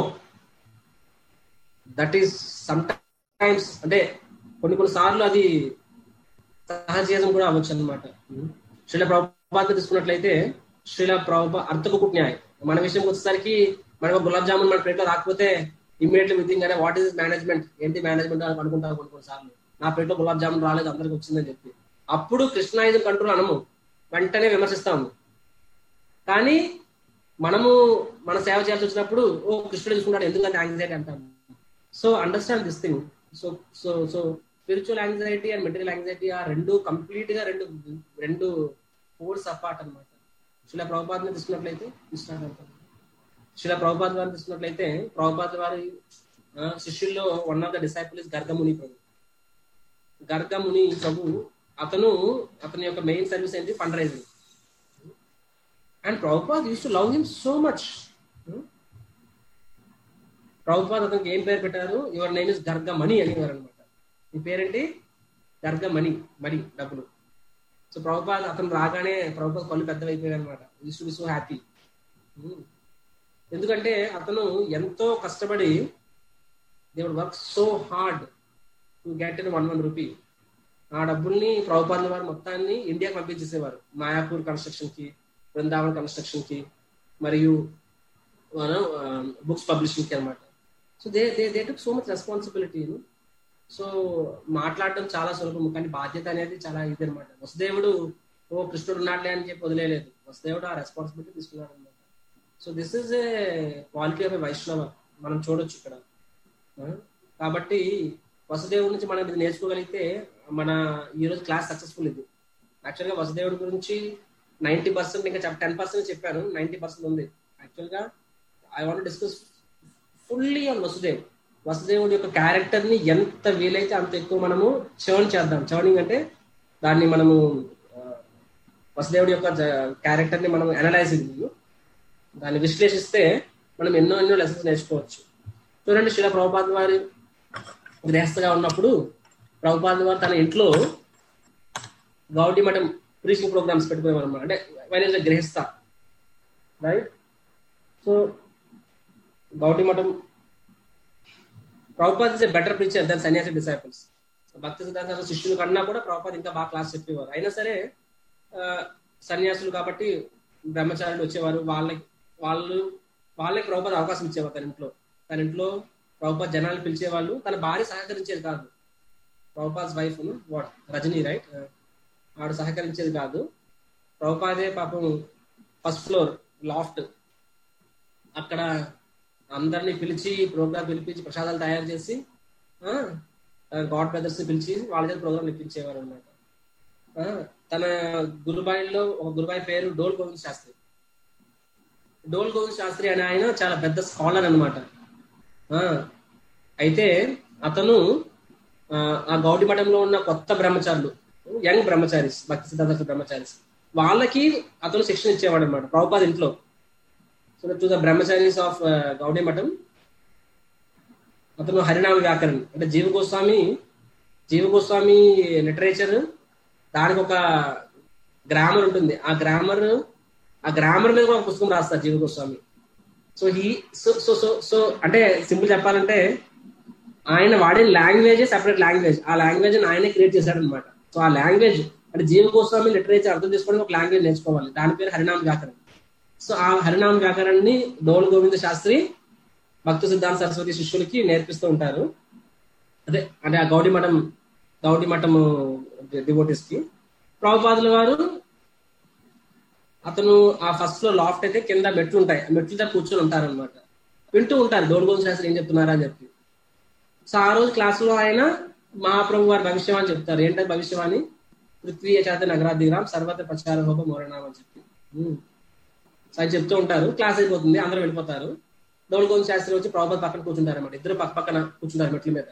that is sometimes అంటే కొన్ని కొన్ని సార్లు అది సహజీవం కూడా అవ్వచ్చు అనమాట శ్రీల ప్రభుపాద తీసుకున్నట్లయితే శ్రీల ప్రభు అర్థకు న్యాయ్ మన విషయం వచ్చేసరికి మనకు గులాబ్ జామున్ మన ప్లేట్లో రాకపోతే ఇమీడియట్లీ వితింగ్ అనే వాట్ ఈస్ మేనేజ్మెంట్ ఏంటి మేనేజ్మెంట్ అని అనుకుంటారు కొన్ని కొన్ని సార్లు నా ప్లేట్లో గులాబ్ జామున్ రాలేదు అందరికి వచ్చిందని చెప్పి అప్పుడు కృష్ణ ఇస్ కంట్రోల్ అనము వెంటనే విమర్శిస్తాము కానీ మనము మన సేవ చేయాల్సి వచ్చినప్పుడు ఓ కృష్ణుడు చూసుకుంటాడు ఎందుకంటే యాంగ్జైటీ అంటాము so understand this thing so so so spiritual anxiety and material anxiety ఆ రెండు కంప్లీట్ గా రెండు రెండు ఫోర్స్ అపార్ట్ అనమాట శిలా ప్రభుపాద్ తీసుకున్నట్లయితే ఇష్టాలు శిలా ప్రభుపాద్ వారిని తీసుకున్నట్లయితే ప్రభుపాద్ వారి శిష్యుల్లో one of the disciple is Gargamuni Prabhu Gargamuni Prabhu అతను అతని యొక్క మెయిన్ సర్వీస్ ఏంటి fund raising and Prabhupad uses to love him so much Prabhupad అతనికి ఏం పేరు పెట్టారు యువర్ నేమ్ ఇస్ గర్గమణి అనేవారు అనమాట ఈ పేరేంటి గర్గమణి మణి డబ్బులు సో ప్రభుపాద్ అతను రాగానే ప్రభుపాద్ కళ్ళు పెద్దవైపోయాయి అనమాట uses to be so happy ఎందుకంటే అతను ఎంతో కష్టపడి దేవుడు work so hard to get in one one rupee ఆ డబ్బుల్ని ప్రభుపాదుల వారు మొత్తాన్ని ఇండియాకి పంపించేసేవారు మాయాపూర్ కన్స్ట్రక్షన్ కి బృందావన్ కన్స్ట్రక్షన్ కి మరియు బుక్స్ పబ్లిషింగ్ కి అనమాట so they they they took so much responsibility so మాట్లాడడం చాలా సులభం కానీ బాధ్యత అనేది చాలా ఇది అనమాట వసుదేవుడు ఓ కృష్ణుడు ఉన్నాడులే అని చెప్పి వదిలేదు వసుదేవుడు ఆ రెస్పాన్సిబిలిటీ తీసుకున్నాడు అనమాట so this is a quality of a Vaishnava మనం చూడొచ్చు ఇక్కడ కాబట్టి వసుదేవుడి నుంచి మనం ఇది నేర్చుకోగలిగితే మన ఈ రోజు క్లాస్ సక్సెస్ఫుల్ ఇది యాక్చువల్గా వసుదేవుడి గురించి నైన్టీ పర్సెంట్ ఇంకా టెన్ పర్సెంట్ చెప్పాను నైన్టీ పర్సెంట్ ఉంది యాక్చువల్గా I want discuss fully on Vasudev వసుదేవుడి యొక్క క్యారెక్టర్ ని ఎంత వీలైతే అంత ఎక్కువ మనము చర్న్ చేద్దాం చర్నింగ్ అంటే దాన్ని మనము వసుదేవుడి యొక్క క్యారెక్టర్ ని మనం అనలైజింగ్ దాన్ని విశ్లేషిస్తే మనం ఎన్నో ఎన్నో లెసన్స్ నేర్చుకోవచ్చు చూడండి శిల ప్రభుపాద్ వారి గృహస్థగా ఉన్నప్పుడు ప్రభుపాద్ వారు తన ఇంట్లో గౌడీ మఠం ప్రీచింగ్ ప్రోగ్రామ్స్ పెట్టుకునేవారు అనమాట అంటే వైన్ గృహస్థ right so Gaudiya Math Prabhupad is a better preacher than sannyasi disciples భక్తి సిద్ధాంత శిష్యుల కన్నా కూడా ప్రభుపాద్ ఇంకా బాగా క్లాస్ చెప్పేవారు అయినా సరే సన్యాసులు కాబట్టి బ్రహ్మచారులు వచ్చేవారు వాళ్ళకి వాళ్ళు వాళ్ళకి ప్రభుపాద్ అవకాశం ఇచ్చేవారు తన ఇంట్లో తన ఇంట్లో ప్రభుపాద్ జనాలు పిలిచేవాళ్ళు తన భార్య సహకరించేది కాదు Prabhupad wife what Rajani right ఆవిడ సహకరించేది కాదు ప్రభుపాదే పాపం ఫస్ట్ ఫ్లోర్ లాఫ్ట్ అక్కడ అందరినీ పిలిచి ప్రోగ్రామ్ పిలిపించి ప్రసాదాలు తయారు చేసి గాడ్ బ్రదర్స్ పిలిచి వాళ్ళ దగ్గర ప్రోగ్రామ్ ఇప్పించేవారు అనమాట తన గురుబాయిలో ఒక గురుబాయి పేరు డోల్ గోవింద్ శాస్త్రి డోల్ గోవింద్ శాస్త్రి అనే ఆయన చాలా పెద్ద స్కాలర్ అనమాట అయితే అతను ఆ గౌడి మఠంలో ఉన్న కొత్త బ్రహ్మచారులు యంగ్ బ్రహ్మచారీస్ భక్తి సిద్ధాంత బ్రహ్మచారీస్ వాళ్ళకి అతను శిక్షణ ఇచ్చేవాడు అనమాట ప్రభుపాద్ ఇంట్లో so to the brahmacharis of Gaudiya Math అతను హరినామ వ్యాకరణ్ అంటే జీవ గోస్వామి జీవ గోస్వామి లిటరేచర్ దానికి ఒక గ్రామర్ ఉంటుంది ఆ గ్రామర్ ఆ గ్రామర్ మీద కూడా ఒక పుస్తకం రాస్తారు Jiva Goswami so he so so so so అంటే సింపుల్ చెప్పాలంటే ఆయన వాడే లాంగ్వేజ్ సెపరేట్ లాంగ్వేజ్ ఆ లాంగ్వేజ్ ఆయనే క్రియేట్ చేశాడు అనమాట సో ఆ లాంగ్వేజ్ అంటే జీవ గోస్వామి లిటరేచర్ అర్థం చేసుకోవడానికి ఒక లాంగ్వేజ్ నేర్చుకోవాలి దాని పేరు హరినామ వ్యాకరణ్ సో ఆ హరినామ వ్యాకరణ్ ని డోల్ గోవింద శాస్త్రి భక్త సిద్ధాంత సరస్వతి శిష్యులకి నేర్పిస్తూ ఉంటారు అదే అంటే ఆ గౌడి మఠం గౌడి మఠం డివోటీస్ కి ప్రభుపాదుల వారు అతను ఆ ఫస్ట్ లో లాఫ్ట్ అయితే కింద మెట్లు ఉంటాయి ఆ మెట్ల దగ్గర కూర్చొని ఉంటారనమాట వింటూ ఉంటారు డోల్ గోవింద శాస్త్రి ఏం చెప్తున్నారా అని చెప్పి సో ఆ రోజు క్లాస్ లో ఆయన మహాప్రభు వారి భవిష్యవాణి చెప్తారు ఏంటంటే భవిష్యవాణి పృథ్వీ చేత నగరాధిరామ్ సర్వత ప్రచార హోప మోరణం అని చెప్పి సో ఆయన చెప్తూ ఉంటారు క్లాస్ అయిపోతుంది అందరూ వెళ్ళిపోతారు డోల్ గోవింద్ శాస్త్రి వచ్చి ప్రభుపాద్ పక్కన కూర్చుంటారు అనమాట ఇద్దరు పక్క పక్కన కూర్చుంటారు మెట్ల మీద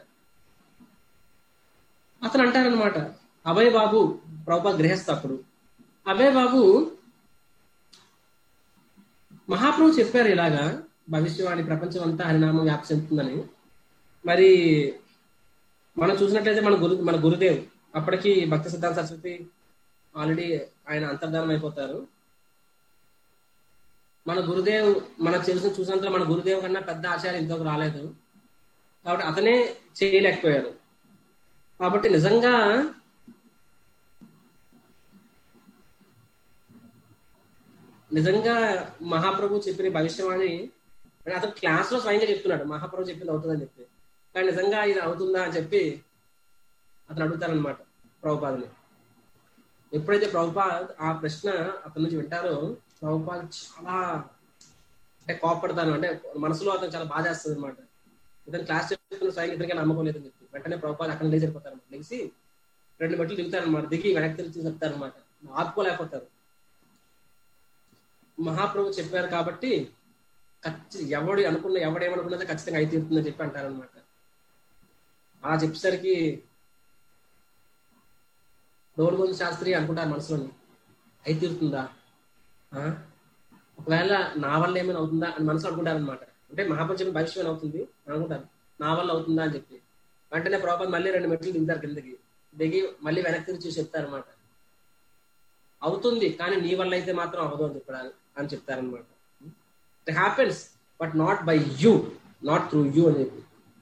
అతను అంటారనమాట అభయ్ బాబు ప్రభుపాద్ గృహస్థ అప్పుడు అభయ్ బాబు మహాప్రభు చెప్పారు ఇలాగా భవిష్యవాణి ప్రపంచం అంతా హరినామం వ్యాప్తి చెందుతుందని మరి మనం చూసినట్లయితే మన గురు మన గురుదేవ్ అప్పటికి భక్త సిద్ధాంత సరస్వతి ఆల్రెడీ ఆయన అంతర్ధానం అయిపోతారు మన గురుదేవ్ మనకు తెలిసిన చూసినంత మన గురుదేవ్ కన్నా పెద్ద ఆచార్య ఇంతకు రాలేదు కాబట్టి అతనే చేయలేకపోయారు కాబట్టి నిజంగా నిజంగా మహాప్రభు చెప్పిన భవిష్యవాణి అతను క్లాస్ లో స్వయంగా చెప్తున్నాడు మహాప్రభు చెప్పింది అవుతుందని చెప్పి కానీ నిజంగా ఇది అవుతుందా అని చెప్పి అతను అడుగుతారనమాట ప్రభుపాదని ఎప్పుడైతే ప్రభుపాద్ ఆ ప్రశ్న అతని నుంచి వింటారో ప్రభుపాద్ చాలా అంటే కోపడతాను అంటే మనసులో అతను చాలా బాధ చేస్తుంది అనమాట ఇతను క్లాస్ చెప్తున్న స్వయం ఇతనికే నమ్మకం లేదని చెప్పి వెంటనే ప్రభుపాద్ అక్కడ లేచి వెళ్ళిపోతారు లేచి రెండు మెట్లు దిగుతారనమాట దిగి వెనక్కి తిరిగి చెప్తారనమాట ఆపుకోలేకపోతారు మహాప్రభు చెప్పారు కాబట్టి ఖచ్చితంగా ఎవడు అనుకున్న ఎవడేమనుకున్నదో ఖచ్చితంగా అయి తీరుతుందని చెప్పి అంటారనమాట ఆ చెప్పేసరికి డోలుగొంద శాస్త్రి అనుకుంటారు మనసులోని అయి తీరుతుందా ఆ? ఒకవేళ నా వల్ల ఏమైనా అవుతుందా అని మనసులో అనుకుంటారు అనమాట అంటే మహాపంచమి భవిష్యం ఏమైనా అవుతుంది అని అనుకుంటారు నా వల్ల అవుతుందా అని చెప్పి వెంటనే ప్రభుపాద్ మళ్ళీ రెండు మెట్లు దిగుతారు కిందకి దిగి మళ్ళీ వెనక్కి తిరిగి చూసి చెప్తారనమాట అవుతుంది కానీ నీ వల్ల అయితే మాత్రం అవ్వదు అని చెప్పారు అని చెప్తారనమాట it happens but not by you not through you అని చెప్పి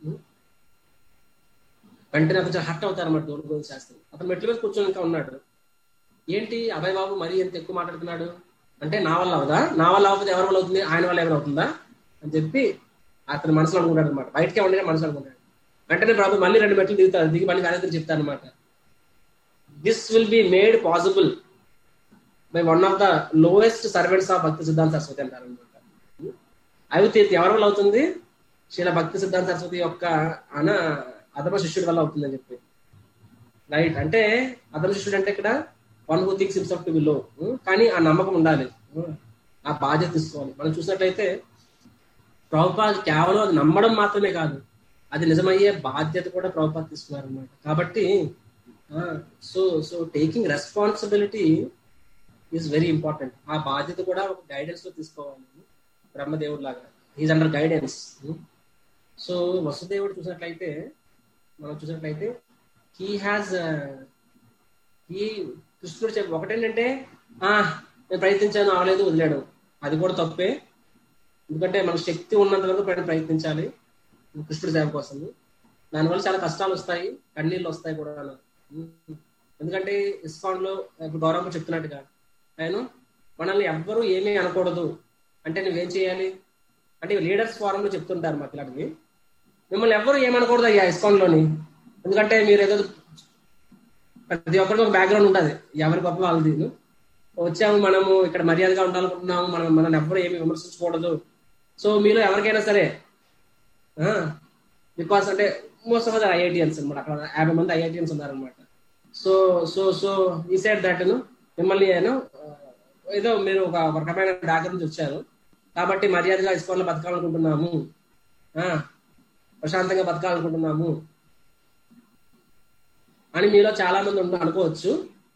వెంటనే కొంచెం హర్ట్ అవుతారు అన్నమాట దూరం శాస్త్రం అతను మెట్ల మీద కూర్చొని ఇంకా ఉన్నాడు ఏంటి అభయ్ బాబు మరీ ఎంత ఎక్కువ మాట్లాడుతున్నాడు అంటే నా వల్ల అవదా నా వల్ల అవ్వదు ఎవరి వల్ల అవుతుంది ఆయన వల్ల ఏమైనా అవుతుందా అని చెప్పి అతను మనసులో అనుకుంటాడు అనమాట బయటకే ఉండగా మనసులో అనుకుంటాడు వెంటనే ప్రభు మళ్ళీ రెండు మెట్లు దిగుతాడు దిగి మళ్ళీ వెనక్కి చెప్తాను అనమాట this will be made possible by one of the lowest servants of Bhakti Siddhanta Saraswati అంటారు అనమాట అవి తీర్తి ఎవరి వల్ల అవుతుంది శీల భక్తి సిద్ధాంత సరస్వతి యొక్క అన అధమ శిష్యుడి వల్ల అవుతుందని చెప్పి రైట్ అంటే అధమ శిష్యుడు అంటే ఇక్కడ one who thinks himself to be low కానీ ఆ నమ్మకం ఉండాలి ఉం, ఆ బాధ్యత తీసుకోవాలి మనం చూసినట్లయితే ప్రభుపాద్ కేవలం అది నమ్మడం మాత్రమే కాదు అది నిజమయ్యే బాధ్యత కూడా ప్రభుపాద్ తీసుకున్నారు అనమాట కాబట్టి so so taking responsibility is very important ఆ బాధ్యత కూడా ఒక గైడెన్స్ లో తీసుకోవాలి బ్రహ్మదేవుడు లాగా ఈజ్ అండర్ గైడెన్స్ సో వసుదేవుడు చూసినట్లయితే మనం చూసినట్లయితే హీ హ్యాస్ ఈ కృష్ణుడు చెప్పి ఒకటేంటంటే ఆ నేను ప్రయత్నించాను అవలేదు వదిలేడు అది కూడా తప్పే ఎందుకంటే మన శక్తి ఉన్నంత వరకు ప్రయత్నం ప్రయత్నించాలి కృష్ణుడి సేవ కోసం దానివల్ల చాలా కష్టాలు వస్తాయి కన్నీళ్ళు వస్తాయి కూడా ఎందుకంటే ఇస్కాన్ లో ఇప్పుడు గౌరవం చెప్తున్నట్టుగా ఆయన మనల్ని ఎవ్వరూ ఏమీ అనకూడదు అంటే నువ్వేం చేయాలి అంటే లీడర్స్ ఫోరం లో చెప్తుంటారు మా పిల్లలకి మిమ్మల్ని ఎవ్వరు ఏమనకూడదు అయ్యా ఇస్కాన్ లోని ఎందుకంటే మీరు ఏదో ప్రతి ఒక్కరికి ఒక బ్యాక్గ్రౌండ్ ఉంటుంది ఎవరి గొప్ప వాళ్ళది వచ్చాము మనము ఇక్కడ మర్యాదగా ఉండాలనుకుంటున్నాము మనం మనల్ని ఎవ్వరు ఏమి విమర్శించకూడదు సో మీలో ఎవరికైనా సరే బికాస్ అంటే మోస్ట్ ఆఫ్ ఐఐటియన్స్ అనమాట అక్కడ యాభై మంది ఐఐటియన్స్ ఉన్నారనమాట సో సో సో ఈ సైడ్ దట్ మిమ్మల్ని నేను ఏదో మీరు ఒక ఒక రకమైన బ్యాక్గ్రౌండ్ నుంచి వచ్చారు కాబట్టి మర్యాదగా ఇస్కాన్లో బతకాలనుకుంటున్నాము ఆ, ప్రశాంతంగా బతకాలనుకుంటున్నాము అని మీలో చాలా మంది ఉండ అనుకోవచ్చు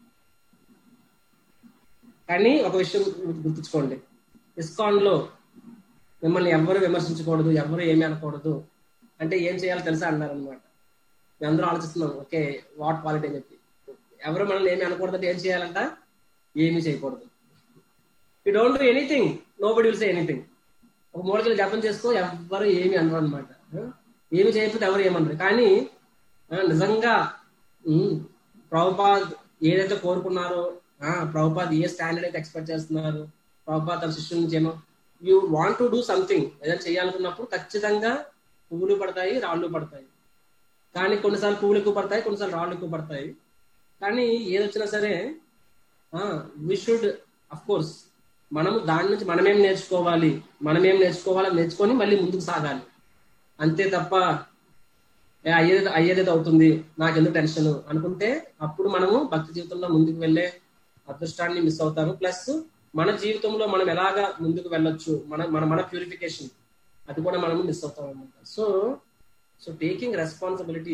కానీ ఒక విషయం గుర్తుంచుకోండి ఇస్కాన్ లో మిమ్మల్ని ఎవరు విమర్శించకూడదు ఎవరు ఏమి అనకూడదు అంటే ఏం చేయాలో తెలుసా అన్నారు అనమాట మేము అందరూ ఆలోచిస్తున్నాం ఓకే వాట్ క్వాలిటీ అని చెప్పి ఎవరు మనల్ని ఏమి అనకూడదు అంటే ఏం చేయాలంట ఏమీ చేయకూడదు you don't do anything nobody will say anything ఒక మూలకి జపం చేసుకో ఎవ్వరు ఏమి అనరు అనమాట ఏమి చేయకపోతే ఎవరు ఏమనరు కానీ ఆ, నిజంగా ఉమ్, ప్రభుపాద్ ఏదైతే కోరుకున్నారో ఆ, ప్రభుపాద్ ఏ స్టాండర్డ్ అయితే ఎక్స్పెక్ట్ చేస్తున్నారు ప్రభుపాద్ తన శిష్యుల నుంచి ఏమో you want to do something ఏదైనా చేయాలనుకున్నప్పుడు ఖచ్చితంగా పువ్వులు పడతాయి రాళ్ళు పడతాయి కానీ కొన్నిసార్లు పువ్వులు ఎక్కువ పడతాయి కొన్నిసార్లు రాళ్ళు ఎక్కువ పడతాయి కానీ ఏది వచ్చినా సరే వి షుడ్ అఫ్ కోర్స్ మనము దాని నుంచి మనమేం నేర్చుకోవాలి మనమేం నేర్చుకోవాలి నేర్చుకొని మళ్ళీ ముందుకు సాగాలి అంతే తప్ప ఏ అయ్యేది అయ్యేది అవుతుంది నాకెందుకు టెన్షన్ అనుకుంటే అప్పుడు మనము భక్తి జీవితంలో ముందుకు వెళ్ళే అదృష్టాన్ని మిస్ అవుతాము ప్లస్ మన జీవితంలో మనం ఎలాగా ముందుకు వెళ్ళొచ్చు మన మన మన ప్యూరిఫికేషన్ అది కూడా మనము మిస్ అవుతాం అనమాట సో సో టేకింగ్ రెస్పాన్సిబిలిటీ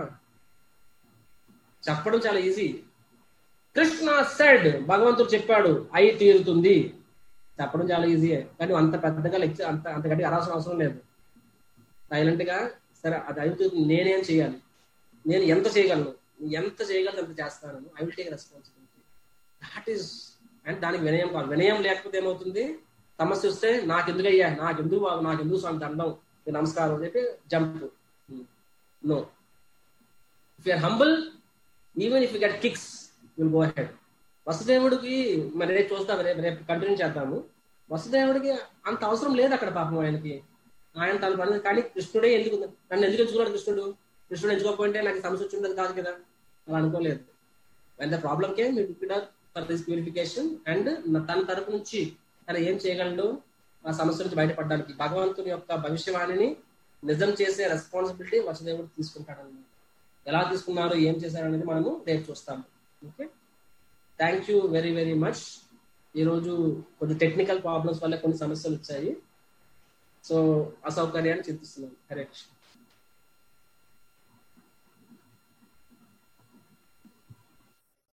చెప్పడం చాలా ఈజీ కృష్ణ సెడ్ భగవంతుడు చెప్పాడు అయి తీరుతుంది చెప్పడం చాలా ఈజీయే కానీ అంత పెద్దగా లెక్చర్ అంత అంత గట్టి అరాల్సిన అవసరం లేదు సైలెంట్ గా సరే అది అవుతుంది నేనేం చేయాలి నేను ఎంత చేయగలను ఎంత చేయగలను అంత చేస్తాను I will take responsibility that is and దానికి వినయం కాదు వినయం లేకపోతే ఏమవుతుంది సమస్య వస్తే నాకెందుకు అయ్యా నాకెందుకు బాబు నాకెందుకు స్వామి దండం నీకు నమస్కారం అని చెప్పి jump no if you're humble even if you get kicks will go head వసుదేవుడికి మరి రేపు చూస్తాం రేపు రేపు కంటిన్యూ చేద్దాము వసుదేవుడికి అంత అవసరం లేదు అక్కడ పాపం ఆయనకి ఆయన తన పని కానీ కృష్ణుడే ఎందుకు నన్ను ఎందుకు ఎంచుకున్నాడు కృష్ణుడు కృష్ణుడు ఎంచుకోకపోతే నాకు ఈ సమస్య వచ్చింది కాదు కదా అలా అనుకోలేదు and the problem came for this purification and తన తరపు నుంచి తను ఏం చేయగలడు ఆ సమస్య నుంచి బయటపడడానికి భగవంతుని యొక్క భవిష్యవాణిని నిజం చేసే రెస్పాన్సిబిలిటీ వసుదేవుడు తీసుకుంటాడు అనమాట ఎలా తీసుకున్నారు ఏం చేశారు అనేది మనము రేపు చూస్తాము okay thank you very very much ఈరోజు కొన్ని టెక్నికల్ ప్రాబ్లమ్స్ వల్ల కొన్ని సమస్యలు వచ్చాయి సో అసౌకర్యాన్ని చింతిస్తున్నాను హరే కృష్ణ